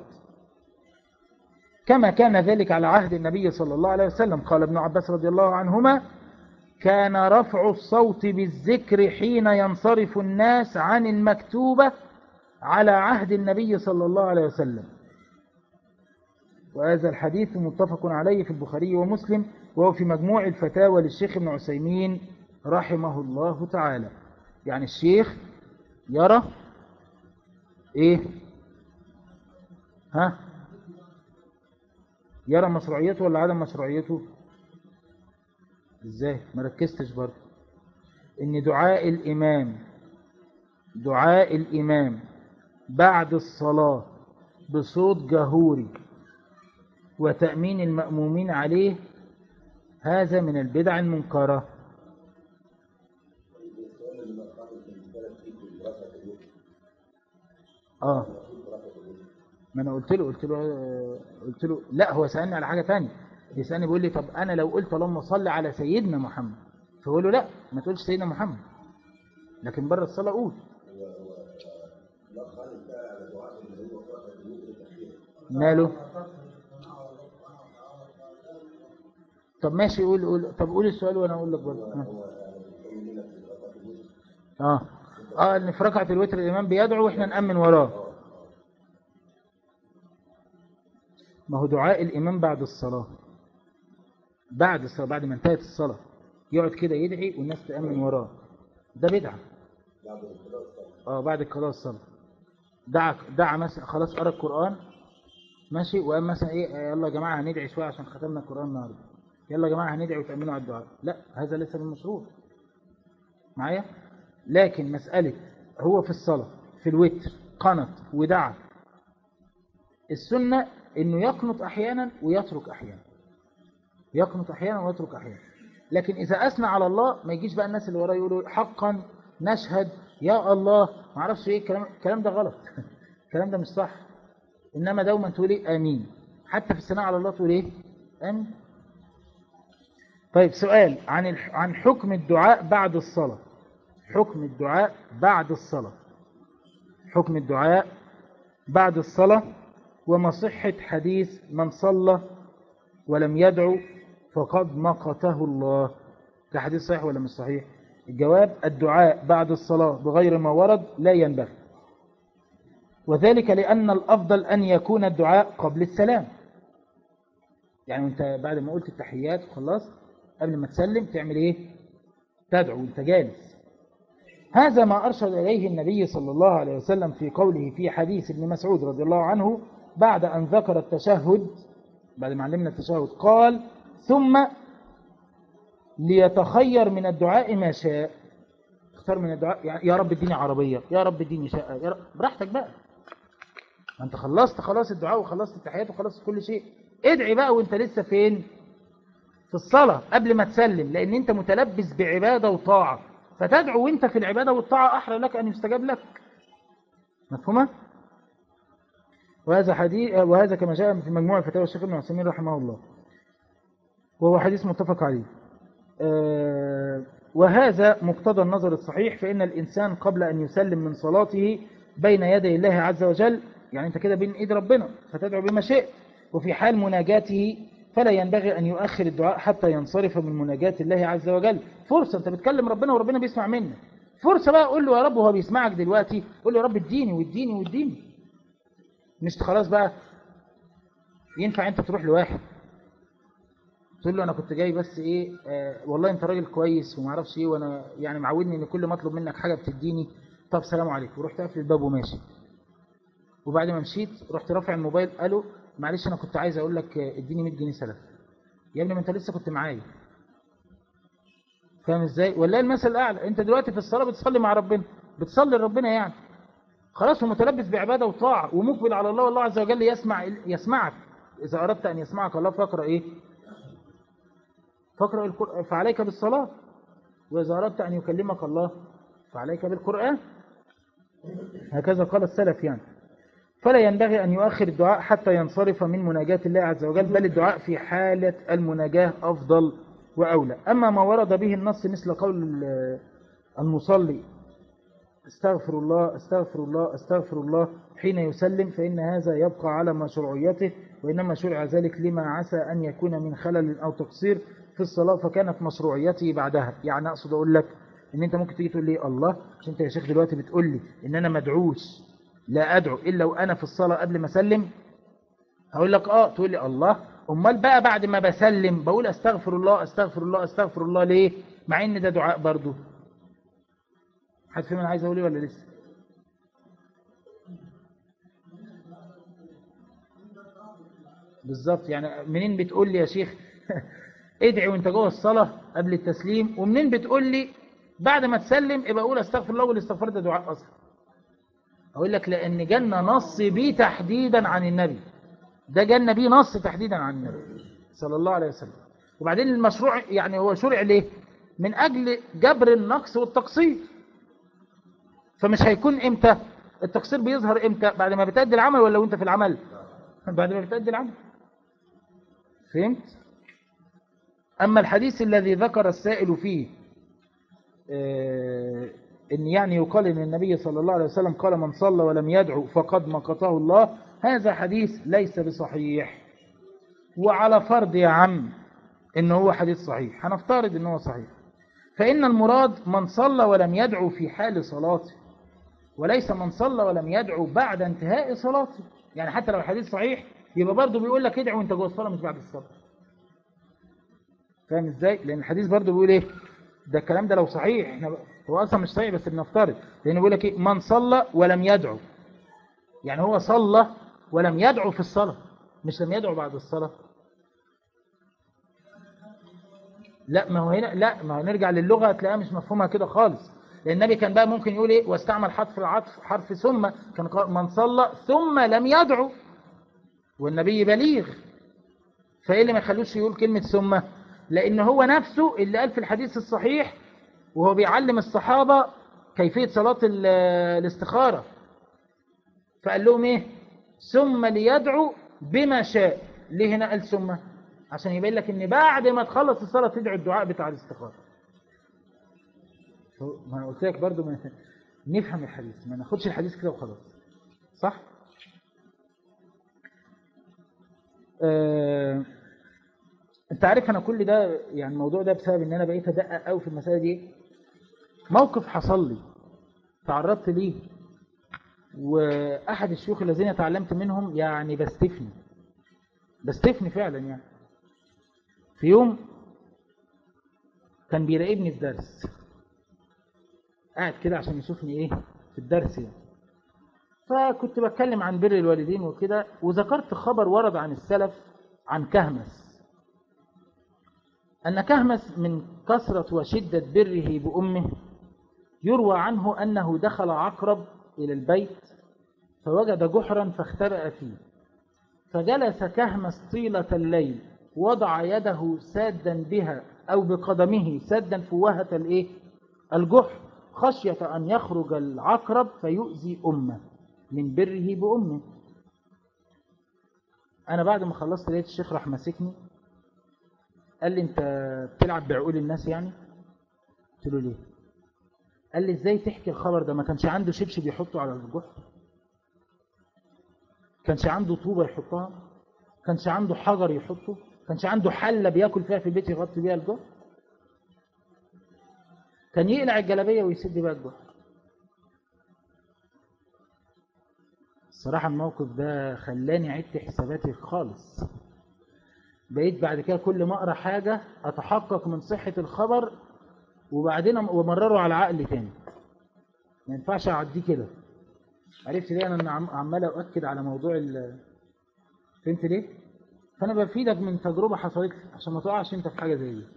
كما كان ذلك على عهد النبي صلى الله عليه وسلم قال ابن عباس رضي الله عنهما كان رفع الصوت بالذكر حين ينصرف الناس عن المكتوبة على عهد النبي صلى الله عليه وسلم وهذا الحديث متفق عليه في البخاري ومسلم وهو في مجموع الفتاوى للشيخ ابن عثيمين رحمه الله تعالى يعني الشيخ يرى ايه ها يرى مشروعيته ولا عدم مشروعيته ازاي ما ركزتش برضه ان دعاء الامام دعاء الامام بعد الصلاة بصوت جهوري وتأمين المأمومين عليه هذا من البدع المنكرة اه ما انا قلت له قلت له آه، قلت له لا هو سألني على حاجة تانية بيسألني بيقول لي طب انا لو قلت اللهم صل على سيدنا محمد فقول له لا ما تقولش سيدنا محمد لكن بره الصلاة قول ماله طب ماشي قول قول طب قول السؤال وانا اقول لك برضه ها. اه اه ان في ركعه الوتر الامام بيدعو واحنا نامن وراه ما هو دعاء الامام بعد الصلاه بعد الصلاه بعد ما انتهت الصلاه يقعد كده يدعي والناس تامن وراه ده بدعه اه بعد قضاء الصلاه دعا دعا مثلا خلاص قرا القران ماشي وقام مثلا ايه يلا يا جماعه هندعي شويه عشان ختمنا القران النهارده يلا يا جماعه هندعي وتامنوا على الدعاء لا هذا ليس من المشروع معايا لكن مساله هو في الصلاه في الوتر قنط ودعا السنه انه يقنط احيانا ويترك احيانا يقنط احيانا ويترك احيانا لكن إذا أثنى على الله ما يجيش بقى الناس اللي وراه يقولوا حقا نشهد يا الله ما اعرفش ايه الكلام الكلام ده غلط الكلام ده مش صح انما دوما تقول ايه امين حتى في الثناء على الله تقول ايه امين طيب سؤال عن الح- عن حكم الدعاء بعد الصلاة حكم الدعاء بعد الصلاة حكم الدعاء بعد الصلاة وما صحة حديث من صلى ولم يدعو فقد مقته الله ده حديث صحيح ولا مش صحيح الجواب الدعاء بعد الصلاة بغير ما ورد لا ينبغي وذلك لأن الأفضل أن يكون الدعاء قبل السلام يعني أنت بعد ما قلت التحيات وخلصت قبل ما تسلم تعمل إيه تدعو وأنت جالس هذا ما أرشد إليه النبي صلى الله عليه وسلم في قوله في حديث ابن مسعود رضي الله عنه بعد أن ذكر التشهد بعد ما علمنا التشهد قال ثم ليتخير من الدعاء ما شاء اختار من الدعاء يعني يا رب اديني عربية يا رب اديني شقة يا رب براحتك بقى ما انت خلصت خلاص الدعاء وخلصت التحيات وخلصت كل شيء ادعي بقى وانت لسه فين في الصلاة قبل ما تسلم لان انت متلبس بعبادة وطاعة فتدعو وانت في العبادة والطاعة احرى لك ان يستجاب لك مفهومة وهذا حديث وهذا كما جاء في مجموع فتاوى الشيخ ابن عثيمين رحمه الله وهو حديث متفق عليه آه، وهذا مقتضى النظر الصحيح فإن الإنسان قبل أن يسلم من صلاته بين يدي الله عز وجل يعني أنت كده بين إيد ربنا فتدعو بما شئت وفي حال مناجاته فلا ينبغي أن يؤخر الدعاء حتى ينصرف من مناجاة الله عز وجل فرصة أنت بتكلم ربنا وربنا بيسمع منك فرصة بقى قول له يا رب وهو بيسمعك دلوقتي قول له يا رب اديني واديني واديني مش خلاص بقى ينفع أنت تروح لواحد تقول له انا كنت جاي بس ايه آه والله انت راجل كويس وما اعرفش ايه وانا يعني معودني ان كل ما اطلب منك حاجه بتديني طب سلام عليكم ورحت قافل الباب وماشي وبعد ما مشيت رحت رافع الموبايل قالوا معلش انا كنت عايز اقول لك آه، اديني 100 جنيه سلف يا ابني ما انت لسه كنت معايا فاهم ازاي ولا المثل الاعلى انت دلوقتي في الصلاه بتصلي مع ربنا بتصلي لربنا يعني خلاص هو متلبس بعباده وطاعه ومقبل على الله والله عز وجل يسمع يسمعك اذا اردت ان يسمعك الله فاقرا ايه فاقرأ القرآن فعليك بالصلاة وإذا أردت أن يكلمك الله فعليك بالقرآن هكذا قال السلف يعني فلا ينبغي أن يؤخر الدعاء حتى ينصرف من مناجاة الله عز وجل بل الدعاء في حالة المناجاة أفضل وأولى أما ما ورد به النص مثل قول ال- المصلي استغفر الله استغفر الله استغفر الله حين يسلم فإن هذا يبقى على مشروعيته وإنما شرع ذلك لما عسى أن يكون من خلل أو تقصير في الصلاة فكانت مشروعيته بعدها يعني أقصد أقول لك إن أنت ممكن تيجي تقول لي الله مش أنت يا شيخ دلوقتي بتقول لي إن أنا مدعوش لا أدعو إلا وأنا في الصلاة قبل ما أسلم هقول لك آه تقول لي الله أمال بقى بعد ما بسلم بقول أستغفر الله أستغفر الله أستغفر الله ليه مع إن ده دعاء برضه حد فيهم أنا عايز أقول إيه ولا لسه بالظبط يعني منين بتقول لي يا شيخ ادعي وانت جوه الصلاة قبل التسليم ومنين بتقول لي بعد ما تسلم يبقى اقول استغفر الله والاستغفار ده دعاء اصلا اقول لك لان جالنا نص بيه تحديدا عن النبي ده جالنا بيه نص تحديدا عن النبي صلى الله عليه وسلم وبعدين المشروع يعني هو شرع ليه من اجل جبر النقص والتقصير فمش هيكون امتى التقصير بيظهر امتى بعد ما بتأدي العمل ولا وانت في العمل بعد ما بتأدي العمل فهمت أما الحديث الذي ذكر السائل فيه آه، إن يعني يقال إن النبي صلى الله عليه وسلم قال من صلى ولم يدعو فقد مقته الله هذا حديث ليس بصحيح وعلى فرض يا عم إن هو حديث صحيح هنفترض إن هو صحيح فإن المراد من صلى ولم يدعو في حال صلاته وليس من صلى ولم يدعو بعد انتهاء صلاته يعني حتى لو الحديث صحيح يبقى برضه بيقول لك ادعو وانت جوه الصلاه مش بعد الصلاه فاهم ازاي لان الحديث برضه بيقول ايه ده الكلام ده لو صحيح احنا ب- هو اصلا مش صحيح بس بنفترض لان بيقول لك ايه من صلى ولم يدعو يعني هو صلى ولم يدعو في الصلاه مش لم يدعو بعد الصلاه لا ما هو هنا لا ما هو نرجع للغه هتلاقيها مش مفهومه كده خالص لان النبي كان بقى ممكن يقول ايه واستعمل حرف العطف حرف ثم كان قال من صلى ثم لم يدعو والنبي بليغ فايه اللي ما يخلوش يقول كلمه ثم لأن هو نفسه اللي قال في الحديث الصحيح وهو بيعلم الصحابة كيفية صلاة ال- الاستخارة فقال لهم ايه ثم ليدعو بما شاء ليه هنا قال ثم عشان يبين لك ان بعد ما تخلص الصلاة تدعو الدعاء بتاع الاستخارة ما انا قلت لك برضو ما نفهم الحديث ما ناخدش الحديث كده وخلاص صح آه، انت عارف انا كل ده يعني الموضوع ده بسبب ان انا بقيت ادقق قوي في المساله دي موقف حصل لي تعرضت ليه واحد الشيوخ الذين تعلمت منهم يعني بستفني بستفني فعلا يعني في يوم كان بيراقبني في درس قاعد كده عشان يشوفني ايه في الدرس يعني فكنت بتكلم عن بر الوالدين وكده وذكرت خبر ورد عن السلف عن كهمس أن كهمس من كثرة وشدة بره بأمه يروى عنه أنه دخل عقرب إلى البيت فوجد جحرا فاختبأ فيه فجلس كهمس طيلة الليل وضع يده سادا بها أو بقدمه سادا فوهة الإيه؟ الجحر خشية أن يخرج العقرب فيؤذي أمه من بره بأمه أنا بعد ما خلصت لقيت الشيخ راح ماسكني قال لي أنت بتلعب بعقول الناس يعني قلت له ليه قال لي ازاي تحكي الخبر ده ما كانش عنده شبشب يحطه على الجحر كانش عنده طوبة يحطها كانش عنده حجر يحطه كانش عنده حلة بياكل فيها في البيت يغطي بيها الجحر كان يقلع الجلابية ويسد بيها الجحر الصراحة الموقف ده خلاني عدت حساباتي خالص بقيت بعد كده كل ما اقرا حاجة اتحقق من صحة الخبر وبعدين ومرره على عقلي تاني ما ينفعش اعديه كده عرفت ليه انا عم- عمال اؤكد على موضوع ال فهمت ليه فانا بفيدك من تجربة حصلت لي عشان ما تقعش انت في حاجة زي دي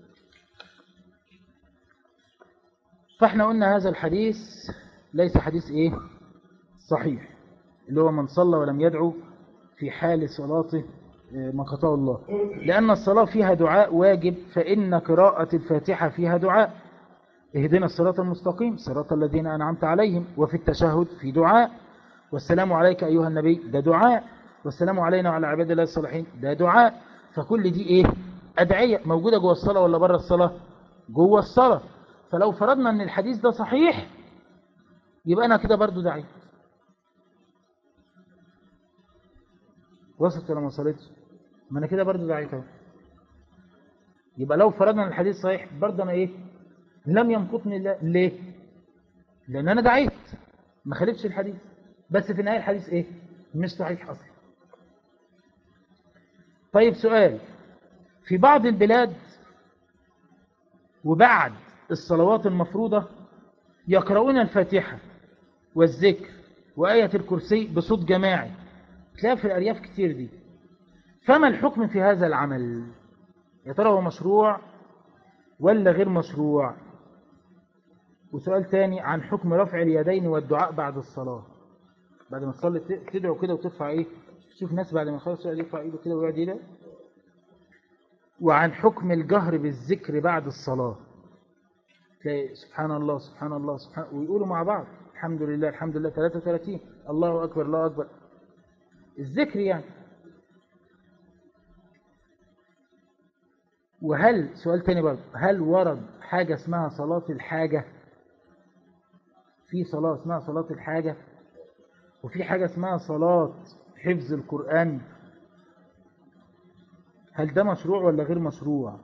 فاحنا قلنا هذا الحديث ليس حديث ايه صحيح اللي هو من صلى ولم يدعو في حال صلاته آه، ما قطعه الله لأن الصلاة فيها دعاء واجب فإن قراءة الفاتحة فيها دعاء اهدنا الصراط المستقيم صراط الذين أنعمت عليهم وفي التشهد في دعاء والسلام عليك أيها النبي ده دعاء والسلام علينا وعلى عباد الله الصالحين ده دعاء فكل دي إيه أدعية موجودة جوه الصلاة ولا بره الصلاة جوه الصلاة فلو فرضنا أن الحديث ده صحيح يبقى أنا كده برضو دعيت وصلت ولا ما وصلتش ما انا كده برضه دعيت اهو يبقى لو فرضنا ان الحديث صحيح برضه انا ايه لم ينقطني لا- ليه لان انا دعيت ما خالفش الحديث بس في النهايه الحديث ايه مش صحيح اصلا طيب سؤال في بعض البلاد وبعد الصلوات المفروضة يقرؤون الفاتحة والذكر وآية الكرسي بصوت جماعي تلاقيها في الأرياف كتير دي فما الحكم في هذا العمل يا ترى هو مشروع ولا غير مشروع وسؤال تاني عن حكم رفع اليدين والدعاء بعد الصلاة بعد ما تصلي ت- تدعو كده وترفع ايه تشوف ناس بعد ما يخلص يقعد يرفع ايده كده ويقعد يدعو وعن حكم الجهر بالذكر بعد الصلاة تلاقي سبحان الله سبحان الله سبحان ويقولوا مع بعض الحمد لله الحمد لله 33 الله أكبر الله أكبر الذكر يعني وهل سؤال تاني برضه هل ورد حاجة اسمها صلاة الحاجة في صلاة اسمها صلاة الحاجة وفي حاجة اسمها صلاة حفظ القرآن هل ده مشروع ولا غير مشروع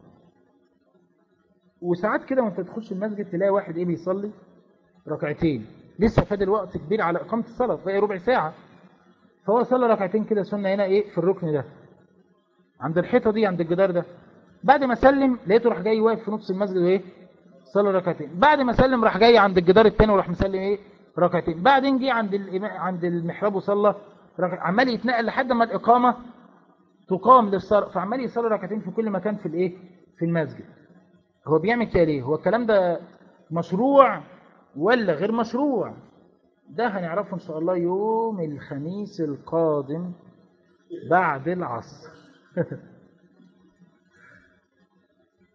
وساعات كده وانت تخش المسجد تلاقي واحد ايه بيصلي ركعتين لسه فاضل وقت كبير على اقامه الصلاه فهي ربع ساعه فهو صلى ركعتين كده سنه هنا ايه في الركن ده عند الحيطه دي عند الجدار ده بعد ما سلم لقيته راح جاي واقف في نص المسجد وايه صلى ركعتين بعد ما سلم راح جاي عند الجدار الثاني وراح مسلم ايه ركعتين بعدين جه عند الإمام- عند المحراب وصلى ركع- عمال يتنقل لحد ما الاقامه تقام للصلاة فعمال يصلي ركعتين في كل مكان في الايه في المسجد هو بيعمل كده ليه هو الكلام ده مشروع ولا غير مشروع ده هنعرفه ان شاء الله يوم الخميس القادم بعد العصر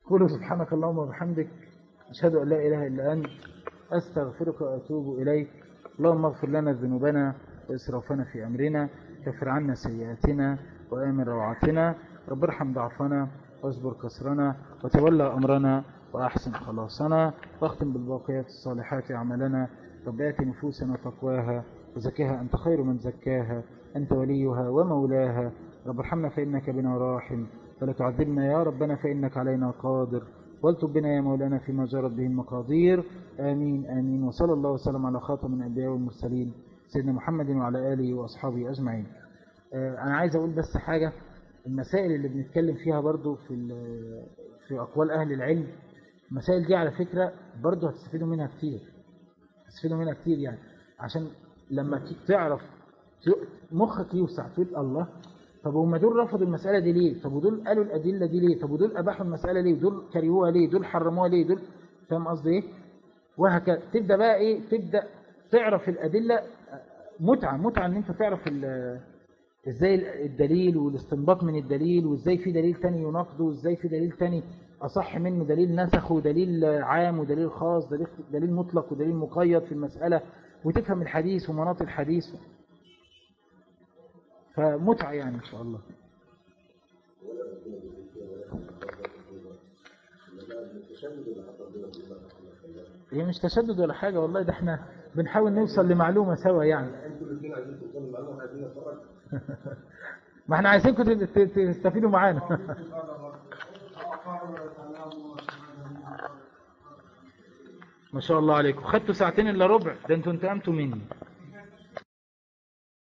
قولوا سبحانك اللهم وبحمدك أشهد أن لا إله إلا أنت أستغفرك وأتوب إليك اللهم اغفر لنا ذنوبنا وإسرافنا في أمرنا كفر عنا سيئاتنا وآمن روعاتنا رب ارحم ضعفنا واصبر كسرنا وتولى أمرنا وأحسن خلاصنا واختم بالباقيات الصالحات أعمالنا رب آت نفوسنا تقواها وزكها أنت خير من زكاها أنت وليها ومولاها رب ارحمنا فإنك بنا راحم ولا تعذبنا يا ربنا فإنك علينا قادر والتب بنا يا مولانا فيما جرت به المقادير آمين آمين وصلى الله وسلم على خاتم الأنبياء والمرسلين سيدنا محمد وعلى آله وأصحابه أجمعين آه، أنا عايز أقول بس حاجة المسائل اللي بنتكلم فيها برضو في ال- في أقوال أهل العلم المسائل دي على فكرة برضو هتستفيدوا منها كتير هتستفيدوا منها كتير يعني عشان لما ت- تعرف ت- مخك يوسع تقول الله طب هم دول رفضوا المسألة دي ليه؟ طب ودول قالوا الأدلة دي ليه؟ طب ودول أباحوا المسألة ليه؟ ودول كرهوها ليه؟ دول حرموها ليه؟ دول فاهم قصدي إيه؟ وهكذا تبدأ بقى إيه؟ تبدأ تعرف الأدلة متعة متعة إن أنت تعرف ال- إزاي الدليل والاستنباط من الدليل وإزاي في دليل تاني يناقضه وإزاي في دليل تاني أصح منه دليل نسخ ودليل عام ودليل خاص دليل, دليل مطلق ودليل مقيد في المسألة وتفهم الحديث ومناط الحديث فمتعة يعني إن شاء الله هي مش تشدد ولا حاجة والله ده احنا بنحاول نوصل لمعلومة سوا يعني انتوا الاثنين عايزين توصلوا لمعلومه احنا عايزين نتفرج ما احنا عايزينكم تت- تت- تستفيدوا معانا ما شاء الله عليكم خدتوا ساعتين الا ربع ده انتوا انتقمتوا مني